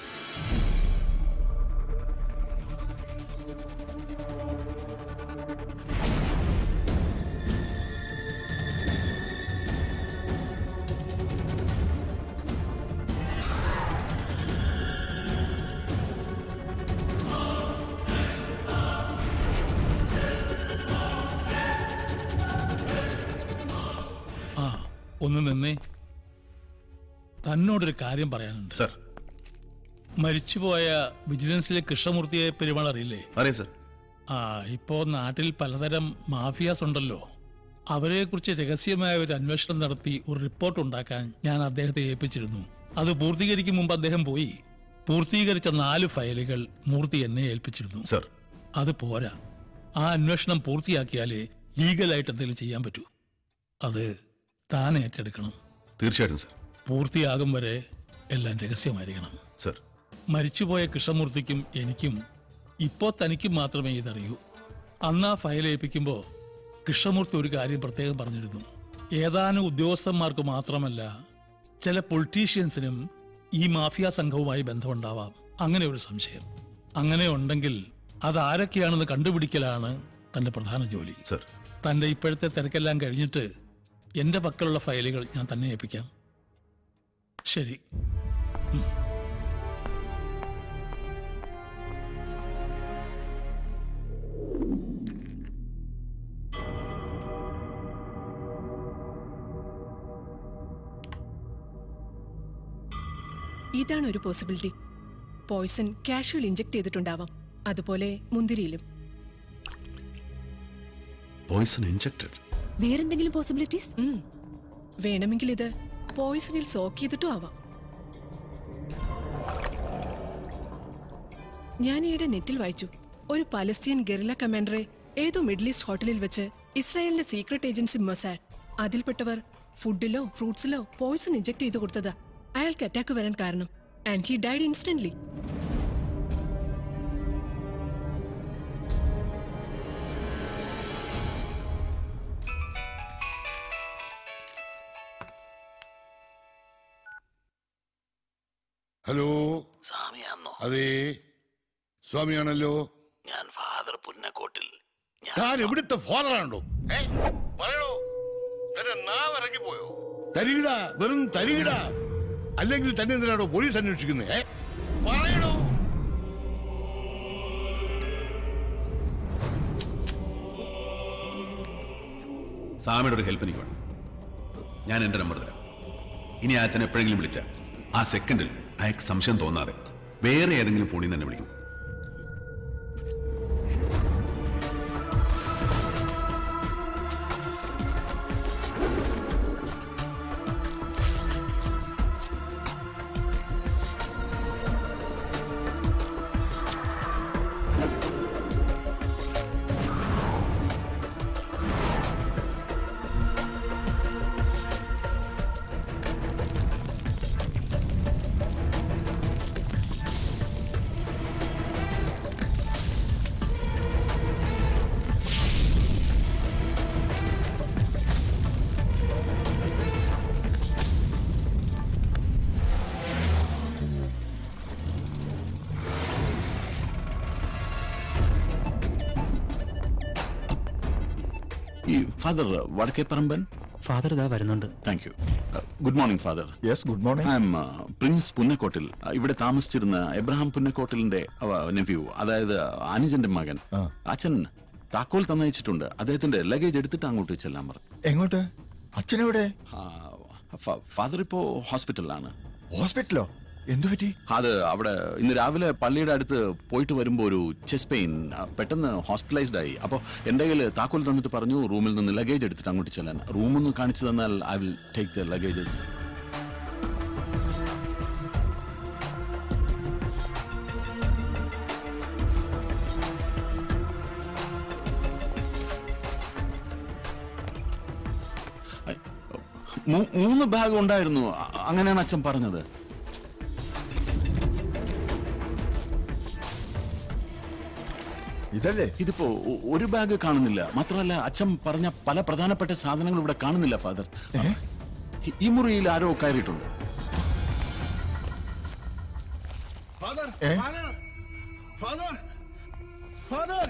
ആ ഒന്ന് നിന്നേ തന്നോടൊരു കാര്യം പറയാനുണ്ട് സർ മരിച്ചുപോയ വിജിലൻസിലെ കൃഷ്ണമൂർത്തിയെ പെരുമാൾ അറിയില്ലേ അറിയാം സർ ആ ഇപ്പോ നാട്ടിൽ പലതരം മാഫിയാസ് ഉണ്ടല്ലോ അവരെ കുറിച്ച് രഹസ്യമായ ഒരു അന്വേഷണം നടത്തി ഒരു റിപ്പോർട്ട് ഉണ്ടാക്കാൻ ഞാൻ അദ്ദേഹത്തെ ഏൽപ്പിച്ചിരുന്നു അത് പൂർത്തീകരിക്കും മുമ്പ് അദ്ദേഹം പോയി പൂർത്തീകരിച്ച നാല് ഫയലുകൾ മൂർത്തി എന്നെ ഏൽപ്പിച്ചിരുന്നു സർ അത് പോരാ ആ അന്വേഷണം പൂർത്തിയാക്കിയാലേ ലീഗലായിട്ട് എന്തെങ്കിലും ചെയ്യാൻ പറ്റൂ അത് താൻ ഏറ്റെടുക്കണം തീർച്ചയായിട്ടും സർ പൂർത്തിയാകും വരെ എല്ലാം രഹസ്യമായിരിക്കണം സർ മരിച്ചുപോയ കൃഷ്ണമൂർത്തിക്കും എനിക്കും ഇപ്പോൾ തനിക്കും മാത്രമേ ഇതറിയൂ അന്ന് ആ ഫയൽ ഏൽപ്പിക്കുമ്പോൾ കൃഷ്ണമൂർത്തി ഒരു കാര്യം പ്രത്യേകം പറഞ്ഞിരുന്നു ഏതാനും ഉദ്യോഗസ്ഥന്മാർക്ക് മാത്രമല്ല ചില പൊളിറ്റീഷ്യൻസിനും ഈ മാഫിയ സംഘവുമായി ബന്ധമുണ്ടാവാം അങ്ങനെ ഒരു സംശയം അങ്ങനെ ഉണ്ടെങ്കിൽ അത് ആരൊക്കെയാണെന്ന് കണ്ടുപിടിക്കലാണ് തന്റെ പ്രധാന ജോലി സർ തന്റെ ഇപ്പോഴത്തെ തിരക്കെല്ലാം കഴിഞ്ഞിട്ട് എന്റെ പക്കലുള്ള ഫയലുകൾ ഞാൻ തന്നെ ഏൽപ്പിക്കാം ശരി ഇതാണ് ഒരു പോസിബിലിറ്റി പോയിസൺ കാഷ്വൽ ഇഞ്ചെക്ട് ചെയ്തിട്ടുണ്ടാവാം അതുപോലെ മുന്തിരിയിലും പോയിസൺ ഇൻജക്റ്റഡ് വേറെന്തെങ്കിലും പോസിബിലിറ്റീസ് വേണമെങ്കിൽ ഇത് പോയിസണിൽ സോക്ക് ചെയ്തിട്ടും ആവാം ഞാൻ ഈയിടെ നെറ്റിൽ വായിച്ചു ഒരു പലസ്തീൻ ഗറില്ല കമാൻഡറെ ഏതോ മിഡിൽ ഈസ്റ്റ് ഹോട്ടലിൽ വെച്ച് ഇസ്രായേലിന്റെ സീക്രട്ട് ഏജൻസി മൊസാഡ് അതിൽപ്പെട്ടവർ ഫുഡിലോ ഫ്രൂട്ട്സിലോ പോയിസൺ ഇഞ്ചെക്ട് ചെയ്തു കൊടുത്തതാ അയാൾക്ക് അറ്റാക്ക് വരാൻ കാരണം and he died instantly hello സ്വാമിയാന്നോ അതെ സ്വാമിയാണല്ലോ ഞാൻ ഫാദർ പുന്നക്കോട്ടിൽ താൻ എവിടുത്തെ ഫോളറാണോ ഏ പറയണോ തന്നെ നാവ് ഇറങ്ങി പോയോ തരികിട വെറും തരികിട അല്ലെങ്കിൽ തന്നെ എന്തിനാണോ പോലീസ് അന്വേഷിക്കുന്നത് ഏ പറയണോ സാമിയുടെ ഒരു ഹെൽപ്പ് എനിക്ക് വേണം ഞാൻ എൻ്റെ നമ്പർ തരാം ഇനി ആ അച്ഛൻ എപ്പോഴെങ്കിലും വിളിച്ച ആ സെക്കൻഡിൽ അയാൾക്ക് സംശയം തോന്നാതെ വേറെ ഏതെങ്കിലും ഫോണിൽ നിന്ന് തന്നെ വിളിക്കും ഈ ഫാദർ വടക്കേപ്പറമ്പൻ ഫാദർ ഇതാ വരുന്നുണ്ട് thank you good morning father yes good morning I'm prince Punnakkottil Uh, ഇവിടെ താമസിച്ചിരുന്ന എബ്രഹാം പുന്നക്കോട്ടിലിന്റെ നെഫ്യൂ അതായത് അനുജന്റെ മകൻ അച്ഛൻ താക്കോൽ തന്നയച്ചിട്ടുണ്ട് അദ്ദേഹത്തിന്റെ ലഗേജ് എടുത്തിട്ട് അങ്ങോട്ട് ചെല്ലാൻ പറഞ്ഞു എങ്ങോട്ട് അച്ഛനെവിടെ ഫാദർ ഇപ്പോ ഹോസ്പിറ്റലിലാണ് ഹോസ്പിറ്റലോ എന്തു പറ്റി അത് അവിടെ ഇന്ന് രാവിലെ പള്ളിയുടെ അടുത്ത് പോയിട്ട് വരുമ്പോൾ ഒരു ചെസ്റ്റ് പെയിൻ പെട്ടെന്ന് ഹോസ്പിറ്റലൈസ്ഡ് ആയി അപ്പോൾ എൻ്റെ കയ്യിൽ താക്കോൽ തന്നിട്ട് പറഞ്ഞു റൂമിൽ നിന്ന് ലഗേജ് എടുത്തിട്ട് അങ്ങോട്ട് ചെല്ലാൻ റൂമൊന്ന് കാണിച്ചു തന്നാൽ I will take the luggages മൂന്ന് ബാഗ് ഉണ്ടായിരുന്നു അ- അങ്ങനെയാണ് അച്ഛൻ പറഞ്ഞത് ഇതല്ലേ ഇതിപ്പോ ഒ- ഒരു ബാഗ് കാണുന്നില്ല മാത്രമല്ല അച്ഛൻ പറഞ്ഞ പല പ്രധാനപ്പെട്ട സാധനങ്ങൾ ഇവിടെ കാണുന്നില്ല ഫാദർ ഈ- ഈ മുറിയിൽ ആരോ കയറിയിട്ടുണ്ട് ഫാദർ ഫാദർ ഫാദർ ഫാദർ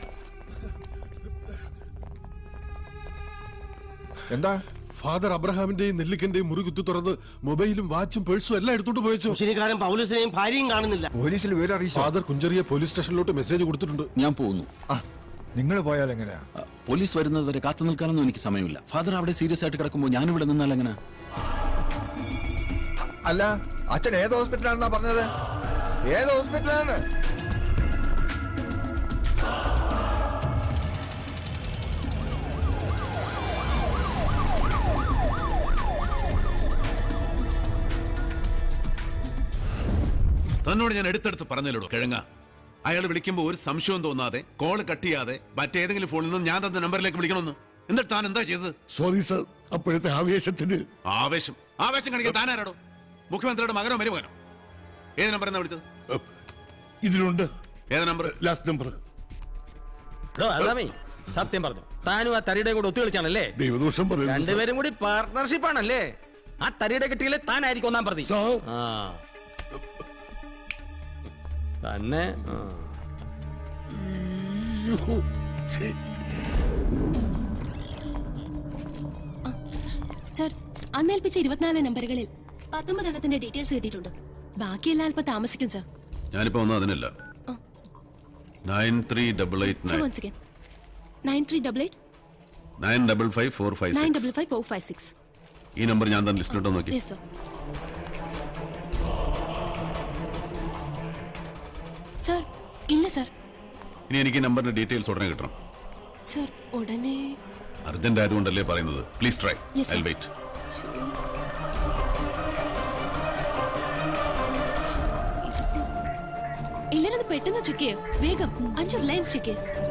എന്താ ഫാദർ അബ്രഹാമിന്റെയും നെല്ലിക്കന്റെയും മുറി കുത്തി തുറന്ന് മൊബൈലും വാച്ചും പേഴ്സും എല്ലാം എടുത്തോണ്ട് പോയച്ചോ ശനിക്കാരൻ പൗലസിനെയും ഭാര്യയും കാണുന്നില്ല പോലീസിൽ വിവരം അറിയിച്ചോ ഫാദർ കുഞ്ചറിയെ പോലീസ് സ്റ്റേഷനിലോട്ട് മെസ്സേജ് കൊടുത്തിട്ടുണ്ട് ഞാൻ പോകുന്നു നിങ്ങൾ പോയാൽ എങ്ങനെയാ പോലീസ് വരുന്നത് വരെ കാത്തു നിൽക്കാനൊന്നും എനിക്ക് സമയമില്ല ഫാദർ അവിടെ സീരിയസ് ആയിട്ട് കിടക്കുമ്പോൾ ഞാനിവിടെ നിന്നാൽ എങ്ങനെ അല്ല അച്ഛൻ ഏത് ഹോസ്പിറ്റലാണെന്നാ പറഞ്ഞത് ഏത് ഹോസ്പിറ്റലാണ് തന്നോട് ഞാൻ എടുത്തെടുത്ത് പറഞ്ഞല്ലോ കിഴങ്ങ അയാൾ വിളിക്കുമ്പോൾ ഒരു സംശയവും തോന്നാതെ കോൾ കട്ട് ചെയ്യാതെ മറ്റേതെങ്കിലും ഫോണിൽ നിന്ന് ഞാൻ തന്ന നമ്പറിലേക്ക് വിളിക്കണമെന്ന് എന്നിട്ട് താൻ എന്താ ചെയ്തത് സോറി സർ അപ്പോഴത്തെ ആവേശത്തിന് ആവേശം ആവേശം കാണിക്കാൻ താൻ ആരാടോ മുഖ്യമന്ത്രിയുടെ മകനോ മരുമകനോ ഏത് നമ്പർ എന്നാ വിളിച്ചത് ഇതിലുണ്ട് ഏത് നമ്പർ ലാസ്റ്റ് നമ്പർ എടോ, അതാമേ സത്യം പറഞ്ഞു താനും ആ തരിയുടെയും കൂടെ ഒത്തു കളിച്ചാണല്ലേ ദൈവദോഷം പറയുന്നു സർ. രണ്ടുപേരും കൂടി പാർട്ട്ണർഷിപ്പ് ആണല്ലേ ആ തരിയുടെ കിട്ടിയില്ലേ താനായിരിക്കും ഒന്നാം പ്രതി ആ തന്നെ ആ. സർ അന്നേൽപ്പിച്ച ഇരുപത്തിനാല് നമ്പറുകളിൽ പത്തൊമ്പത് എണ്ണത്തിന്റെ ഡീറ്റെയിൽസ് കിട്ടിയിട്ടുണ്ട് ബാക്കിയെല്ലാം അല്പം താമസിക്കും സർ ഞാനിപ്പോ വന്നത് അതിനല്ല nine three double eight sir nine once again nine three double eight nine double five four five nine six double five four five six ഈ നമ്പർ ഞാൻ തന്നെ ലിസ്റ്റിലോട്ട് നോക്കി യെസ് സർ സർ ഇല്ല സർ ഇനി എനിക്ക് ഈ നമ്പറിന്റെ ഡീറ്റെയിൽസ് ഉടനെ കിട്ടണം സർ ഉടനെ അർജന്റ് ആയതുകൊണ്ടല്ലേ പറയുന്നത് please try Yes, sir. I wait എല്ലാരും ഒന്ന് പെട്ടെന്ന് ചെക്ക് ചെയ്യോ വേഗം അഞ്ചു റിലയൻസ് ചെക്ക് ചെയ്യോ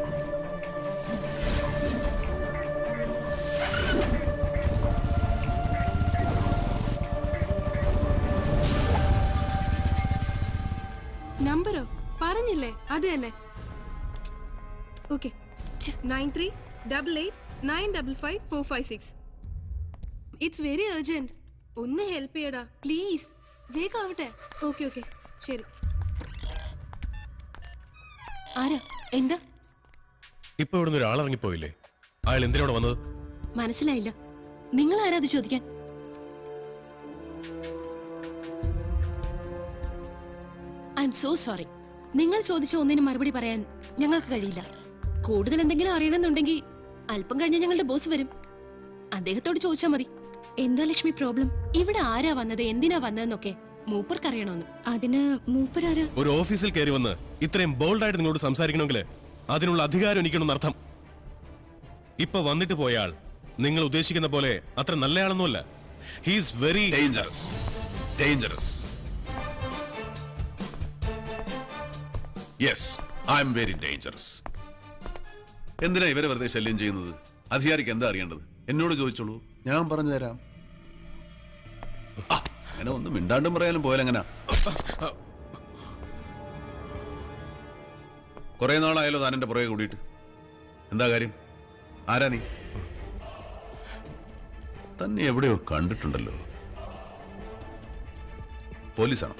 നമ്പറോ പറഞ്ഞില്ലേ അത് തന്നെ okay nine three double eight nine double five four five six it's very urgent ഒന്ന് ഹെൽപ്പ് ചെയ്യടാ പ്ലീസ് വേഗം ആവട്ടെ ഓക്കെ ഓക്കെ ശരി ആരാ എന്താ ഇപ്പൊ ഇവിടുന്ന് ഒരാൾ ഇറങ്ങിപ്പോയില്ലേ അയാൾ എന്തിനോട് വന്നത് മനസ്സിലായില്ല നിങ്ങൾ ആരാ അത് ചോദിക്കാൻ ഐ എം സോ സോറി നിങ്ങൾ ചോദിച്ച ഒന്നിനും മറുപടി പറയാൻ ഞങ്ങൾക്ക് കഴിയില്ല കൂടുതൽ എന്തെങ്കിലും അറിയണമെന്നുണ്ടെങ്കിൽ അല്പം കഴിഞ്ഞ് ഞങ്ങളുടെ ബോസ് വരും അദ്ദേഹത്തോട് ചോദിച്ചാൽ മതി എന്താ ലക്ഷ്മി പ്രോബ്ലം ഇവിടെ ആരാ വന്നത് എന്തിനാ വന്നതെന്നൊക്കെ മൂപ്പർക്ക് അറിയണമെന്ന് അതിന് മൂപ്പരാരാ ഒരു ഓഫീസിൽ കയറി വന്ന് ഇത്രയും ബോൾഡായിട്ട് നിങ്ങളോട് സംസാരിക്കണമെങ്കിൽ അതിനുള്ള അധികാരം എനിക്കുണ്ടെന്ന് അർത്ഥം ഇപ്പൊ വന്നിട്ട് പോയ ആൾ നിങ്ങൾ ഉദ്ദേശിക്കുന്ന പോലെ അത്ര നല്ലയാളൊന്നുമല്ല he's very dangerous dangerous yes I'm very dangerous എന്തിനാ ഇവരെ വെറുതെ ശല്യം ചെയ്യുന്നത് അധികാരിക്ക് എന്താ അറിയേണ്ടത് എന്നോട് ചോദിച്ചോളൂ ഞാൻ പറഞ്ഞു തരാം ആ, അങ്ങനെ ഒന്നും മിണ്ടാണ്ടും പറയാനും പോയാലെങ്ങനാ കുറെ നാളായാലോ താൻ എന്റെ പുറകെ കൂടിയിട്ട് എന്താ കാര്യം ആരാ നീ തന്നെ എവിടെയോ കണ്ടിട്ടുണ്ടല്ലോ പോലീസാണോ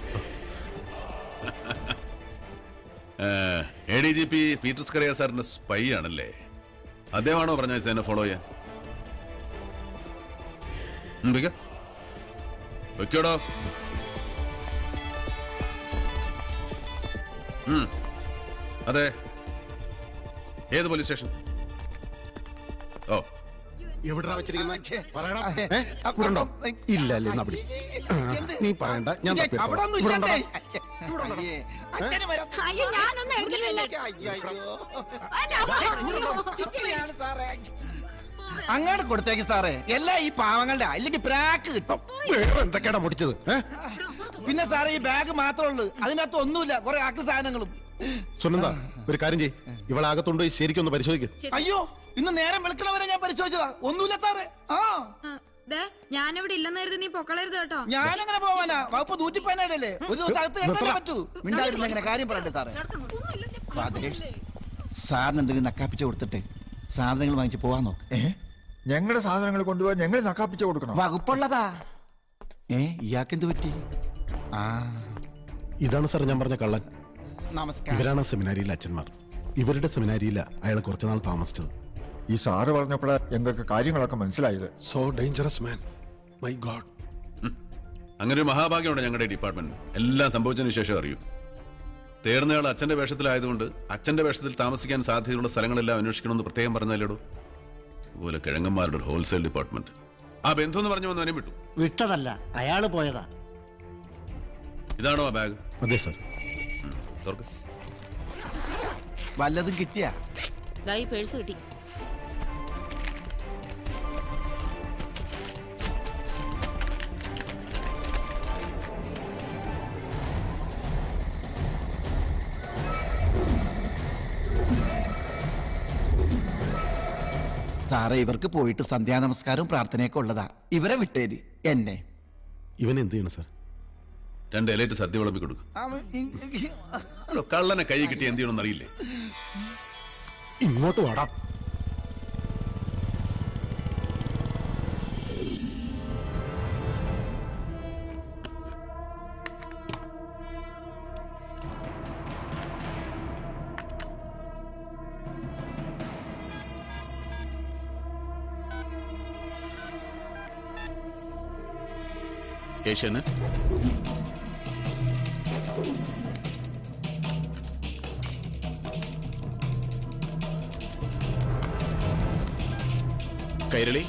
A D G P Peter Scaria സാറിന്റെ സ്പൈ ആണല്ലേ അദ്ദേഹമാണോ പറഞ്ഞ എന്നെ ഫോളോ ചെയ്യാൻ ഉം, വെക്ക. വെക്കോടോ ഉം. അതെ ഏത് പോലീസ് സ്റ്റേഷൻ ഓ എവിടാ വെച്ചിരിക്കുന്നത് പറയടാ ഏ? ഇവിടെ ഉണ്ടോ? ഇല്ല അല്ലേ എന്നാ പിടി. ആ, നീ പറയണ്ട ഞാൻ തപ്പിയെടുത്തോളാം. അവിടെ ഒന്നും ഇവിടെ ഇല്ലണ്ടേ. ഉണ്ടോടാ? അയ്യേ, അച്ഛന് വരാം. അയ്യോ ഞാനൊന്നും എഴുതില്ലല്ലോ ഇങ്ങനെയാണ് സാറേ. അങ്ങോട്ട് കൊടുത്തേക്ക് സാറേ എല്ലാം ഈ പാവങ്ങളുടെ അല്ലെങ്കിൽ പ്രാക്ക് കിട്ടും വേറെ എന്തൊക്കെയാടാ പൊടിച്ചത് ഏ? പിന്നെ സാറേ ഈ ബാഗ് മാത്രമേ ഉള്ളൂ അതിനകത്ത് ഒന്നുമില്ല കുറെ ആക്ക് സാധനങ്ങളും സുനന്ദ ഒരു കാര്യം ചെയ്യ് ഇവളാകത്തുണ്ടോ ശരിക്കും ഒന്ന് പരിശോധിക്കും അയ്യോ ഇന്ന് നേരം വെളുക്കണവരെ ഞാൻ പരിശോധിച്ചതാ ഒന്നുമില്ല സാറേ ആ ഞാനിവിടെ ഇല്ലെന്ന് കരുതി നീ പൊക്കളരുത് കേട്ടോ ഞാനങ്ങനെ പോവാനാ വകുപ്പ് നൂറ്റിപ്പതിനേഴല്ലേ ഒരു ദിവസം അകത്ത് കിടന്നാലേ പറ്റൂ മിണ്ടാതിരുന്ന ഇങ്ങനെ കാര്യം പറയട്ടെ സാറേ ഫാദേഴ്സ് സാറിന് എന്തെങ്കിലും നക്കാപ്പിച്ച് കൊടുത്തിട്ട് സാധനങ്ങൾ വാങ്ങിച്ച് പോവാൻ നോക്ക് ഞങ്ങളുടെ സാധനങ്ങൾ കൊണ്ടുപോകാൻ ഞങ്ങൾ നക്കാപ്പിച്ച കൊടുക്കണം വകുപ്പുള്ളതാ ഏ ഇയാൾക്ക് എന്ത് പറ്റി ആ ഇതാണ് സാർ ഞാൻ പറഞ്ഞ കള്ളൻ നമസ്കാരം ഇവരാണ് സെമിനാരിയിലെ അച്ഛന്മാർ ഇവരുടെ സെമിനാരിയില അയാൾ കുറച്ചുനാൾ താമസിച്ചത് ഈ സാറ് പറഞ്ഞപ്പോഴാ ഞങ്ങൾക്ക് കാര്യങ്ങളൊക്കെ മനസ്സിലായത് so dangerous man my God അങ്ങനെ ഒരു മഹാഭാഗ്യമുണ്ട് ഞങ്ങളുടെ ഡിപ്പാർട്ട്മെന്റ് എല്ലാം സംഭവിച്ചതിന് ശേഷം അറിയൂ തേർന്നയാൾ അച്ഛന്റെ വേഷത്തിലായതുകൊണ്ട് അച്ഛന്റെ വേഷത്തിൽ താമസിക്കാൻ സാധ്യതയുള്ള സ്ഥലങ്ങളെല്ലാം അന്വേഷിക്കണമെന്ന് പ്രത്യേകം പറഞ്ഞാലോടോ അതുപോലെ കിഴങ്ങന്മാരുടെ ഒരു ഹോൾസെയിൽ ഡിപ്പാർട്ട്മെന്റ് ആ ബന്ധു എന്ന് പറഞ്ഞു വന്നവനെ വിട്ടു വിട്ടതല്ല അയാള് പോയതാ ഇതാണോ ആ ബാഗ് അതെ സർ തുറക്ക് വല്ലതും കിട്ടിയാ ദായി പേഴ്സ് കിട്ടി സാറേ ഇവർക്ക് പോയിട്ട് സന്ധ്യാനമസ്കാരവും പ്രാർത്ഥനയൊക്കെ ഉള്ളതാ ഇവരെ വിട്ടേര് എന്നെ ഇവൻ എന്ത് ചെയ്യണം സാർ രണ്ട് ഇലയിട്ട് സദ്യ വിളമ്പി കൊടുക്കും കള്ളനെ കൈ കിട്ടി എന്ത് ചെയ്യണമെന്ന് അറിയില്ലേ ഇങ്ങോട്ട് വാടാ ഏഷ്യന് കൈരളി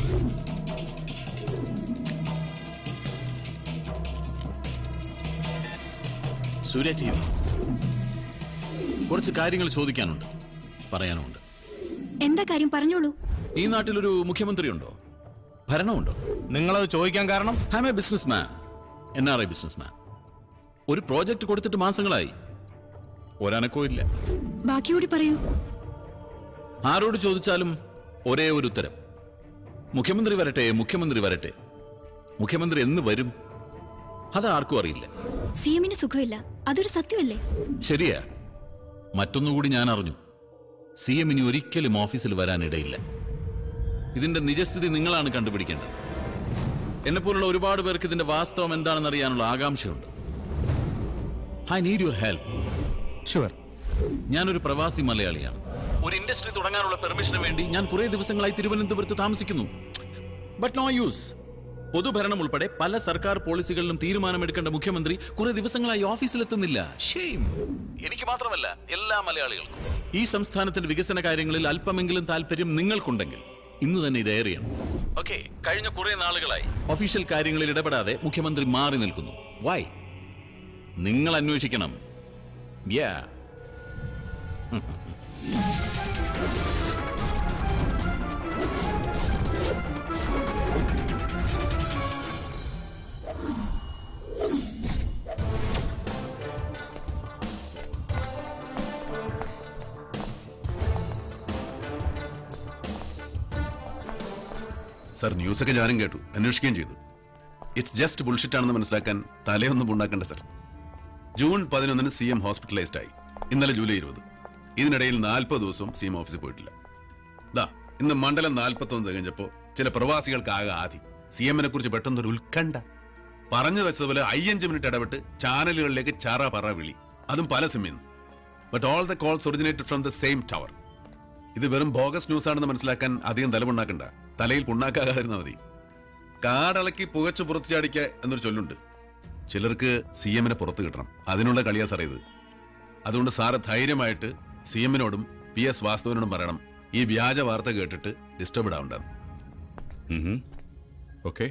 സൂര്യ ടി വി കുറച്ച് കാര്യങ്ങൾ ചോദിക്കാനുണ്ട് പറയാനുമുണ്ട് എന്താ കാര്യം പറഞ്ഞോളൂ ഈ നാട്ടിലൊരു മുഖ്യമന്ത്രിയുണ്ടോ ഭരണമുണ്ടോ നിങ്ങളത് ചോദിക്കാൻ കാരണം I a businessman N R I businessman ഒരു പ്രോജക്റ്റ് കൊടുത്തിട്ട് മാസങ്ങളായി ഒരനക്കവും ഇല്ല ബാക്കിയോടി പറയൂ ആരോട് ചോദിച്ചാലും ഒരേ ഒരു ഉത്തരം മുഖ്യമന്ത്രി വരട്ടെ മുഖ്യമന്ത്രി വരട്ടെ മുഖ്യമന്ത്രി എന്ന് വരും അത് ആർക്കും അറിയില്ല സി എമ്മിന് സുഖമില്ല അതൊരു സത്യമല്ലേ ശരിയാ മറ്റൊന്നുകൂടി ഞാൻ അറിഞ്ഞു സി എം ഇനി ഒരിക്കലും ഓഫീസിൽ വരാനിടയില്ല ഇതിന്റെ നിജസ്ഥിതി നിങ്ങളാണ് കണ്ടുപിടിക്കേണ്ടത് എന്നെപ്പോലുള്ള ഒരുപാട് പേർക്ക് ഇതിന്റെ വാസ്തവം എന്താണെന്ന് അറിയാനുള്ള ആകാംക്ഷയുണ്ട് I need your help sure ഞാനൊരു പ്രവാസി മലയാളിയാണ് ഒരു ഇൻഡസ്ട്രി തുടങ്ങാനുള്ള പെർമിഷന് വേണ്ടി ഞാൻ കുറെ ദിവസങ്ങളായി തിരുവനന്തപുരത്ത് താമസിക്കുന്നു ബട്ട് നോ യൂസ് പൊതുഭരണം ഉൾപ്പെടെ പല സർക്കാർ പോളിസികളിലും തീരുമാനമെടുക്കേണ്ട മുഖ്യമന്ത്രി കുറെ ദിവസങ്ങളായി ഓഫീസിലെത്തുന്നില്ല ഷെയിം എനിക്ക് മാത്രമല്ല എല്ലാ മലയാളികൾക്കും ഈ സംസ്ഥാനത്തിന്റെ വികസന കാര്യങ്ങളിൽ അല്പമെങ്കിലും താല്പര്യം നിങ്ങൾക്കുണ്ടെങ്കിൽ ഇന്ന് തന്നെ ഇത് എയർ ചെയ്യണം ഓക്കെ കഴിഞ്ഞ കുറെ നാളുകളായി ഒഫീഷ്യൽ കാര്യങ്ങളിൽ ഇടപെടാതെ മുഖ്യമന്ത്രി മാറി നിൽക്കുന്നു വൈ നിങ്ങൾ അന്വേഷിക്കണം യാ സർ ന്യൂസൊക്കെ ഞാനും കേട്ടു അന്വേഷിക്കുകയും ചെയ്തു ഇറ്റ്സ് ജസ്റ്റ് ബുൾഷിറ്റ് ആണെന്ന് മനസ്സിലാക്കാൻ തലയൊന്നും ഉണ്ടാക്കണ്ട സർ ജൂൺ പതിനൊന്നിന് സി എം ഹോസ്പിറ്റലൈസ്ഡ് ആയി ഇന്നലെ ജൂലൈ ഇരുപത് ഇതിനിടയിൽ നാൽപ്പത് ദിവസവും സി എം ഓഫീസിൽ പോയിട്ടില്ല ദാ ഇന്ന് മണ്ഡലം നാൽപ്പത്തൊന്ന് തികഞ്ഞപ്പോ ചില പ്രവാസികൾക്ക് ആകെ ആദി സി എമ്മിനെ കുറിച്ച് പെട്ടെന്നൊരു ഉത്കണ്ഠ പറഞ്ഞു വെച്ചതുപോലെ അയ്യഞ്ച് മിനിറ്റ് ഇടപെട്ട് ചാനലുകളിലേക്ക് ചറ പറ വിളി അതും പല സിമ്മിന്ന് but all the calls originated from the same tower ഇത് വെറും ബോഗസ് ന്യൂസ് ആണെന്ന് മനസ്സിലാക്കാൻ അധികം തലമുണ്ടാക്കണ്ട തലയിൽ പുണ്ണാക്കാതിരുന്നാൽ മതി കാടളക്കി പുകച്ചു പുറത്തു ചാടിക്ക എന്നൊരു ചൊല്ലുണ്ട് ചിലർക്ക് സി എമ്മിനെ പുറത്ത് കിട്ടണം അതിനുള്ള കളിയാ സാറേ ഇത് അതുകൊണ്ട് സാറ് ധൈര്യമായിട്ട് സി എമ്മിനോടും പി എസ് വാസ്തവനോടും പറയണം ഈ വ്യാജ വാർത്ത കേട്ടിട്ട് ഡിസ്റ്റർബ്ഡ് ആവണ്ടെന്ന് ഓക്കെ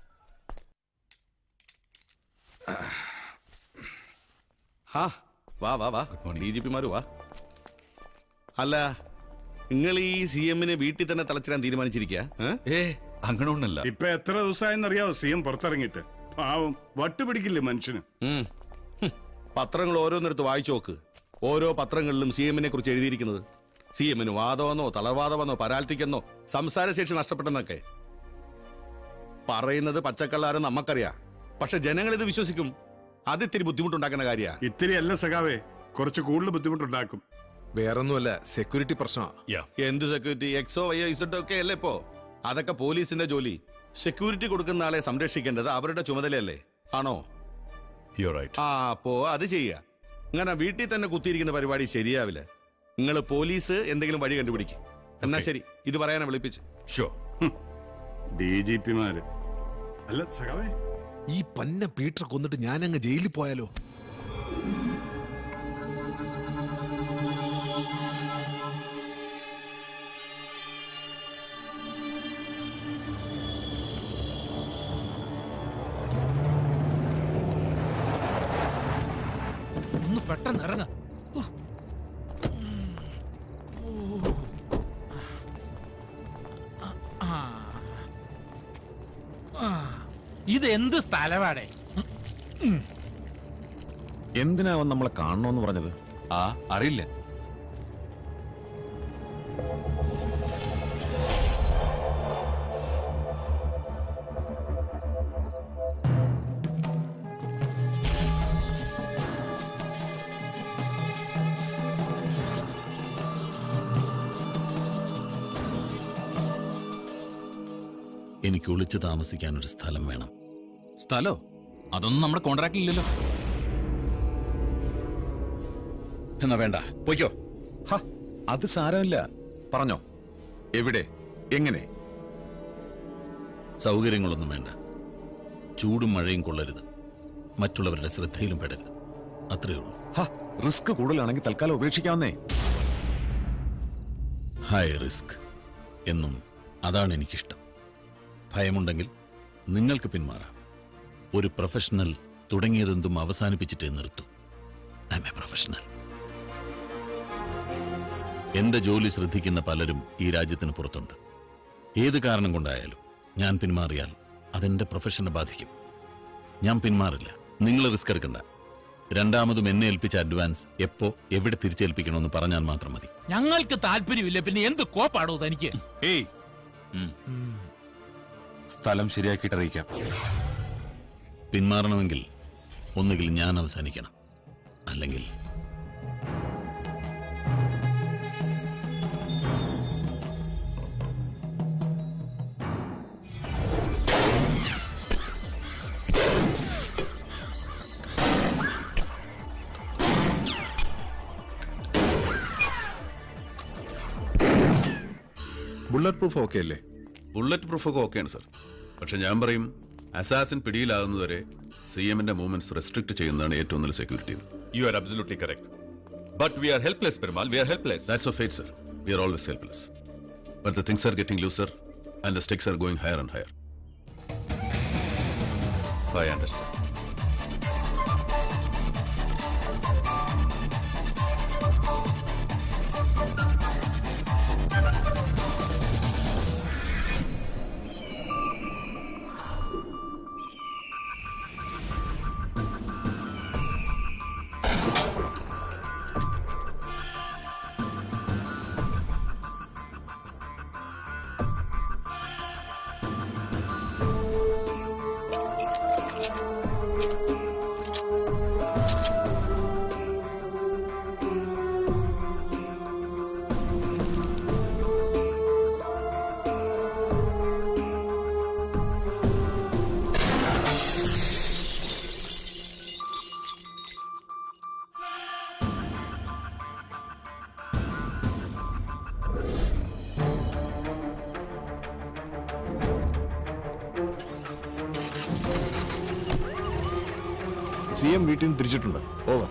ഹാ വാ വാ വാ ഡി ജി പിമാര് വാ അല്ല നിങ്ങൾ ഈ സി എമ്മിനെ വീട്ടിൽ തന്നെ തളച്ചിടാൻ തീരുമാനിച്ചിരിക്കുക ഏ അങ്ങനൊന്നല്ല ഇപ്പൊ എത്ര ദിവസമായെന്നറിയാവോ സി എം പുറത്തിറങ്ങിയിട്ട് പാവം വട്ടുപിടിക്കില്ലേ മനുഷ്യന് പത്രങ്ങൾ ഓരോന്നിടത്ത് വായിച്ചു നോക്ക് ഓരോ പത്രങ്ങളിലും സി എമ്മിനെ കുറിച്ച് എഴുതിയിരിക്കുന്നത് സി എമ്മിന് വാദമെന്നോ തളർവാദമെന്നോ പരാൽറ്റിക്കെന്നോ സംസാരശേഷി നഷ്ടപ്പെട്ടെന്നൊക്കെ പറയുന്നത് പച്ചക്കള്ളാരും നമുക്കറിയാം പക്ഷെ ജനങ്ങൾ ഇത് വിശ്വസിക്കും അത് ഇത്തിരി ബുദ്ധിമുട്ടുണ്ടാക്കുന്ന കാര്യ ഇത്തിരി അല്ല സഖാവേ കുറച്ച് കൂടുതൽ ബുദ്ധിമുട്ടുണ്ടാക്കും വേറൊന്നുമല്ല സെക്യൂരിറ്റി പ്രശ്നമാ എന്ത് സെക്യൂരിറ്റി എക്സോ വൈയോ ഇസഡോ ഒക്കെ അല്ലേ ഇപ്പോ അതൊക്കെ പോലീസിന്റെ ജോലി സെക്യൂരിറ്റി കൊടുക്കുന്ന ആളെ സംരക്ഷിക്കേണ്ടത് അവരുടെ ചുമതലയല്ലേ ആണോ ആ അപ്പോ അത് ചെയ്യുക ഇങ്ങനെ വീട്ടിൽ തന്നെ കുത്തിയിരിക്കുന്ന പരിപാടി ശരിയാവില്ല നിങ്ങൾ പോലീസ് എന്തെങ്കിലും വഴി കണ്ടുപിടിക്കും എന്നാ ശരി ഇത് പറയാനാ വിളിപ്പിച്ച് ഷോ ഡി ജി പിമാര് അല്ല സഖാവേ ഈ പന്ന പീറ്റർ കൊന്നിട്ട് ഞാൻ അങ്ങ് ജയിലിൽ പോയാലോ ഒന്ന് പെട്ടെന്ന് ഇറങ്ങ ഇത് എന്ത് സ്ഥലമാടേ എന്തിനാ അവൻ നമ്മളെ കാണണമെന്ന് പറഞ്ഞത് ആ അറിയില്ല എനിക്ക് ഒളിച്ചു താമസിക്കാൻ ഒരു സ്ഥലം വേണം സ്ഥലോ അതൊന്നും നമ്മുടെ കോൺട്രാക്റ്റിലില്ലല്ലോ എന്നാ വേണ്ട പൊയ്ക്കോ ഹ, അത് സാരമില്ല പറഞ്ഞോ എവിടെ എങ്ങനെ സൗകര്യങ്ങളൊന്നും വേണ്ട ചൂടും മഴയും കൊള്ളരുത് മറ്റുള്ളവരുടെ ശ്രദ്ധയിലും പെടരുത് അത്രയേ ഉള്ളൂ റിസ്ക് കൂടുതലാണെങ്കിൽ തൽക്കാലം ഉപേക്ഷിക്കാവുന്നേ ഹൈ റിസ്ക് എന്നും അതാണ് എനിക്കിഷ്ടം ഭയമുണ്ടെങ്കിൽ നിങ്ങൾക്ക് പിന്മാറാം ഒരു പ്രൊഫഷണൽ തുടങ്ങിയതെന്തും അവസാനിപ്പിച്ചിട്ടേ നിർത്തൂ ഐ എ പ്രൊഫഷണൽ എന്റെ ജോലി ശ്രദ്ധിക്കുന്ന പലരും ഈ രാജ്യത്തിന് പുറത്തുണ്ട് ഏത് കാരണം കൊണ്ടായാലും ഞാൻ പിന്മാറിയാൽ അതെന്റെ പ്രൊഫഷനെ ബാധിക്കും ഞാൻ പിന്മാറില്ല നിങ്ങൾ റിസ്ക് എടുക്കണ്ട രണ്ടാമതും എന്നെ ഏൽപ്പിച്ച അഡ്വാൻസ് എപ്പോ എവിടെ തിരിച്ചേൽപ്പിക്കണമെന്ന് പറഞ്ഞാൽ മാത്രം മതി ഞങ്ങൾക്ക് താല്പര്യമില്ല പിന്നെ എന്ത് കോപ്പാടോ തനിക്ക് ഏയ് സ്ഥലം ശരിയാക്കിയിട്ട് അറിയിക്കാം പിന്മാറണമെങ്കിൽ ഒന്നുകിൽ ഞാൻ അവസാനിക്കണം അല്ലെങ്കിൽ ബുള്ളറ്റ് പ്രൂഫ് ഓക്കെ അല്ലേ ബുള്ളറ്റ് പ്രൂഫൊക്കെ ഓക്കെയാണ് സർ പക്ഷെ ഞാൻ പറയും അസാസിൻ പിടിയിലാകുന്നതുവരെ സി എമ്മിന്റെ മൂവ്മെന്റ്സ് റെസ്ട്രിക്ട് ചെയ്യുന്നതാണ് ഏറ്റവും നല്ല security you are absolutely correct but we are helpless Perumal we are helpless that's of fate sir we are always helpless but the things are getting looser and the sticks are going higher and higher I understand C M വീട്ടിൽ നിന്ന് തിരിച്ചിട്ടുണ്ട് over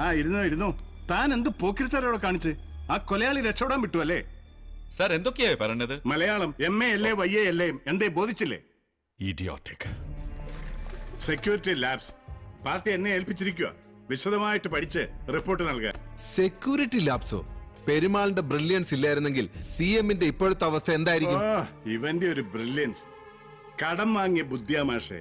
ആ ഇരുന്നോ ഇരുന്നോ താൻ എന്ത് പോക്കിരിത്തരോടെ കാണിച്ച് ആ കൊലയാളി രക്ഷപ്പെടാൻ വിട്ടു അല്ലേ സാർ എന്തൊക്കെയാ പറഞ്ഞത് Malayalam M A L A Y A L A എന്തേ ബോധിച്ചില്ലേ ഇഡിയോട്ടിക് സെക്യൂരിറ്റി ലാബ്സ് പാർട്ടി എന്നെ ഏൽപ്പിച്ചിരിക്കുക വിശദമായിട്ട് പഠിച്ച് റിപ്പോർട്ട് നൽകുക സെക്യൂരിറ്റി ലാബ്സോ പെരുമാളിന്റെ ബ്രില്യൻസ് ഇല്ലായിരുന്നെങ്കിൽ സി എമ്മിന്റെ ഇപ്പോഴത്തെ അവസ്ഥ എന്തായിരിക്കും ആ, ഇവന്റെ ഒരു ബ്രില്യൻസ് കടം വാങ്ങിയ ബുദ്ധിയാമാഷേ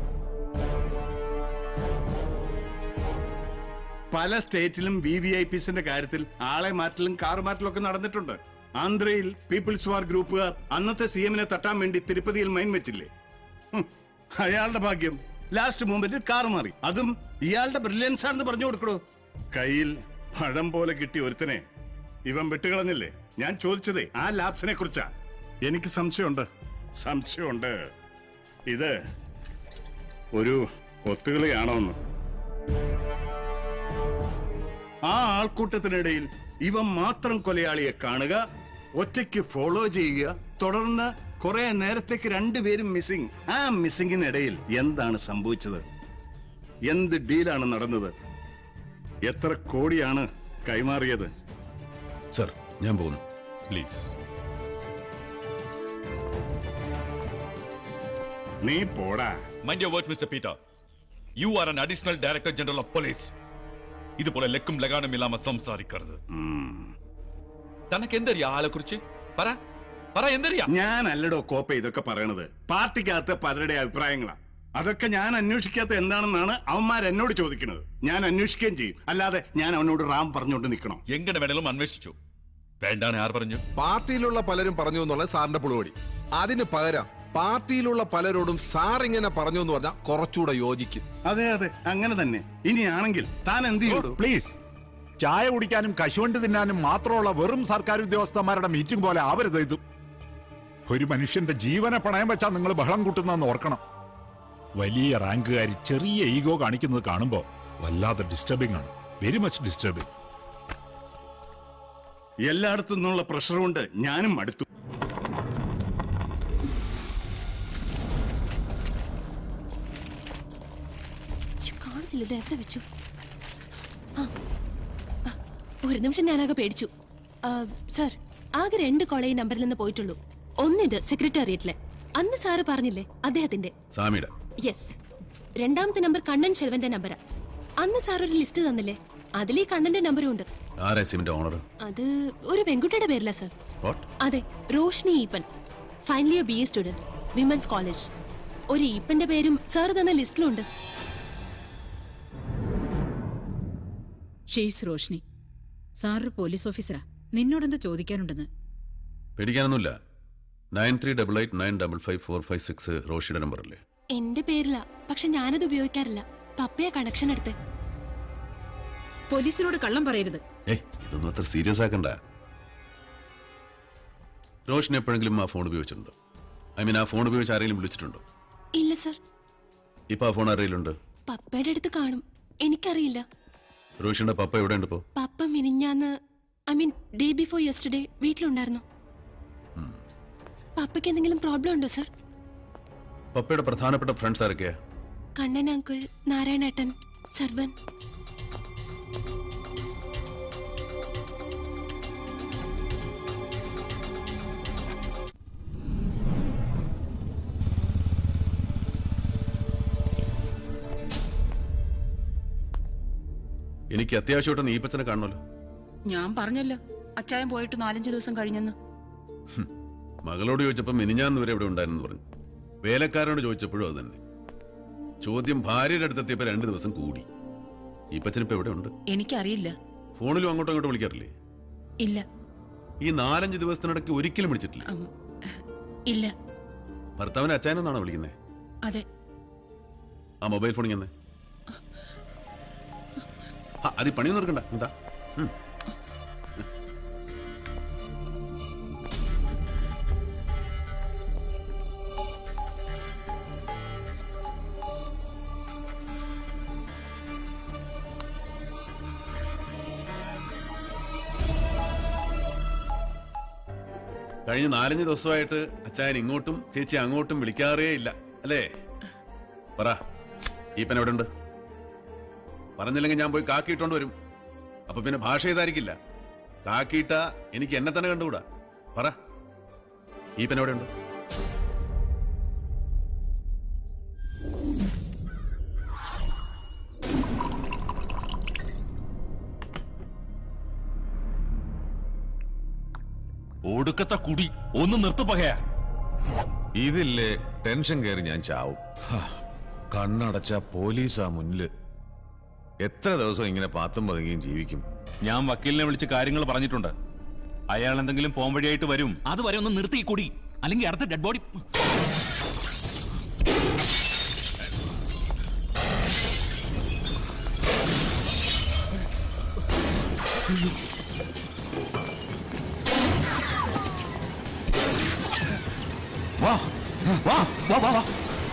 പല സ്റ്റേറ്റിലും വി വി ഐ പിസിന്റെ കാര്യത്തിൽ ആളെ മാറ്റലും കാർ മാറ്റലും ഒക്കെ നടന്നിട്ടുണ്ട് ആന്ധ്രയിൽ പീപ്പിൾസ് വാർ ഗ്രൂപ്പുകാർ അന്നത്തെ സി എമ്മിനെ തട്ടാൻ വേണ്ടി തിരുപ്പതിയിൽ മൈൻ വെച്ചില്ലേ ഹും, അയാളുടെ ഭാഗ്യം ലാസ്റ്റ് മൂമെന്റിൽ കാർ മാറി അതും ഇയാളുടെ ബ്രില്യൻസ് ആണെന്ന് പറഞ്ഞു കൊടുക്കണോ കയ്യിൽ പഴം പോലെ കിട്ടിയ ഒരുത്തനെ ഇവൻ വിട്ടുകളഞ്ഞില്ലേ ഞാൻ ചോദിച്ചതേ ആ ലാബ്സിനെ കുറിച്ചാ എനിക്ക് സംശയമുണ്ട് സംശയമുണ്ട് ഇത് ഒരു ഒത്തുകളിയാണോ എന്ന് ആ ആൾക്കൂട്ടത്തിനിടയിൽ ഇവ മാത്രം കൊലയാളിയെ കാണുക ഒറ്റയ്ക്ക് ഫോളോ ചെയ്യുക തുടർന്ന് കുറെ നേരത്തേക്ക് രണ്ടുപേരും മിസ്സിംഗ് ആ മിസ്സിംഗിനിടയിൽ എന്താണ് സംഭവിച്ചത് എന്ത് ഡീലാണ് നടന്നത് എത്ര കോടിയാണ് കൈമാറിയത് സർ ഞാൻ പോകുന്നു പ്ലീസ് നീ പോടാ mind your words mister Peter you are an additional director general of police ഇതുപോലെ ലക്കും ലഗാനും ഇല്ലാമ സംസാരിക്കരുത് തനക്ക് എന്തറിയാ ആളെ കുറിച്ച് പറ പറ എന്തറിയാ ഞാൻ അല്ലടോ കോപ്പ ഇതൊക്കെ പറയണത് പാർട്ടിക്കകത്ത് പലരുടെ അഭിപ്രായങ്ങളാ അതൊക്കെ ഞാൻ അന്വേഷിക്കാത്ത എന്താണെന്നാണ് അവന്മാർ എന്നോട് ചോദിക്കുന്നത് ഞാൻ അന്വേഷിക്കുകയും ചെയ്യും അല്ലാതെ ഞാൻ അവനോട് റാം പറഞ്ഞുകൊണ്ട് നിൽക്കണോ എങ്ങനെ വേണേലും അന്വേഷിച്ചു വേണ്ടാന്ന് ആർ പറഞ്ഞു പാർട്ടിയിലുള്ള പലരും പറഞ്ഞു എന്നുള്ളത് സാറിന്റെ പുളുപടി അതിന് പകരം പാർട്ടിയിലുള്ള പലരോടും സാർ ഇങ്ങനെ പറഞ്ഞു എന്ന് പറഞ്ഞാൽ കുറച്ചുകൂടെ യോജിക്കും അതെ അതെ അങ്ങനെ തന്നെ ഇനിയാണെങ്കിൽ താൻ എന്ത് ചെയ്യൂ പ്ലീസ് ചായ കുടിക്കാനും കശുവണ്ടി തിന്നാനും മാത്രമുള്ള വെറും സർക്കാർ ഉദ്യോഗസ്ഥന്മാരുടെ മീറ്റിംഗ് പോലെ ആവരുത് ഇത് ഒരു മനുഷ്യന്റെ ജീവനെ പണയം വെച്ചാൽ നിങ്ങൾ ബഹളം കൂട്ടുന്നതെന്ന് ഓർക്കണം വലിയ റാങ്കുകാർ ചെറിയ ഈഗോ കാണിക്കുന്നത് കാണുമ്പോൾ വല്ലാതെ ഡിസ്റ്റർബിംഗ് ആണ് വെരി മച്ച് ഡിസ്റ്റർബിംഗ് എല്ലായിടത്തു നിന്നുള്ള പ്രഷർ കൊണ്ട് ഞാനും മടുത്തു ശ്ശെ, കാണുന്നില്ലല്ലോ എവിടെ വെച്ചു ആ, ആ, ഒരു നിമിഷം ഞാനാകെ പേടിച്ചു ആ, സർ ആകെ രണ്ട് കോളേജ് നമ്പറിൽ നിന്ന് പോയിട്ടുള്ളൂ ഒന്നിത് സെക്രട്ടേറിയറ്റിലെ അന്ന് സാറ് പറഞ്ഞില്ലേ അദ്ദേഹത്തിന്റെ സാമിയുടെ യെസ് രണ്ടാമത്തെ നമ്പർ കണ്ണൻ ശെൽവന്റെ നമ്പരാ അന്ന് സാർ ഒരു ലിസ്റ്റ് തന്നില്ലേ അതിൽ ഈ കണ്ണന്റെ നമ്പറും ഉണ്ട് ആരാ സിമിന്റെ ഓണർ അത് ഒരു പെൺകുട്ടിയുടെ പേരില്ല സർ വാട്ട് അതെ Roshni Eapen final year B A student women's college ഒരു ഈപ്പന്റെ പേരും സാർ തന്ന ലിസ്റ്റിലുണ്ട് ഷെയ്സ് റോഷ്നി സാറൊരു പോലീസ് ഓഫീസറാ നിന്നോടെന്താ ചോദിക്കാനുണ്ടെന്ന് പേടിക്കാനൊന്നുമില്ല nine three double eight nine double five four five six റോഷിയുടെ നമ്പർ അല്ലേ എന്റെ പേരിലാ പക്ഷെ ഞാനത് ഉപയോഗിക്കാറില്ല പപ്പയാ കണക്ഷൻ എടുത്ത് പോലീസിനോട് കള്ളം പറയരുത് ഏയ് ഇതൊന്നും അത്ര സീരിയസ് ആക്കണ്ട റോഷൻ എപ്പോഴെങ്കിലും ആ ഫോൺ ഉപയോഗിച്ചിട്ടുണ്ടോ ഐ മീൻ ആ ഫോൺ ഉപയോഗിച്ച് ആരെങ്കിലും വിളിച്ചിട്ടുണ്ടോ ഇല്ല സർ ഇപ്പൊ ആ ഫോൺ ആരെയിലുണ്ട് പപ്പയുടെ അടുത്ത് കാണും എനിക്കറിയില്ല റോഷിന്റെ പപ്പ എവിടെയുണ്ട് ഇപ്പോ പപ്പ മിനിഞ്ഞാന്ന് I mean day before yesterday വീട്ടിലുണ്ടായിരുന്നു പപ്പയ്ക്ക് എന്തെങ്കിലും പ്രോബ്ലം ഉണ്ടോ സർ പപ്പയുടെ പ്രധാനപ്പെട്ട ഫ്രണ്ട്സ് ആരൊക്കെയാ കണ്ണൻ അങ്കിൾ നാരായണേട്ടൻ സർവൻ എനിക്ക് അത്യാവശ്യമായിട്ട് നീപ്പച്ചനെ കാണണമല്ലോ ഞാൻ പറഞ്ഞല്ലോ അച്ചായൻ പോയിട്ട് നാലഞ്ച് ദിവസം കഴിഞ്ഞെന്ന് മകളോട് ചോദിച്ചപ്പോൾ മിനിഞ്ഞാന്ന് വരെ ഇവിടെ ഉണ്ടായിരുന്നു പറഞ്ഞു വേലക്കാരോട് ചോദിച്ചപ്പോഴും അത് തന്നെ ചോദ്യം ഭാര്യയുടെ അടുത്തെത്തിയപ്പോൾ രണ്ട് ദിവസം കൂടി ഈപ്പച്ചനിപ്പോ എവിടെ ഉണ്ട് എനിക്കറിയില്ല ഫോണിലും അങ്ങോട്ടും അങ്ങോട്ടും വിളിക്കാറില്ലേ ഇല്ല ഈ നാലഞ്ച് ദിവസത്തിനിടയ്ക്ക് ഒരിക്കലും വിളിച്ചിട്ടില്ല ഇല്ല ഭർത്താവിനെ അച്ചായനെന്നാണോ വിളിക്കുന്നത് അതെ ആ മൊബൈൽ ഫോണിൽ തന്നെ അത് ഈ പണിയൊന്നും എടുക്കണ്ട എന്താ ഉം. കഴിഞ്ഞ നാലഞ്ച് ദിവസമായിട്ട് അച്ചായൻ ഇങ്ങോട്ടും ചേച്ചി അങ്ങോട്ടും വിളിക്കാറേ ഇല്ല അല്ലേ പറ ഈപ്പൻ എവിടെ ഉണ്ട് പറഞ്ഞില്ലെങ്കിൽ ഞാൻ പോയി കാക്കിയിട്ടോണ്ട് വരും അപ്പൊ പിന്നെ ഭാഷ ചെയ്തായിരിക്കില്ല കാക്കിയിട്ട എനിക്ക് എന്നെ തന്നെ കണ്ടുകൂടാ പറ ഈ പെൻ എവിടെ ഉണ്ട് ഒടുക്കത്തെ കുടി ഒന്ന് നിർത്തു പകയാ ഇതില്ലേ ടെൻഷൻ കയറി ഞാൻ ചാവും ഹാ, കണ്ണടച്ച പോലീസാ മുന്നില് എത്ര ദിവസം ഇങ്ങനെ പാത്തും പതുങ്ങിയും ജീവിക്കും ഞാൻ വക്കീലിനെ വിളിച്ച് കാര്യങ്ങൾ പറഞ്ഞിട്ടുണ്ട് അയാൾ എന്തെങ്കിലും പോംവഴിയായിട്ട് വരും അത് വരെ ഒന്ന് നിർത്തി ഈ കുടി അല്ലെങ്കിൽ അടുത്ത ഡെഡ് ബോഡി വാ വാ വാ വാ വാ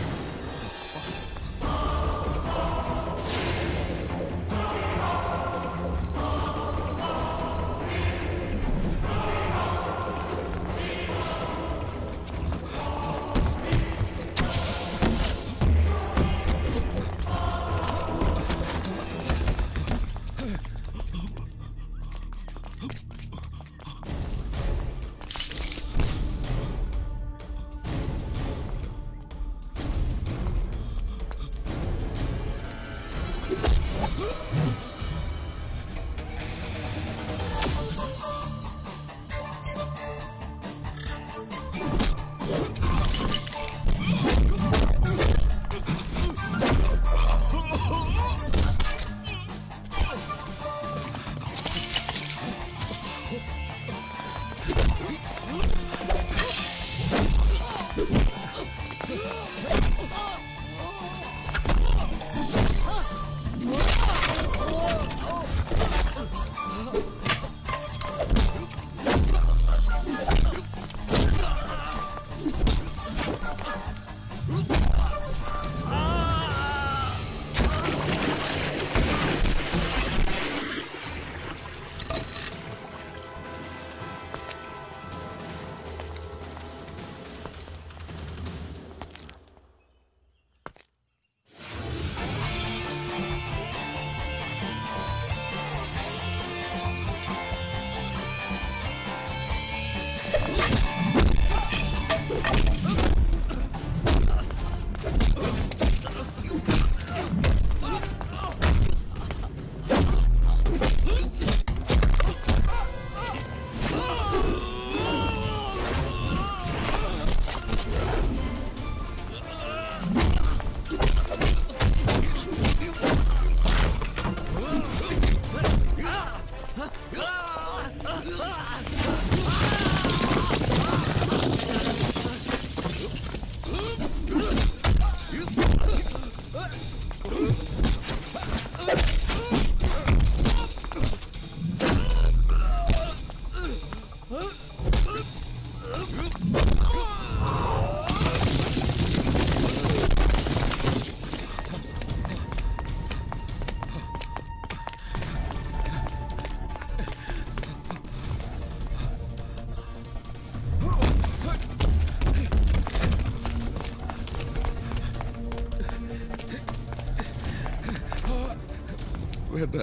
വേണ്ട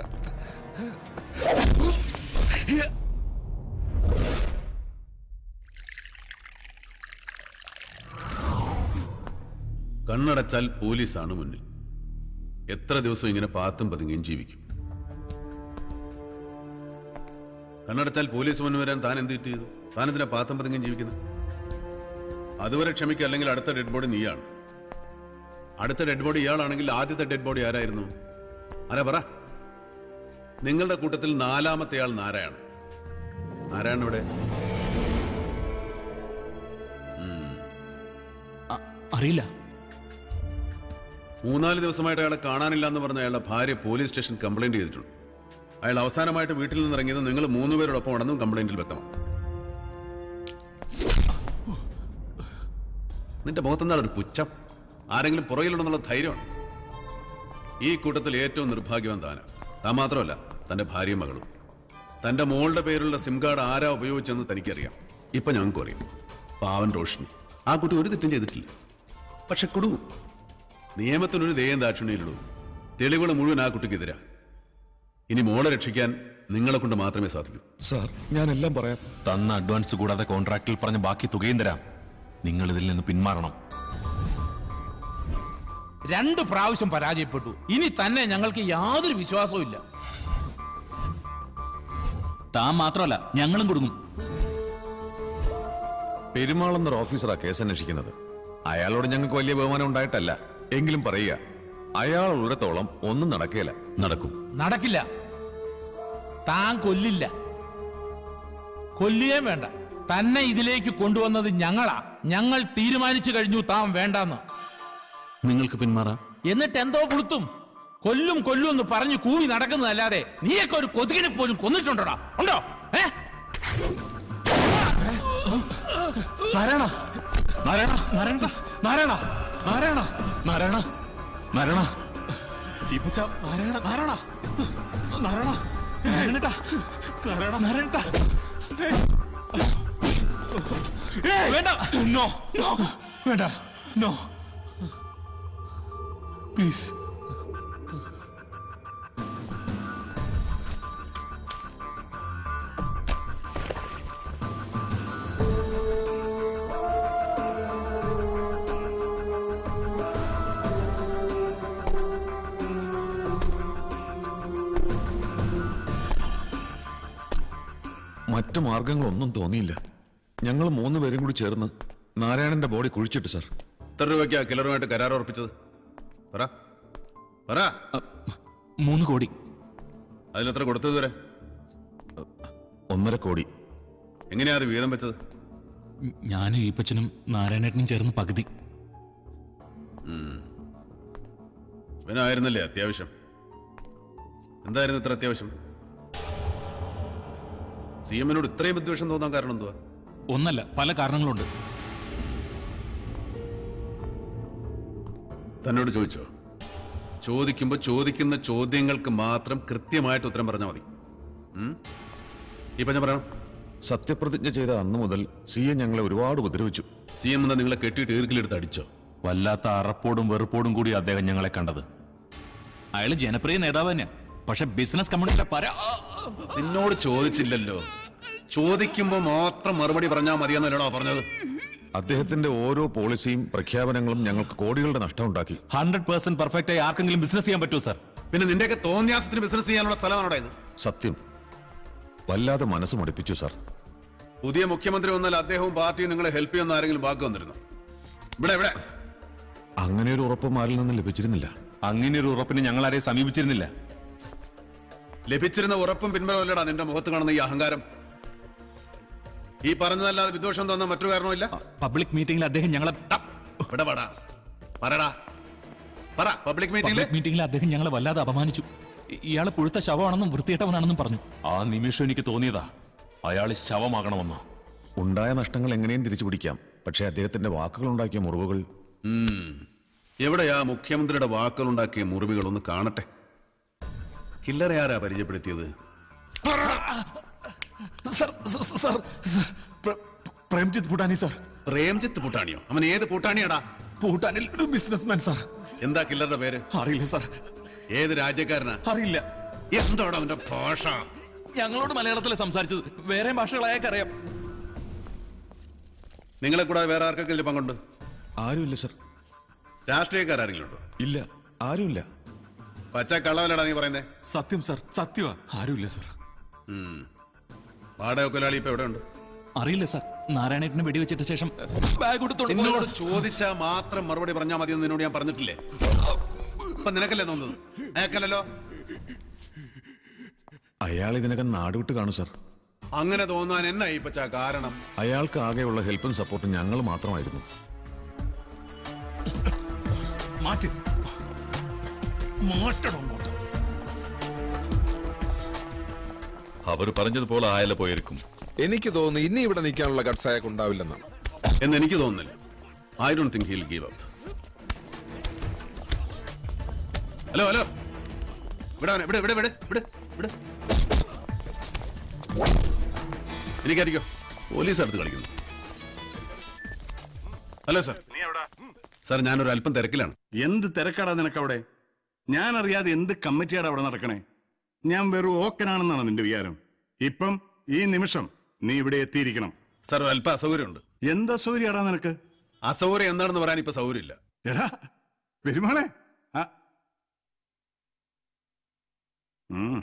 കണ്ണടച്ചാൽ പോലീസാണ് മുന്നിൽ എത്ര ദിവസം ഇങ്ങനെ പാത്തും പതുങ്ങിയും ജീവിക്കും കണ്ണടച്ചാൽ പോലീസ് മുന്നിൽ വരാൻ താൻ എന്ത് ചെയ്തു താൻ എന്തിനാ പാത്തും പതുങ്ങിയും ജീവിക്കുന്നത് അതുവരെ ക്ഷമിക്കുക അല്ലെങ്കിൽ അടുത്ത ഡെഡ് ബോഡി നീയാണ് അടുത്ത ഡെഡ് ബോഡി ഇയാളാണെങ്കിൽ ആദ്യത്തെ ഡെഡ് ബോഡി ആരായിരുന്നു ആരാ പറ നിങ്ങളുടെ കൂട്ടത്തിൽ നാലാമത്തെ ആൾ നാരായണ നാരായണൻ ഇവിടെ അറിയില്ല മൂന്നാല് ദിവസമായിട്ട് അയാളെ കാണാനില്ല എന്ന് പറഞ്ഞ അയാളുടെ ഭാര്യ പോലീസ് സ്റ്റേഷൻ കംപ്ലൈന്റ് ചെയ്തിട്ടുണ്ട് അയാൾ അവസാനമായിട്ട് വീട്ടിൽ നിന്ന് ഇറങ്ങിയത് നിങ്ങൾ മൂന്നുപേരോടൊപ്പം ഉടനും കംപ്ലൈന്റിൽ വ്യക്തമാണ് നിന്റെ മുഖത്തെന്താണ് ഒരു പുച്ഛം ആരെങ്കിലും പുറകിലുണ്ടെന്നുള്ള ധൈര്യമാണ് ഈ കൂട്ടത്തിൽ ഏറ്റവും നിർഭാഗ്യവാൻ താനാ താൻ മാത്രമല്ല തന്റെ ഭാര്യയും മകളും തന്റെ മോളുടെ പേരുള്ള സിം കാർഡ് ആരാ ഉപയോഗിച്ചെന്ന് തനിക്കറിയാം ഇപ്പൊ ഞങ്ങൾക്കും അറിയാം പാവൻ റോഷിനി ആ കുട്ടി ഒരു തെറ്റും ചെയ്തിട്ടില്ല പക്ഷെ കുടുങ്ങും നിയമത്തിനൊരു ദയം ദാക്ഷിണ്യയിലുള്ളൂ തെളിവുകൾ മുഴുവൻ ആ കുട്ടിക്കെതിരാ ഇനി മോളെ രക്ഷിക്കാൻ നിങ്ങളെ കൊണ്ട് മാത്രമേ സാധിക്കൂ സാർ ഞാൻ എല്ലാം പറയാം തന്ന അഡ്വാൻസ് കൂടാതെ കോൺട്രാക്റ്റിൽ പറഞ്ഞ ബാക്കി തുകയും തരാം നിങ്ങൾ ഇതിൽ നിന്ന് പിന്മാറണം രണ്ട് പ്രാവശ്യം പരാജയപ്പെട്ടു ഇനി തന്നെ ഞങ്ങൾക്ക് യാതൊരു വിശ്വാസവും ഇല്ല താൻ മാത്രമല്ല ഞങ്ങളും കൊടുക്കും പെരുമാൾ എന്നൊരു ഓഫീസറാ കേസ് അന്വേഷിക്കുന്നത് അയാളോട് ഞങ്ങൾക്ക് വലിയ ബഹുമാനം ഉണ്ടായിട്ടല്ല എങ്കിലും പറയുക അയാൾ ഉള്ളിടത്തോളം ഒന്നും നടക്കുകയില്ല നടക്കും നടക്കില്ല താൻ കൊല്ലില്ല കൊല്ലുകയും വേണ്ട തന്നെ ഇതിലേക്ക് കൊണ്ടുവന്നത് ഞങ്ങളാ ഞങ്ങൾ തീരുമാനിച്ചു കഴിഞ്ഞു താൻ വേണ്ടെന്ന് നിങ്ങൾക്ക് പിന്മാറാം എന്നിട്ട് എന്തോ പുളുത്തും കൊല്ലും കൊല്ലും എന്ന് പറഞ്ഞു കൂവി നടക്കുന്നതല്ലാതെ നീയൊക്കെ ഒരു കൊതുകിനെ പോലും കൊന്നിട്ടുണ്ടോടാ ഉണ്ടോ ഏ നാരായണ നാരായണ നാരായണ നാരായണ നാരായണ നാരായണ നാരായണ ഇപ്പച്ച നാരായണ നാരായണ നാരായണ നാരായണട്ടാ നാരായണ നാരായണട്ടാ വേണ്ട നോ നോ വേണ്ട നോ പ്ലീസ് മറ്റു മാർഗങ്ങളൊന്നും തോന്നിയില്ല ഞങ്ങൾ മൂന്ന് പേരും കൂടി ചേർന്ന് നാരായണന്റെ ബോഡി കുഴിച്ചിട്ട് സാർ എത്ര രൂപയ്ക്കാ കിലറുമായിട്ട് കരാർ ഉറപ്പിച്ചത് പറ പറ മൂന്ന് കോടി അതിലെത്ര കൊടുത്തത് വരെ ഒന്നര കോടി എങ്ങനെയാ അത് വീതം വെച്ചത് ഞാനും ഈപ്പച്ചനും നാരായണേട്ടനും ചേർന്ന് പകുതി ഉം. ഇവനായിരുന്നല്ലേ അത്യാവശ്യം എന്തായിരുന്നു ഇത്ര അത്യാവശ്യം സി എമ്മിനോട് ഇത്രയും വിദ്വേഷം തോന്നാൻ കാരണം എന്തുവാ ഒന്നല്ല പല കാരണങ്ങളുണ്ട് തന്നോട് ചോദിച്ചോ ചോദിക്കുമ്പോ ചോദിക്കുന്ന ചോദ്യങ്ങൾക്ക് മാത്രം കൃത്യമായിട്ട് ഉത്തരം പറഞ്ഞാൽ മതി ഉം? ഇപ്പൊ ഞാൻ പറയണം സത്യപ്രതിജ്ഞ ചെയ്ത അന്നു മുതൽ സി എ ഞങ്ങളെ ഒരുപാട് ഉപദ്രവിച്ചു സി എം എന്താ നിങ്ങളെ കെട്ടിയിട്ട് ഈർക്കിലെടുത്ത് അടിച്ചോ വല്ലാത്ത അറപ്പോടും വെറുപ്പോടും കൂടി അദ്ദേഹം ഞങ്ങളെ കണ്ടത് അയാൾ ജനപ്രിയ നേതാവ് തന്നെയാ പക്ഷെ ബിസിനസ് കമ്മ്യൂണിറ്റിയുടെ പര നിന്നോട് ചോദിച്ചില്ലല്ലോ ചോദിക്കുമ്പോ മാത്രം മറുപടി പറഞ്ഞാൽ മതിയെന്നല്ലോ പറഞ്ഞത് അദ്ദേഹത്തിന്റെ ഓരോ പോളിസിയും പ്രഖ്യാപനങ്ങളും ഞങ്ങൾക്ക് കോടികളുടെ നഷ്ടം ഉണ്ടാക്കി ഹൺഡ്രഡ് പെർസെന്റ് പെർഫെക്റ്റ് ആയി ആർക്കെങ്കിലും ബിസിനസ് ചെയ്യാൻ പറ്റുമോ സാർ പിന്നെ നിന്റെയൊക്കെ തോന്നിയാസത്തിന് ബിസിനസ് ചെയ്യാനുള്ള സ്ഥലമാണോ ഇത് സത്യം വല്ലാതെ മനസ്സ് മടുപ്പിച്ചു സാർ പുതിയ മുഖ്യമന്ത്രി വന്നാൽ അദ്ദേഹവും പാർട്ടിയും നിങ്ങളെ ഹെൽപ്പ് ചെയ്യുന്ന ആരെങ്കിലും വാക്ക് വന്നിരുന്നു ഇവിടെ ഇവിടെ അങ്ങനെ ഒരു ഉറപ്പ് മാരിൽ നിന്ന് ലഭിച്ചിരുന്നില്ല അങ്ങനെ ഒരു ഉറപ്പിന് ഞങ്ങൾ ആരെയും സമീപിച്ചിരുന്നില്ല ലഭിച്ചിരുന്ന ഉറപ്പും പിൻബലമല്ലടാ നിന്റെ മുഖത്ത് കാണുന്ന ഈ അഹങ്കാരം ഈ പറഞ്ഞതല്ലാതെ വിദ്വേഷം തോന്നാൻ മറ്റൊരു കാരണമില്ല പബ്ലിക് മീറ്റിംഗിൽ അദ്ദേഹം ഞങ്ങളെ ഇവിടെ വാടാ പറടാ പറ പബ്ലിക് മീറ്റിംഗിൽ പബ്ലിക് മീറ്റിംഗിൽ അദ്ദേഹം ഞങ്ങളെ വല്ലാതെ അപമാനിച്ചു ഇ- ഇയാള് പുഴുത്ത ശവമാണെന്നും വൃത്തികെട്ടവനാണെന്നും പറഞ്ഞു ആ നിമിഷം എനിക്ക് തോന്നിയതാ അയാൾ ശവമാകണമെന്ന് ഉണ്ടായ നഷ്ടങ്ങൾ എങ്ങനെയും തിരിച്ചു പിടിക്കാം പക്ഷേ അദ്ദേഹത്തിന്റെ വാക്കുകൾ ഉണ്ടാക്കിയ മുറിവുകൾ ഉം. എവിടെയാ മുഖ്യമന്ത്രിയുടെ വാക്കുകളുണ്ടാക്കിയ മുറിവുകൾ ഒന്ന് കാണട്ടെ കില്ലറെ ആരാ പരിചയപ്പെടുത്തിയത് സർ സർ, സർ സർ, പ്ര- പ്രേംജിത്ത് ഭൂട്ടാനി സാർ പ്രേംജിത്ത് പൂട്ടാണിയോ അവൻ ഏത് പൂട്ടാണിയാടാ ഭൂട്ടാനിൽ ഒരു ബിസിനസ്മാൻ സാർ എന്താ കില്ലറുടെ പേര് അറിയില്ല സാർ ഏത് രാജ്യക്കാരനാ അറിയില്ല എന്തോടാ അവന്റെ ഭാഷ ഞങ്ങളോട് മലയാളത്തിൽ സംസാരിച്ചത് വേറെ ഭാഷകളായൊക്കെ അറിയാം നിങ്ങളെ കൂടാതെ വേറെ ആർക്കൊക്കെ ഇതിൽ പങ്കുണ്ട് ആരുമില്ല സർ രാഷ്ട്രീയക്കാരെങ്കിലും ഉണ്ടോ ഇല്ല ആരുമില്ല പച്ച കള്ളവല്ലടാ നീ പറയുന്നേ സത്യം സാർ സത്യമാ ആരുമില്ല സാർ വാടകക്കൊലാളി ഇപ്പൊ എവിടെ ഉണ്ട് അറിയില്ല സാർ നാരായണേട്ടനെ വെടിവെച്ചിട്ട ശേഷം ബാഗ് എടുത്തോണ്ട് എന്നോട് പോയതാ. ചോദിച്ചാ മാത്രം മറുപടി പറഞ്ഞാൽ മതി എന്ന് നിന്നോട് ഞാൻ പറഞ്ഞിട്ടില്ലേ ഇപ്പൊ നിനക്കല്ലേ തോന്നുന്നത് അയാൾക്കല്ലല്ലോ അയാൾ ഇതിനകം നാടുവിട്ട് കാണും സർ അങ്ങനെ തോന്നാൻ എന്നാ ഈ പച്ച കാരണം അയാൾക്ക് ആകെയുള്ള ഹെൽപ്പും സപ്പോർട്ടും ഞങ്ങൾ മാത്രമായിരുന്നു മാറ്റ് മാറ്റണം അങ്ങോട്ട്. അവർ പറഞ്ഞതുപോലെ ആയാലും പോയിരിക്കും എനിക്ക് തോന്നുന്നു ഇനി ഇവിടെ നിൽക്കാനുള്ള ഗട്സ് അയാൾക്ക് ഉണ്ടാവില്ലെന്നാണ് എന്ന് എനിക്ക് തോന്നുന്നില്ല I don't think he'll give up hello hello ഇവിടെ വരെ, ഇവിടെ ഇവിടെ ഇവിടെ ഇവിടെ ഇവിടെ എനിക്കായിരിക്കോ പോലീസ് അടുത്ത് കളിക്കുന്നു ഹലോ സാർ സാർ ഞാനൊരു അല്പം തിരക്കിലാണ് എന്ത് തിരക്കാടാ നിനക്കവിടെ ഞാൻ അറിയാതെ എന്ത് കമ്മിറ്റിയാടാ അവിടെ നടക്കണേ ഞാൻ വെറും ഓക്കനാണെന്നാണ് നിന്റെ വിചാരം ഇപ്പം ഈ നിമിഷം നീ ഇവിടെ എത്തിയിരിക്കണം സാർ അല്പം അസൗകര്യമുണ്ട് എന്ത് അസൗകര്യടാ നിനക്ക് അസൗകര്യം എന്താണെന്ന് പറയാൻ ഇപ്പൊ സൗകര്യമില്ല എടാ പെരുമാളെ ആ. ഉം.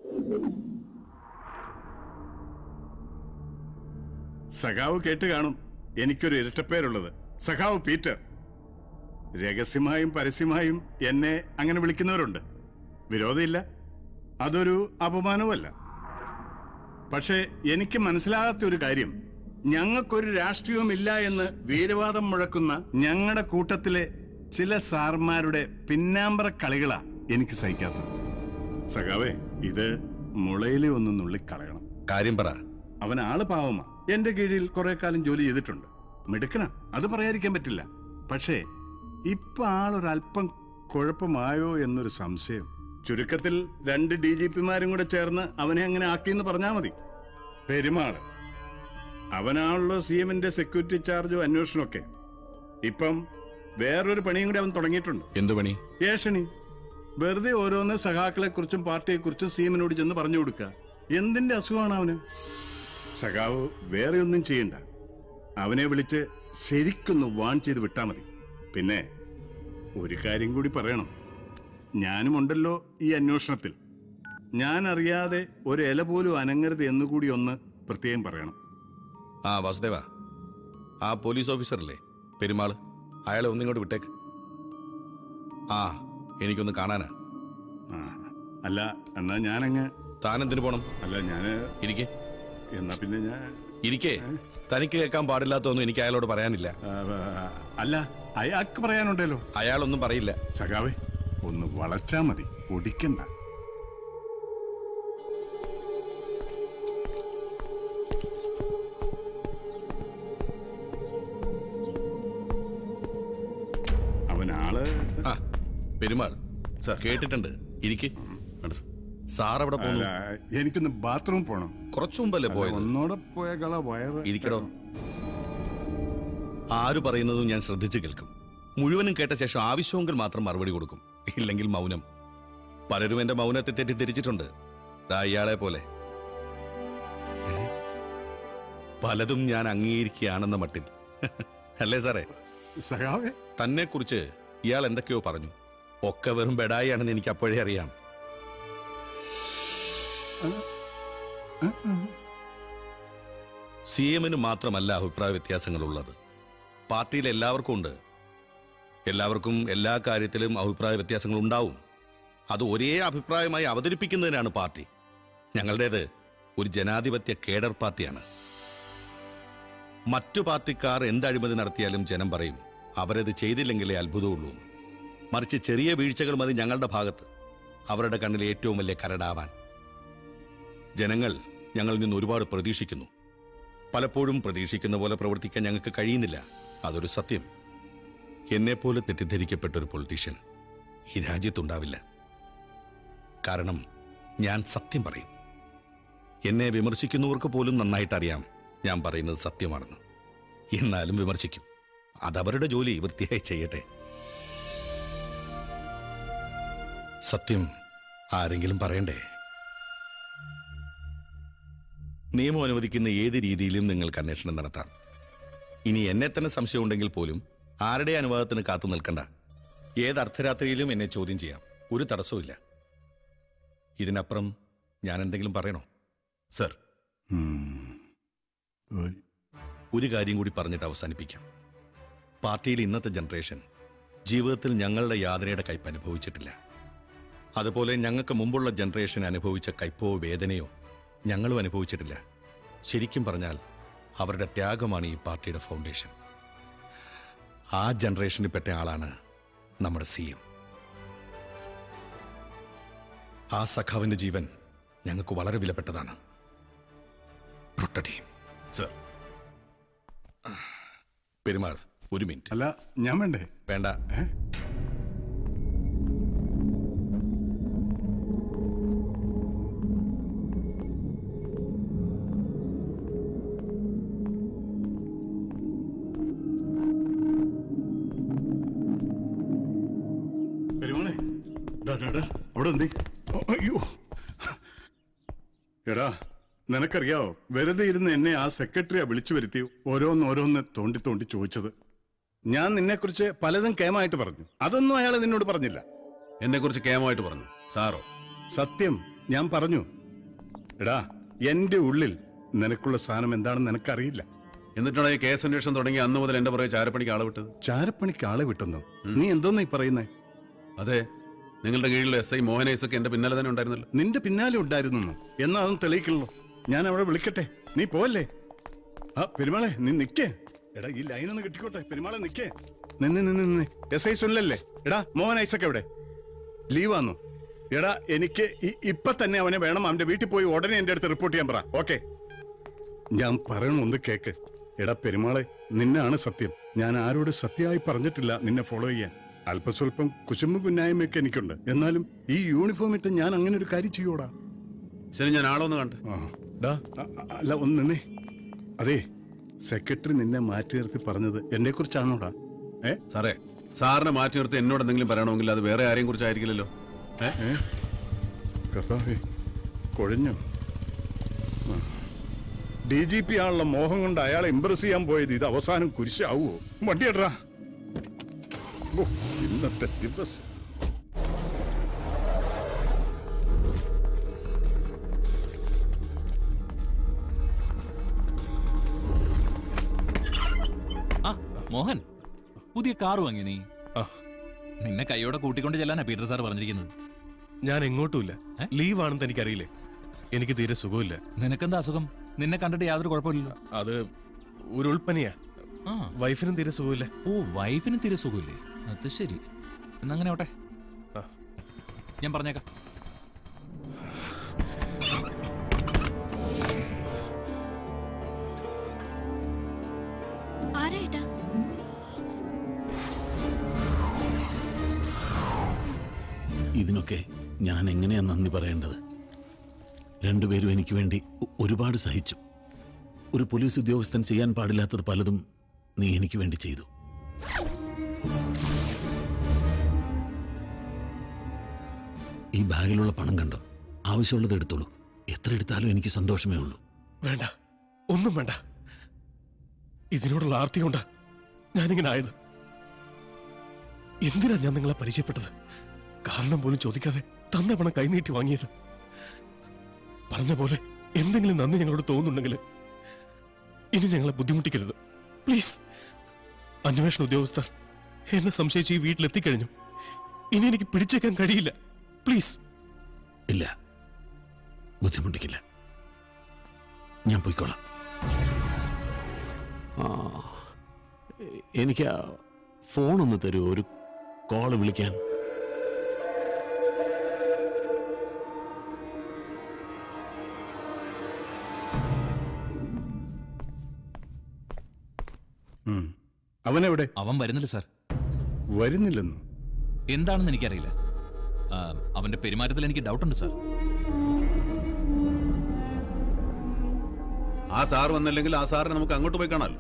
സഖാവ് കേട്ട് കാണും എനിക്കൊരു ഇരട്ടപ്പേരുള്ളത് സഖാവ് പീറ്റർ രഹസ്യമായും പരസ്യമായും എന്നെ അങ്ങനെ വിളിക്കുന്നവരുണ്ട് വിരോധമില്ല അതൊരു അപമാനവുമല്ല പക്ഷേ എനിക്ക് മനസ്സിലാകാത്ത ഒരു കാര്യം ഞങ്ങൾക്കൊരു രാഷ്ട്രീയവുമില്ല എന്ന് വീരവാദം മുഴക്കുന്ന ഞങ്ങളുടെ കൂട്ടത്തിലെ ചില സാർമാരുടെ പിന്നാമ്പറ കളികളാ എനിക്ക് സഹിക്കാത്തത് സഖാവേ ഇത് മുളയിലെ ഒന്ന് നുള്ളിക്കളയണം കാര്യം പറ അവൻ ആള് പാവമാ എന്റെ കീഴിൽ കുറെ കാലം ജോലി ചെയ്തിട്ടുണ്ട് മിടുക്കന അത് പറയാതിരിക്കാൻ പറ്റില്ല പക്ഷേ ഇപ്പൊ ആളൊരല്പം കുഴപ്പമായോ എന്നൊരു സംശയം ചുരുക്കത്തിൽ രണ്ട് ഡി ജി പിമാരും കൂടെ ചേർന്ന് അവനെ അങ്ങനെ ആക്കിയെന്ന് പറഞ്ഞാ മതി പെരുമാള് അവനാണല്ലോ സി എമ്മിന്റെ സെക്യൂരിറ്റി ചാർജും അന്വേഷണമൊക്കെ ഇപ്പം വേറൊരു പണിയും കൂടി അവൻ തുടങ്ങിയിട്ടുണ്ട് എന്തു പണി ഏഷണി വെറുതെ ഓരോന്ന് സഖാക്കളെ കുറിച്ചും പാർട്ടിയെ കുറിച്ചും സീമിനോട് ചെന്ന് പറഞ്ഞു കൊടുക്കുക എന്തിന്റെ അസുഖമാണ് അവന് സഖാവ് വേറെ ഒന്നും ചെയ്യണ്ട അവനെ വിളിച്ച് ശരിക്കൊന്ന് വാൺ ചെയ്ത് വിട്ടാ മതി പിന്നെ ഒരു കാര്യം കൂടി പറയണം ഞാനുമുണ്ടല്ലോ ഈ അന്വേഷണത്തിൽ ഞാൻ അറിയാതെ ഒരു ഇല പോലും അനങ്ങരുത് എന്നുകൂടി ഒന്ന് പ്രത്യേകം പറയണം ആ വാസുദേവ ആ പോലീസ് ഓഫീസറല്ലേ പെരുമാള് അയാളെ ഒന്നിങ്ങോട്ട് വിട്ടേക്ക് ആ എനിക്കൊന്ന് കാണാനാ അല്ല എന്നാ ഞാനങ്ങ് താൻ എന്തിനു പോണം അല്ല ഞാന് ഇരിക്കെ എന്നാ പിന്നെ ഞാൻ ഇരിക്കേ തനിക്ക് കേൾക്കാൻ പാടില്ലാത്തൊന്നും എനിക്ക് അയാളോട് പറയാനില്ല അല്ല അയാൾക്ക് പറയാനുണ്ടല്ലോ അയാളൊന്നും പറയില്ല സഖാവേ ഒന്ന് വളച്ചാ മതി ഒടിക്കണ്ട അവൻ ആള് ആ പെരുമാൾ കേട്ടിട്ടുണ്ട് ഇരിക്ക് സാർ അവിടെ പോകുന്നു അല്ല, എനിക്കൊന്ന് ബാത്റൂം പോണം കുറച്ചു മുമ്പല്ലേ പോയത് ഒന്നോടെ പോയ കള വയറ് ഇരിക്കടോ ആര് പറയുന്നതും ഞാൻ ശ്രദ്ധിച്ചു കേൾക്കും മുഴുവനും കേട്ട ശേഷം ആവശ്യമെങ്കിൽ മാത്രം മറുപടി കൊടുക്കും ഇല്ലെങ്കിൽ മൗനം പലരും എന്റെ മൗനത്തെ തെറ്റിദ്ധരിച്ചിട്ടുണ്ട് ദാ ഇയാളെ പോലെ പലതും ഞാൻ അംഗീകരിക്കുകയാണെന്ന മട്ടിൽ അല്ലേ സാറേ സഖാവേ തന്നെ കുറിച്ച് ഇയാൾ എന്തൊക്കെയോ പറഞ്ഞു ഒക്കെ വെറും ബെഡായിയാണെന്ന് എനിക്ക് അപ്പോഴേ അറിയാം സി എമ്മിന് മാത്രമല്ല അഭിപ്രായ വ്യത്യാസങ്ങളുള്ളത് പാർട്ടിയിൽ എല്ലാവർക്കും ഉണ്ട് എല്ലാവർക്കും എല്ലാ കാര്യത്തിലും അഭിപ്രായ വ്യത്യാസങ്ങൾ ഉണ്ടാവും അത് ഒരേ അഭിപ്രായമായി അവതരിപ്പിക്കുന്നതിനാണ് പാർട്ടി ഞങ്ങളുടേത് ഒരു ജനാധിപത്യ കേഡർ പാർട്ടിയാണ് മറ്റു പാർട്ടിക്കാർ എന്ത് അഴിമതി നടത്തിയാലും ജനം പറയും അവരത് ചെയ്തില്ലെങ്കിലേ അത്ഭുതമുള്ളൂ എന്ന്. മറിച്ച് ചെറിയ വീഴ്ചകൾ മതി ഞങ്ങളുടെ ഭാഗത്ത് അവരുടെ കണ്ണിൽ ഏറ്റവും വലിയ കരടാവാൻ ജനങ്ങൾ ഞങ്ങളിൽ നിന്ന് ഒരുപാട് പ്രതീക്ഷിക്കുന്നു പലപ്പോഴും പ്രതീക്ഷിക്കുന്ന പോലെ പ്രവർത്തിക്കാൻ ഞങ്ങൾക്ക് കഴിയുന്നില്ല അതൊരു സത്യം എന്നെപ്പോലെ തെറ്റിദ്ധരിക്കപ്പെട്ട ഒരു പൊളിറ്റീഷ്യൻ ഈ രാജ്യത്തുണ്ടാവില്ല കാരണം ഞാൻ സത്യം പറയും എന്നെ വിമർശിക്കുന്നവർക്ക് പോലും നന്നായിട്ട് അറിയാം ഞാൻ പറയുന്നത് സത്യമാണെന്ന് എന്നാലും വിമർശിക്കും അതവരുടെ ജോലി വൃത്തിയായി ചെയ്യട്ടെ സത്യം ആരെങ്കിലും പറയണ്ടേ നിയമം അനുവദിക്കുന്ന ഏത് രീതിയിലും നിങ്ങൾക്ക് അന്വേഷണം നടത്താം ഇനി എന്നെ തന്നെ സംശയമുണ്ടെങ്കിൽ പോലും ആരുടെ അനുവാദത്തിന് കാത്തു നിൽക്കണ്ട ഏത് അർദ്ധരാത്രിയിലും എന്നെ ചോദ്യം ചെയ്യാം ഒരു തടസ്സവുമില്ല ഇതിനപ്പുറം ഞാൻ എന്തെങ്കിലും പറയണോ സർ ഒരു കാര്യം കൂടി പറഞ്ഞിട്ട് അവസാനിപ്പിക്കാം പാർട്ടിയിൽ ഇന്നത്തെ ജനറേഷൻ ജീവിതത്തിൽ ഞങ്ങളുടെ യാതനയുടെ കയ്പ് അനുഭവിച്ചിട്ടില്ല അതുപോലെ ഞങ്ങൾക്ക് മുമ്പുള്ള ജനറേഷൻ അനുഭവിച്ച കയ്പോ വേദനയോ ഞങ്ങളും അനുഭവിച്ചിട്ടില്ല ശരിക്കും പറഞ്ഞാൽ അവരുടെ ത്യാഗമാണ് ഈ പാർട്ടിയുടെ ഫൗണ്ടേഷൻ ആ ജനറേഷനിൽ പെട്ട ആളാണ് നമ്മുടെ സി എം ആ സഖാവിന്റെ ജീവൻ ഞങ്ങൾക്ക് വളരെ വിലപ്പെട്ടതാണ് പ്രൊട്ടക്ട് സർ പെരുമാൾ ഒരു മിനിറ്റ് അല്ല ഞാൻ വേണ്ടേ വേണ്ട പെരുമാളെ ഡാ, ഡാ, ഡാ, അവിടെ എന്തേ ഓ, അയ്യോ എടാ നിനക്കറിയാവോ വെറുതെ ഇരുന്ന് എന്നെ ആ സെക്രട്ടറിയാ വിളിച്ചു വരുത്തി ഓരോന്നോരോന്ന് തോണ്ടി തോണ്ടി ചോദിച്ചത് ഞാൻ നിന്നെക്കുറിച്ച് പലതും കേമായിട്ട് പറഞ്ഞു അതൊന്നും അയാൾ നിന്നോട് പറഞ്ഞില്ല എന്നെ കുറിച്ച് കേമമായിട്ട് പറഞ്ഞു സാറോ സത്യം ഞാൻ പറഞ്ഞു എടാ എന്റെ ഉള്ളിൽ നിനക്കുള്ള സ്ഥാനം എന്താണെന്ന് നിനക്കറിയില്ല എന്നിട്ടാണ് ഈ കേസ് അന്വേഷണം തുടങ്ങി അന്ന് മുതൽ എന്റെ പുറകെ ചാരപ്പണിക്ക് ആളെ വിട്ടത് ചാരപ്പണിക്ക് ആളെ വിട്ടുന്നു നീ എന്തോന്നാ ഈ പറയുന്നേ അതെ നിങ്ങളുടെ കീഴിൽ എസ് ഐ മോഹനൈസ് ഒക്കെ എന്റെ പിന്നാലെ തന്നെ ഉണ്ടായിരുന്നല്ലോ നിന്റെ പിന്നാലെ ഉണ്ടായിരുന്നു എന്നാ അതൊന്നും തെളിയിക്കണല്ലോ ഞാൻ അവിടെ വിളിക്കട്ടെ നീ പോവല്ലേ ആ പെരുമാളെ നീ നിക്കേ എടാ ഈ ലൈനൊന്ന് കിട്ടിക്കോട്ടെ പെരുമാളെ നിക്കേ നിന്ന് നിന്ന് നിന്ന് എസ് ഐ സുനിലല്ലേ എടാ മോഹൻ ഐസക്ക് എവിടെ ലീവാന്നു എടാ എനിക്ക് ഇ- ഇപ്പൊ തന്നെ അവനെ വേണം അവന്റെ വീട്ടിൽ പോയി ഉടനെ എന്റെ അടുത്ത് റിപ്പോർട്ട് ചെയ്യാൻ പറ ഓക്കെ ഞാൻ പറയണ ഒന്ന് കേക്ക് എടാ പെരുമാളെ നിന്നാണ് സത്യം ഞാൻ ആരോട് സത്യമായി പറഞ്ഞിട്ടില്ല നിന്നെ ഫോളോ ചെയ്യാൻ അല്പസ്വല്പം കുശുമ്പ് കുന്നായ്മയൊക്കെ എനിക്കുണ്ട് എന്നാലും ഈ യൂണിഫോം ഇട്ട് ഞാൻ അങ്ങനെ ഒരു കാര്യം ചെയ്യൂടാ ശരി ഞാൻ ആളൊന്ന് കണ്ടു ഡാ അ- അ- അല്ല ഒന്ന് നിന്നേ അതെ സെക്രട്ടറി നിന്നെ മാറ്റി നിർത്തി പറഞ്ഞത് എന്നെ കുറിച്ചാണോടാ ഏ സാറേ സാറിനെ മാറ്റി നിർത്തി എന്നോട് എന്തെങ്കിലും പറയണമെങ്കിൽ അത് വേറെ ആരെയും കുറിച്ചായിരിക്കില്ലല്ലോ ഏ കർത്താവേ കൊഴഞ്ഞു ഡി ജി പി ആണുള്ള മോഹം കൊണ്ട് അയാളെ ഇംപ്രസ് ചെയ്യാൻ പോയത് ഇത് അവസാനം കുരിശാവോ വണ്ടിയടാ ഓ, ഇന്നത്തെ ദിവസം ആ മോഹൻ പുതിയ കാർ വാങ്ങി നീ നിന്നെ കൈയോടെ കൂട്ടിക്കൊണ്ട് ചെല്ലാനാ പീറ്റർ സാർ പറഞ്ഞിരിക്കുന്നത് ഞാൻ എങ്ങോട്ടുമില്ല ലീവ് ആണെന്ന് എനിക്കറിയില്ലേ എനിക്ക് തീരെ സുഖമില്ല നിനക്കെന്താ അസുഖം നിന്നെ കണ്ടിട്ട് യാതൊരു കുഴപ്പമില്ലല്ലോ അത് ഒരു ഉൾപ്പനിയാ ആ വൈഫിനും തീരെ സുഖമില്ല ഓ വൈഫിന് തീരെ സുഖമില്ലേ അത് ശരി എന്നങ്ങനെ ആവട്ടെ ഞാൻ പറഞ്ഞേക്കാം ആരായിട്ടാ ഇതിനൊക്കെ ഞാൻ എങ്ങനെയാ നന്ദി പറയേണ്ടത് രണ്ടുപേരും എനിക്ക് വേണ്ടി ഒ- ഒരുപാട് സഹിച്ചു ഒരു പോലീസ് ഉദ്യോഗസ്ഥൻ ചെയ്യാൻ പാടില്ലാത്തത് പലതും നീ എനിക്ക് വേണ്ടി ചെയ്തു ഈ ബാഗിലുള്ള പണം കണ്ടോ ആവശ്യമുള്ളത് എടുത്തോളൂ എത്ര എടുത്താലും എനിക്ക് സന്തോഷമേ ഉള്ളൂ വേണ്ട ഒന്നും വേണ്ട ഇതിനോടുള്ള ആർത്തി കൊണ്ടാ ഞാനിങ്ങനെ ആയത് എന്തിനാ ഞാൻ നിങ്ങളെ പരിചയപ്പെട്ടത് കാരണം പോലും ചോദിക്കാതെ തന്ന പണം കൈനീട്ടി വാങ്ങിയത് പറഞ്ഞ പോലെ എന്തെങ്കിലും നന്ദി ഞങ്ങളോട് തോന്നുന്നുണ്ടെങ്കിൽ ഇനി ഞങ്ങളെ ബുദ്ധിമുട്ടിക്കരുത് പ്ലീസ് അന്വേഷണ ഉദ്യോഗസ്ഥർ എന്നെ സംശയിച്ച് ഈ വീട്ടിലെത്തിക്കഴിഞ്ഞു ഇനി എനിക്ക് പിടിച്ചേക്കാൻ കഴിയില്ല പ്ലീസ് ഇല്ല ബുദ്ധിമുട്ടിക്കില്ല ഞാൻ പോയിക്കോളാം ആ എനിക്ക് ആ ഫോണൊന്ന് തരൂ ഒരു കോള് വിളിക്കാൻ അവനെവിടെ അവൻ വരുന്നില്ല സാർ വരുന്നില്ലെന്ന് എന്താണെന്ന് എനിക്കറിയില്ല ആ, അവന്റെ പെരുമാറ്റത്തിൽ എനിക്ക് ഡൗട്ടുണ്ട് സാർ ആ സാർ വന്നില്ലെങ്കിൽ ആ സാറിനെ നമുക്ക് അങ്ങോട്ട് പോയി കാണാമല്ലോ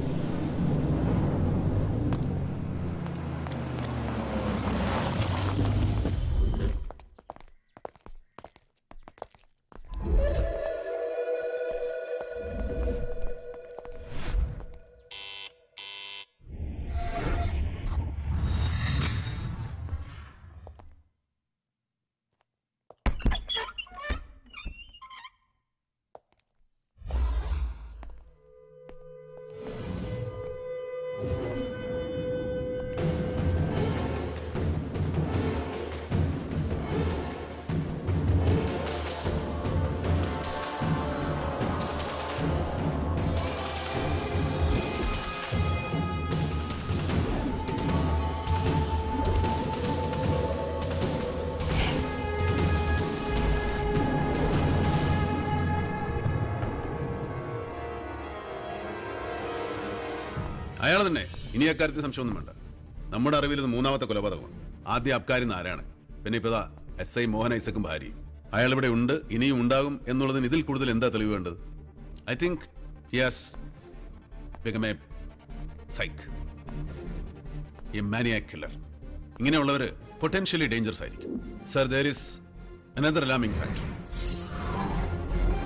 അയാൾ തന്നെ ഇനി അക്കാര്യത്തിൽ സംശയമൊന്നും വേണ്ട നമ്മുടെ അറിവിൽ ഇത് മൂന്നാമത്തെ കൊലപാതകമാണ് ആദ്യം അബ്കാരി നാരായണൻ പിന്നെ ഇപ്പതാ എസ് ഐ മോഹൻ ഐസക്കും ഭാര്യയും അയാൾ ഇവിടെ ഉണ്ട് ഇനിയും ഉണ്ടാകും എന്നുള്ളതിന് ഇതിൽ കൂടുതൽ എന്താ തെളിവ് വേണ്ടത് I think he's become a psych a maniac killer ഇങ്ങനെയുള്ളവർ പൊട്ടൻഷ്യലി ഡേഞ്ചറസ് ആയിരിക്കും sir there is another alarming factor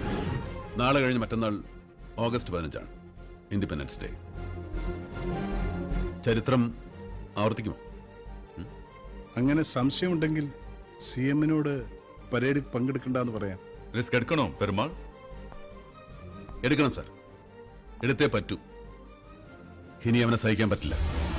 നാളെ കഴിഞ്ഞ് മറ്റന്നാൾ ഓഗസ്റ്റ് പതിനഞ്ചാണ് ഇൻഡിപെൻഡൻസ് ഡേ ചരിത്രം ആവർത്തിക്കുമോ അങ്ങനെ സംശയമുണ്ടെങ്കിൽ സി എമ്മിനോട് പരേഡിൽ പങ്കെടുക്കണ്ടെന്ന് പറയാം റിസ്ക് എടുക്കണോ പെരുമാൾ എടുക്കണം സാർ എടുത്തേ പറ്റൂ ഇനി അവനെ സഹിക്കാൻ പറ്റില്ല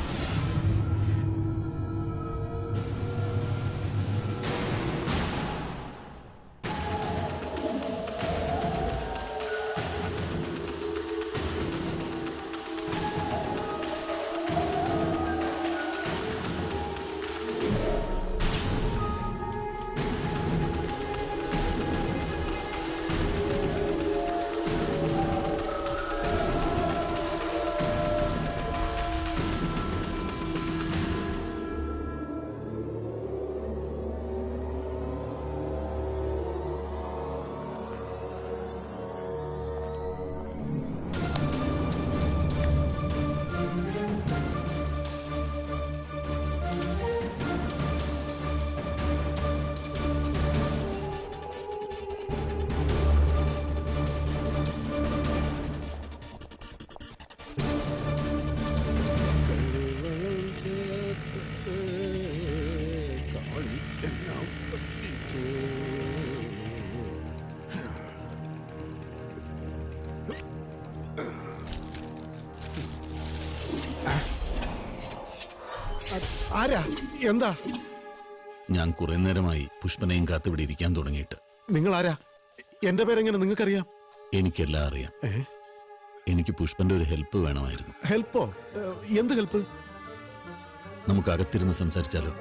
ആരാ എന്താ ഞാൻ കുറെ നേരമായി പുഷ്പനെയും കാത്തിവിടെ ഇരിക്കാൻ തുടങ്ങിയിട്ട് നിങ്ങൾ ആരാ എന്റെ പേരെങ്ങനെ നിങ്ങൾക്കറിയാം എനിക്കെല്ലാം അറിയാം എനിക്ക് പുഷ്പന്റെ ഒരു ഹെൽപ്പ് വേണമായിരുന്നു ഹെൽപ്പോ ഏഹ്, എന്ത് ഹെൽപ്പ് നമുക്ക് അകത്തിരുന്ന് സംസാരിച്ചാലോ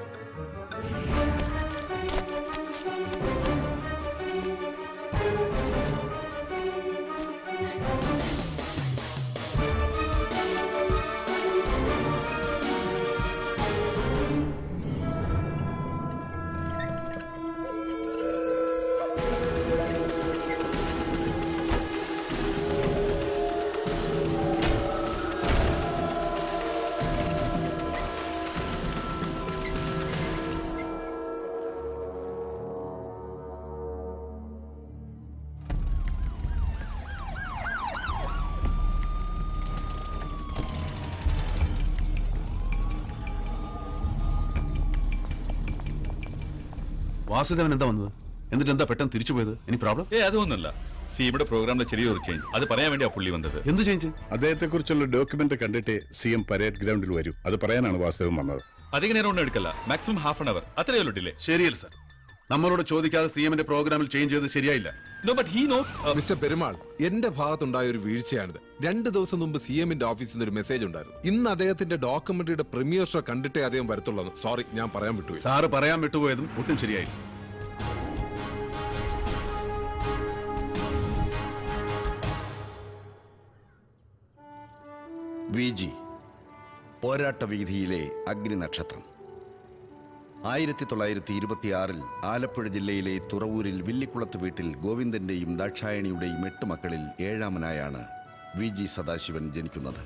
വാസുദേവൻ എന്താ വന്നത് എന്നിട്ട് എന്താ പെട്ടെന്ന് തിരിച്ചു പോയത് ഇനി പ്രോബ്ലം ഏ അതൊന്നുമല്ല സിയുടെ പ്രോഗ്രാമിലെ ചെറിയൊരു ചേഞ്ച് അത് പറയാൻ വേണ്ടിയാ പുള്ളി വന്നത് എന്ത് ചേഞ്ച് അദ്ദേഹത്തെ കുറിച്ചുള്ള ഡോക്യുമെന്റ് കണ്ടിട്ട് സി എം പരേഡ് ഗ്രൗണ്ടിൽ വരൂ അത് പറയാനാണ് വാസ്തവം വന്നത് അധികം നേരം ഒന്നും എടുക്കല്ല മാക്സിമം ഹാഫ് ആൻ അവർ അത്രയേ ഉള്ളൂ ഡിലേ ശരിയല്ല സാർ നമ്മളോട് ചോദിക്കാതെ സി എമ്മിന്റെ പ്രോഗ്രാമിൽ ചേഞ്ച് ചെയ്തത് ശരിയായില്ല no but he knows mister Perumal എന്റെ ഭാഗത്തുണ്ടായ ഒരു വീഴ്ചയാണിത് രണ്ട് ദിവസം മുമ്പ് സി എമ്മിന്റെ ഓഫീസിൽ നിന്ന് ഒരു മെസ്സേജ് ഉണ്ടായിരുന്നു ഇന്ന് അദ്ദേഹത്തിന്റെ ഡോക്യുമെന്ററിയുടെ പ്രീമിയർ ഷോ കണ്ടിട്ടേ അദ്ദേഹം വരത്തുള്ളൂ സോറി ഞാൻ പറയാൻ വിട്ടുപോയി സാറ് പറയാൻ വിട്ടുപോയതും ഒട്ടും ശരിയായില്ല വി ജി പോരാട്ട വീതിയിലെ അഗ്നിനക്ഷത്രം ആയിരത്തി തൊള്ളായിരത്തി ഇരുപത്തിയാറിൽ ആലപ്പുഴ ജില്ലയിലെ തുറവൂരിൽ വില്ലിക്കുളത്ത് വീട്ടിൽ ഗോവിന്ദന്റെയും ദാക്ഷായണിയുടെയും എട്ട് മക്കളിൽ ഏഴാമനായാണ് വി ജി സദാശിവൻ ജനിക്കുന്നത്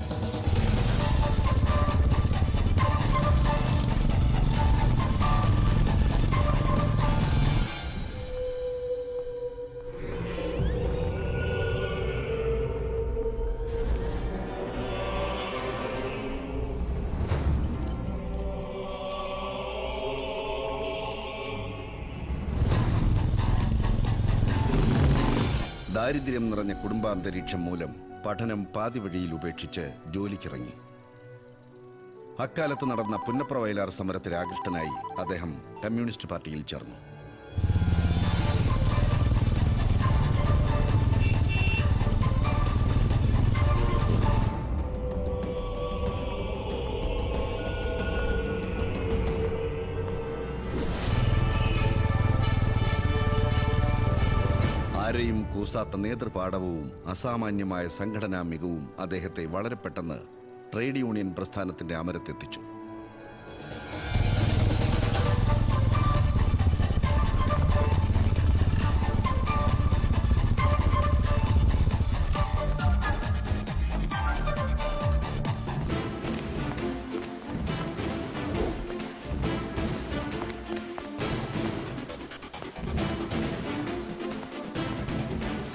ദാരിദ്ര്യം നിറഞ്ഞ കുടുംബാന്തരീക്ഷം മൂലം പഠനം പാതിവഴിയിൽ ഉപേക്ഷിച്ച് ജോലിക്കിറങ്ങി അക്കാലത്ത് നടന്ന പുന്നപ്ര വയലാർ സമരത്തിൽ ആകൃഷ്ടനായി അദ്ദേഹം കമ്മ്യൂണിസ്റ്റ് പാർട്ടിയിൽ ചേർന്നു ആരെയും കൂസാത്ത നേതൃപാടവവും അസാമാന്യമായ സംഘടനാ മികവും അദ്ദേഹത്തെ വളരെ പെട്ടെന്ന് ട്രേഡ് യൂണിയൻ പ്രസ്ഥാനത്തിന്റെ അമരത്തെത്തിച്ചു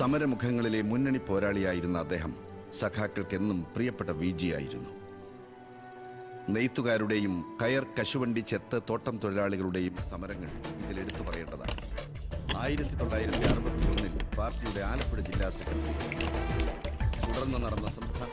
സമരമുഖങ്ങളിലെ മുന്നണി പോരാളിയായിരുന്ന അദ്ദേഹം സഖാക്കൾക്കെന്നും പ്രിയപ്പെട്ട വി ജി ആയിരുന്നു നെയ്ത്തുകാരുടെയും കയർ കശുവണ്ടി ചെത്ത് തോട്ടം തൊഴിലാളികളുടെയും സമരങ്ങൾ ഇതിൽ എടുത്തു പറയേണ്ടതാണ് ആയിരത്തി തൊള്ളായിരത്തി അറുപത്തി ഒന്നിൽ പാർട്ടിയുടെ ആലപ്പുഴ ജില്ലാ സെക്രട്ടറി തുടർന്ന് നടന്ന സംസ്ഥാന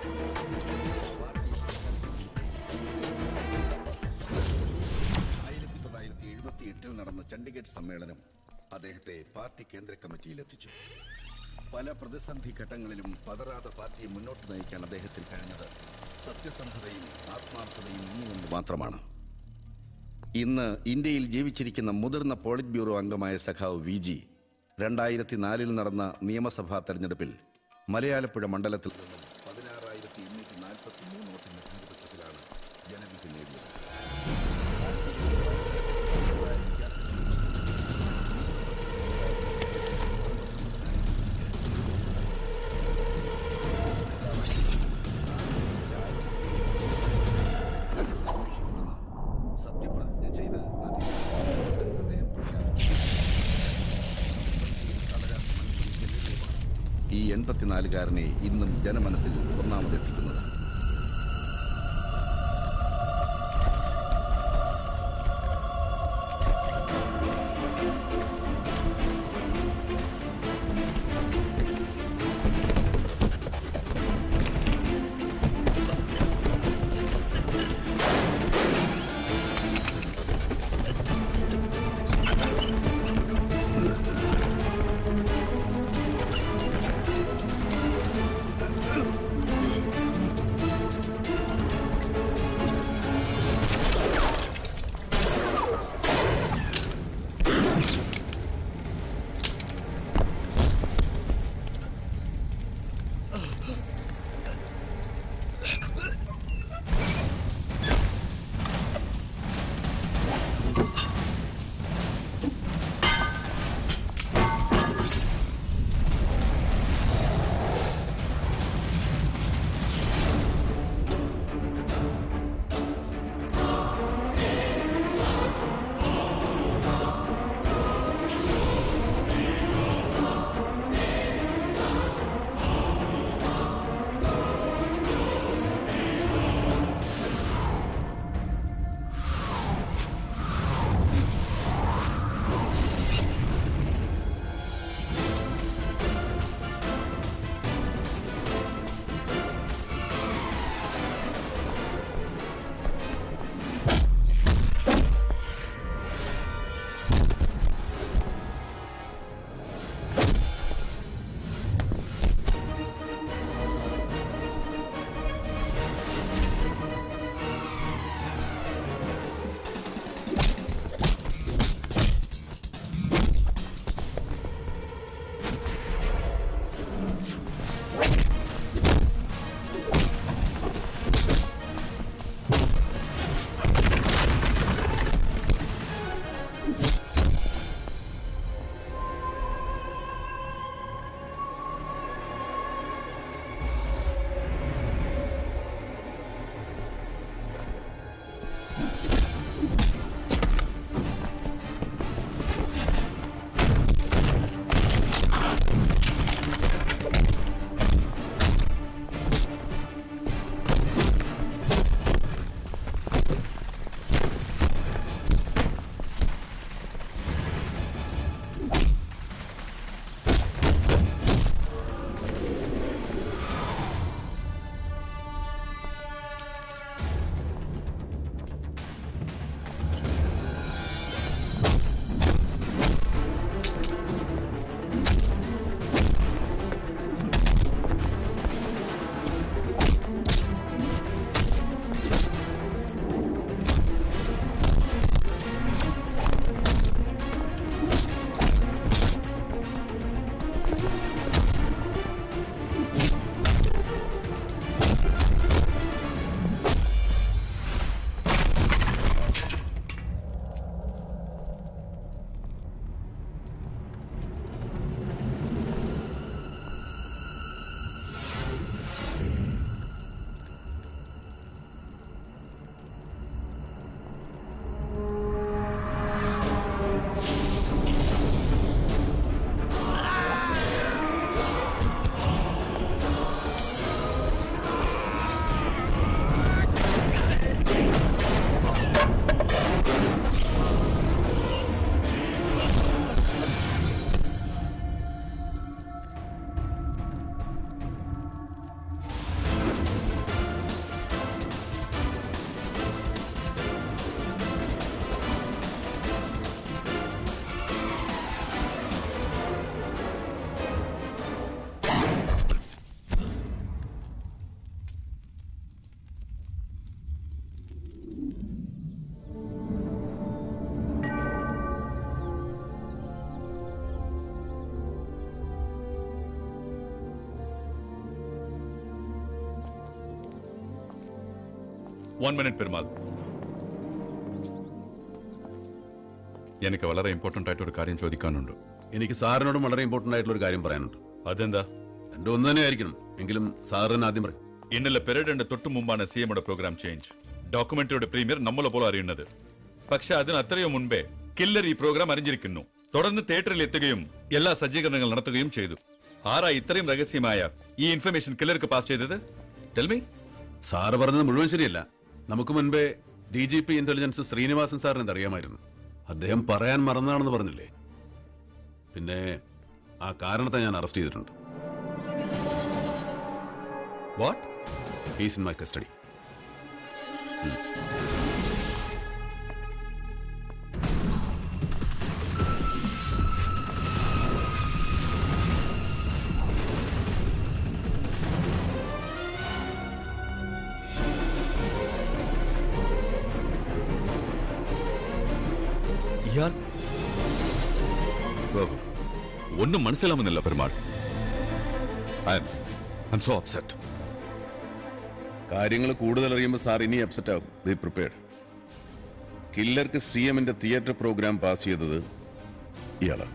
ആയിരത്തി തൊള്ളായിരത്തി എഴുപത്തി എട്ടിൽ നടന്ന ചണ്ഡീഗഡ് സമ്മേളനം അദ്ദേഹത്തെ പാർട്ടി കേന്ദ്ര കമ്മിറ്റിയിൽ എത്തിച്ചു പല പ്രതിസന്ധി ഘട്ടങ്ങളിലും പതറാതെ പാർട്ടിയെ മുന്നോട്ട് നയിക്കാൻ അദ്ദേഹത്തിന് കഴിഞ്ഞത് സത്യസന്ധതയും ആത്മാർത്ഥതയും നിന്നുകൊണ്ട് മാത്രമാണ് ഇന്ന് ഇന്ത്യയിൽ ജീവിച്ചിരിക്കുന്ന മുതിർന്ന പോളിറ്റ് ബ്യൂറോ അംഗമായ സഖാവ് വി ജി രണ്ടായിരത്തി നാലിൽ നടന്ന നിയമസഭാ തെരഞ്ഞെടുപ്പിൽ മലയാലപ്പുഴ മണ്ഡലത്തിൽ നിന്നും പതിനാറായിരത്തി എണ്ണൂറ്റി നാൽപ്പത്തി മൂന്ന് വോട്ടിന്റെ ഭൂരിപക്ഷത്തിലാണ് ജനവിധി നേടിയത് സത്യപ്രതിജ്ഞ ചെയ്ത് അധികാരത്തിൽ അദ്ദേഹം പ്രഖ്യാപിച്ചു. ഈ എൺപത്തിനാലുകാരനെ ഇന്നും ജനമനസ്സിൽ ഒന്നാമതെത്തിക്കുന്നത് Ugh. വൺ മിനിറ്റ് പെരുമാൾ എനിക്ക് വളരെ ഇമ്പോർട്ടന്റ് ആയിട്ട് ഒരു കാര്യം ചോദിക്കാനുണ്ട് എനിക്ക് സാറിനോടും വളരെ ഇമ്പോർട്ടന്റ് ആയിട്ടുള്ള ഒരു കാര്യം പറയാനുണ്ട് അതെന്താ രണ്ടും ഒന്ന് തന്നെ ആയിരിക്കണം എങ്കിലും സാറിന് ആദ്യം പറയും ഇന്നലെ പെരേഡിന്റെ തൊട്ടു മുമ്പാണ് സി എമ്മയുടെ പ്രോഗ്രാം ചേഞ്ച് ഡോക്യുമെന്ററിയുടെ പ്രീമിയർ നമ്മളെ പോലെ അറിയുന്നത് പക്ഷെ അതിന് അത്രയോ മുൻപേ കില്ലർ ഈ പ്രോഗ്രാം അറിഞ്ഞിരിക്കുന്നു തുടർന്ന് തിയേറ്ററിൽ എത്തുകയും എല്ലാ സജ്ജീകരണങ്ങൾ നടത്തുകയും ചെയ്തു ആരാ ഇത്രയും രഹസ്യമായ ഈ ഇൻഫർമേഷൻ കില്ലർക്ക് പാസ് ചെയ്തത് ടെൽമി സാറ് പറഞ്ഞത് മുഴുവൻ ശരിയല്ല നമുക്ക് മുൻപേ D G P intelligence Srinivasan സാറിന് ഇത് അറിയാമായിരുന്നു അദ്ദേഹം പറയാൻ മറന്നാണെന്ന് പറഞ്ഞില്ലേ പിന്നെ ആ കാരണത്തെ ഞാൻ അറസ്റ്റ് ചെയ്തിട്ടുണ്ട് what he's in my custody ഇയാൾ ഒന്നും മനസ്സിലാവുന്നില്ല പെരുമാൾ ഐ സോ അപ്സെറ്റ് കാര്യങ്ങൾ കൂടുതൽ അറിയുമ്പോൾ സാർ ഇനി അപ്സെറ്റ് ആകും ബി പ്രിപ്പയർഡ് കില്ലർക്ക് സി എമ്മിന്റെ തിയേറ്റർ പ്രോഗ്രാം പാസ് ചെയ്തത് ഇയാളാണ്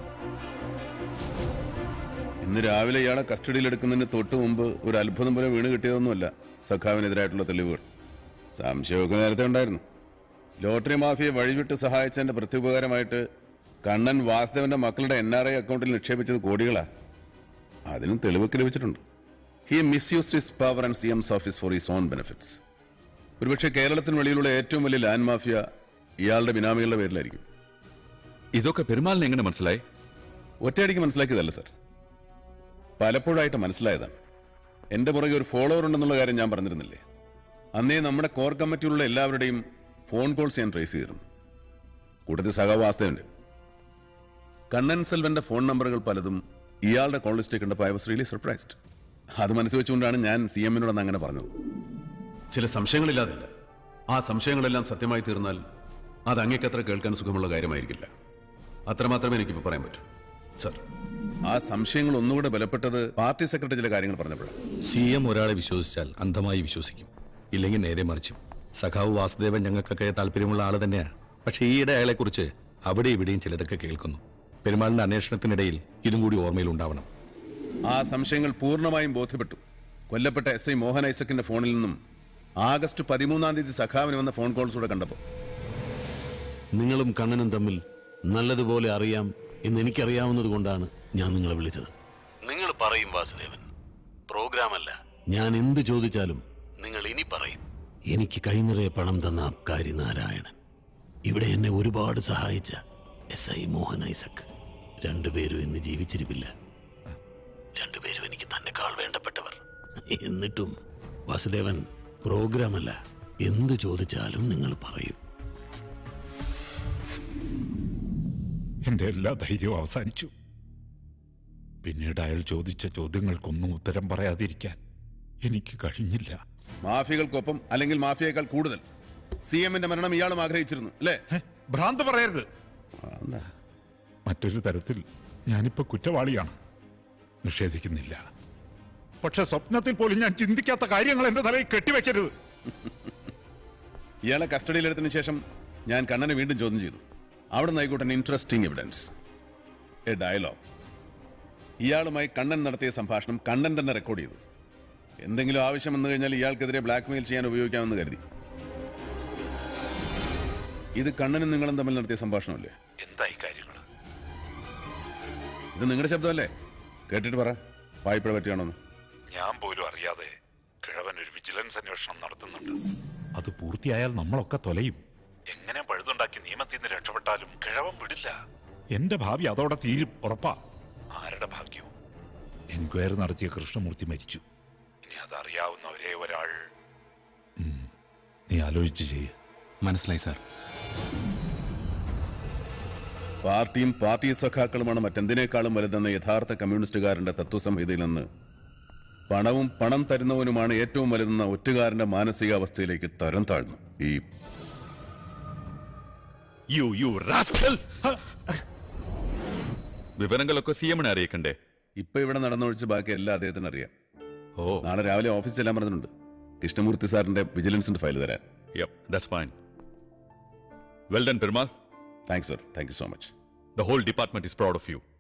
ഇന്ന് രാവിലെ ഇയാളെ കസ്റ്റഡിയിൽ എടുക്കുന്നതിന് തൊട്ട് മുമ്പ് ഒരു അത്ഭുതം പോലെ വീണ് കിട്ടിയതൊന്നുമല്ല സഖാവിനെതിരായിട്ടുള്ള തെളിവുകൾ സംശയമൊക്കെ നേരത്തെ ഉണ്ടായിരുന്നു ലോട്ടറി മാഫിയെ വഴിവിട്ട് സഹായിച്ചതിന്റെ പ്രത്യുപകാരമായിട്ട് കണ്ണൻ വാസുദേവന്റെ മക്കളുടെ എൻ ആർ ഐ അക്കൗണ്ടിൽ നിക്ഷേപിച്ചത് കോടികളാ അതിനും തെളിവൊക്കെ ലഭിച്ചിട്ടുണ്ട് he misuse his power and C M's office for his own benefits ഒരുപക്ഷെ കേരളത്തിന് വെളിയിലുള്ള ഏറ്റവും വലിയ ലാൻഡ് മാഫിയ ഇയാളുടെ ബിനാമികളുടെ പേരിലായിരിക്കും ഇതൊക്കെ പെരുമാളിന് എങ്ങനെ മനസ്സിലായി ഒറ്റയടിക്ക് മനസ്സിലാക്കിയതല്ല സർ പലപ്പോഴായിട്ട് മനസ്സിലായതാണ് എന്റെ പുറകെ ഒരു ഫോളോവർ ഉണ്ടെന്നുള്ള കാര്യം ഞാൻ പറഞ്ഞിരുന്നില്ലേ അന്നേ നമ്മുടെ കോർ കമ്മിറ്റിയിലുള്ള എല്ലാവരുടെയും ഫോൺ കോൾസ് ഞാൻ ട്രേസ് ചെയ്തിരുന്നു കൂട്ടത്തിൽ സഖാ വാസ്തവന്റെ കണ്ണൻ സെൽവന്റെ ഫോൺ നമ്പറുകൾ പലതും ഇയാളുടെ കോൾ ലിസ്റ്റ് കണ്ടപ്പോൾ ഐ വാസ് റിയലി സർപ്രൈസ്ഡ് അത് മനസ്സ് വെച്ചുകൊണ്ടാണ് ഞാൻ സി എമ്മിനോട് അങ്ങനെ പറഞ്ഞത് ചില സംശയങ്ങളില്ലാതില്ല ആ സംശയങ്ങളെല്ലാം സത്യമായി തീർന്നാൽ അത് അങ്ങേക്കത്ര കേൾക്കാൻ സുഖമുള്ള കാര്യമായിരിക്കില്ല അത്രമാത്രമേ എനിക്കിപ്പോൾ പറയാൻ പറ്റൂ സർ ആ സംശയങ്ങൾ ഒന്നുകൂടെ ബലപ്പെട്ടത് പാർട്ടി സെക്രട്ടറി ചില കാര്യങ്ങൾ പറഞ്ഞപ്പോഴാണ് സി എം ഒരാളെ വിശ്വസിച്ചാൽ അന്ധമായി വിശ്വസിക്കും ഇല്ലെങ്കിൽ നേരെ മറിച്ചും സഖാവ് വാസുദേവൻ ഞങ്ങൾക്കൊക്കെ താല്പര്യമുള്ള ആള് തന്നെയാ പക്ഷേ ഈയിടെ അയാളെക്കുറിച്ച് അവിടെ ഇവിടെയും ചിലതൊക്കെ കേൾക്കുന്നു പെരുമാളിന്റെ അന്വേഷണത്തിനിടയിൽ ഇതും കൂടി ഓർമ്മയിൽ ഉണ്ടാവണം ആ സംശയങ്ങൾ പൂർണ്ണമായും ബോധ്യപ്പെട്ടു കൊല്ലപ്പെട്ട എസ് ഐ മോഹൻ ഐസക്കിന്റെ ഫോണിൽ നിന്നും ആഗസ്റ്റ് പതിമൂന്നാം തീയതി സഖാവിന് വന്ന ഫോൺ കോൾസ് കൂടെ കണ്ടപ്പോൾ നിങ്ങളും കണ്ണനും തമ്മിൽ നല്ലതുപോലെ അറിയാം എന്ന് എനിക്കറിയാവുന്നത് കൊണ്ടാണ് ഞാൻ നിങ്ങളെ വിളിച്ചത് നിങ്ങൾ പറയും വാസുദേവൻ പ്രോഗ്രാമല്ല ഞാൻ എന്ത് ചോദിച്ചാലും നിങ്ങൾ ഇനി പറയും എനിക്ക് കൈനിറയെ പണം തന്ന അബ്കാരി നാരായണൻ ഇവിടെ എന്നെ ഒരുപാട് സഹായിച്ച എസ് ഐ മോഹൻ ഐസക് രണ്ടുപേരും ഇന്ന് ജീവിച്ചിരിപ്പില്ല രണ്ടുപേരും എനിക്ക് തന്നെക്കാൾ വേണ്ടപ്പെട്ടവർ എന്നിട്ടും വാസുദേവൻ പ്രോഗ്രാമല്ല എന്ത് ചോദിച്ചാലും നിങ്ങൾ പറയും എന്റെ എല്ലാ ധൈര്യവും അവസാനിച്ചു പിന്നീട് അയാൾ ചോദിച്ച ചോദ്യങ്ങൾക്കൊന്നും ഉത്തരം പറയാതിരിക്കാൻ എനിക്ക് കഴിഞ്ഞില്ല മാഫിയകൾക്കൊപ്പം അല്ലെങ്കിൽ മാഫിയേക്കാൾ കൂടുതൽ സി എമ്മിന്റെ മരണം ഇയാളും ആഗ്രഹിച്ചിരുന്നു അല്ലേ ഭ്രാന്ത് പറയരുത് മറ്റൊരു തരത്തിൽ ഞാനിപ്പോ കുറ്റവാളിയാണ് നിഷേധിക്കുന്നില്ല പക്ഷെ സ്വപ്നത്തിൽ പോലും ഞാൻ ചിന്തിക്കാത്ത കാര്യങ്ങൾ എന്റെ തലയിൽ കെട്ടിവെക്കരുത് ഇയാളെ കസ്റ്റഡിയിലെടുത്തതിന് ശേഷം ഞാൻ കണ്ണനെ വീണ്ടും ചോദ്യം ചെയ്തു അവിടെ നിന്ന് ആയിക്കോട്ടെ ഇൻട്രസ്റ്റിംഗ് എവിഡൻസ് എ ഡയലോഗ് ഇയാളുമായി കണ്ണൻ നടത്തിയ സംഭാഷണം കണ്ണൻ തന്നെ റെക്കോർഡ് ചെയ്തു എന്തെങ്കിലും ആവശ്യം വന്നു കഴിഞ്ഞാൽ ഇയാൾക്കെതിരെ ബ്ലാക്ക്മെയിൽ ചെയ്യാൻ ഉപയോഗിക്കാമെന്ന് കരുതി ഇത് കണ്ണനും നിങ്ങളും തമ്മിൽ നടത്തിയ സംഭാഷണമല്ലേ എന്തായി കാര്യങ്ങൾ ഇത് നിങ്ങളുടെ ശബ്ദമല്ലേ കേട്ടിട്ട് പറ വായ്പ പറ്റിയാണോന്ന് ഞാൻ പോലും അറിയാതെ കിഴവൻ ഒരു വിജിലൻസ് അന്വേഷണം നടത്തുന്നുണ്ട് അത് പൂർത്തിയായാൽ നമ്മളൊക്കെ തൊലയും എങ്ങനെ പഴുതുണ്ടാക്കി നിയമത്തിൽ നിന്ന് രക്ഷപ്പെട്ടാലും കിഴവൻ വിടില്ല എന്റെ ഭാവി അതോടെ തീരും ഉറപ്പാ ആരുടെ ഭാഗ്യവും എൻക്വയറി നടത്തിയ കൃഷ്ണമൂർത്തി മരിച്ചു ഇനി അതറിയാവുന്ന ഒരേ ഒരാൾ ഉം, നീ ആലോചിച്ച് ചെയ്യ് മനസ്സിലായി സാർ പാർട്ടിയും പാർട്ടി സഖാക്കളുമാണ് മറ്റെന്തിനേക്കാളും വലുതെന്ന യഥാർത്ഥ കമ്മ്യൂണിസ്റ്റുകാരന്റെ തത്വസംഹിതയിൽ നിന്ന് പണവും പണം തരുന്നവനുമാണ് ഏറ്റവും വലുതെന്ന ഒറ്റുകാരന്റെ മാനസികാവസ്ഥയിലേക്ക് തരം താഴ്ന്നു ഈ യു യു റാസ്കൽ വിവരങ്ങളൊക്കെ സി എമ്മിനെ അറിയിക്കണ്ടേ ഇപ്പൊ ഇവിടെ നടന്നൊഴിച്ച് ബാക്കി എല്ലാം അദ്ദേഹത്തിന് അറിയാം ഓ നാളെ രാവിലെ ഓഫീസ് ചെല്ലാൻ പറഞ്ഞിട്ടുണ്ട് കൃഷ്ണമൂർത്തി സാറിന്റെ വിജിലൻസിന്റെ ഫയൽ തരാൻ Yep, that's fine. Well done, Perumal. Thanks, sir. Thank you so much. The whole department is proud of you.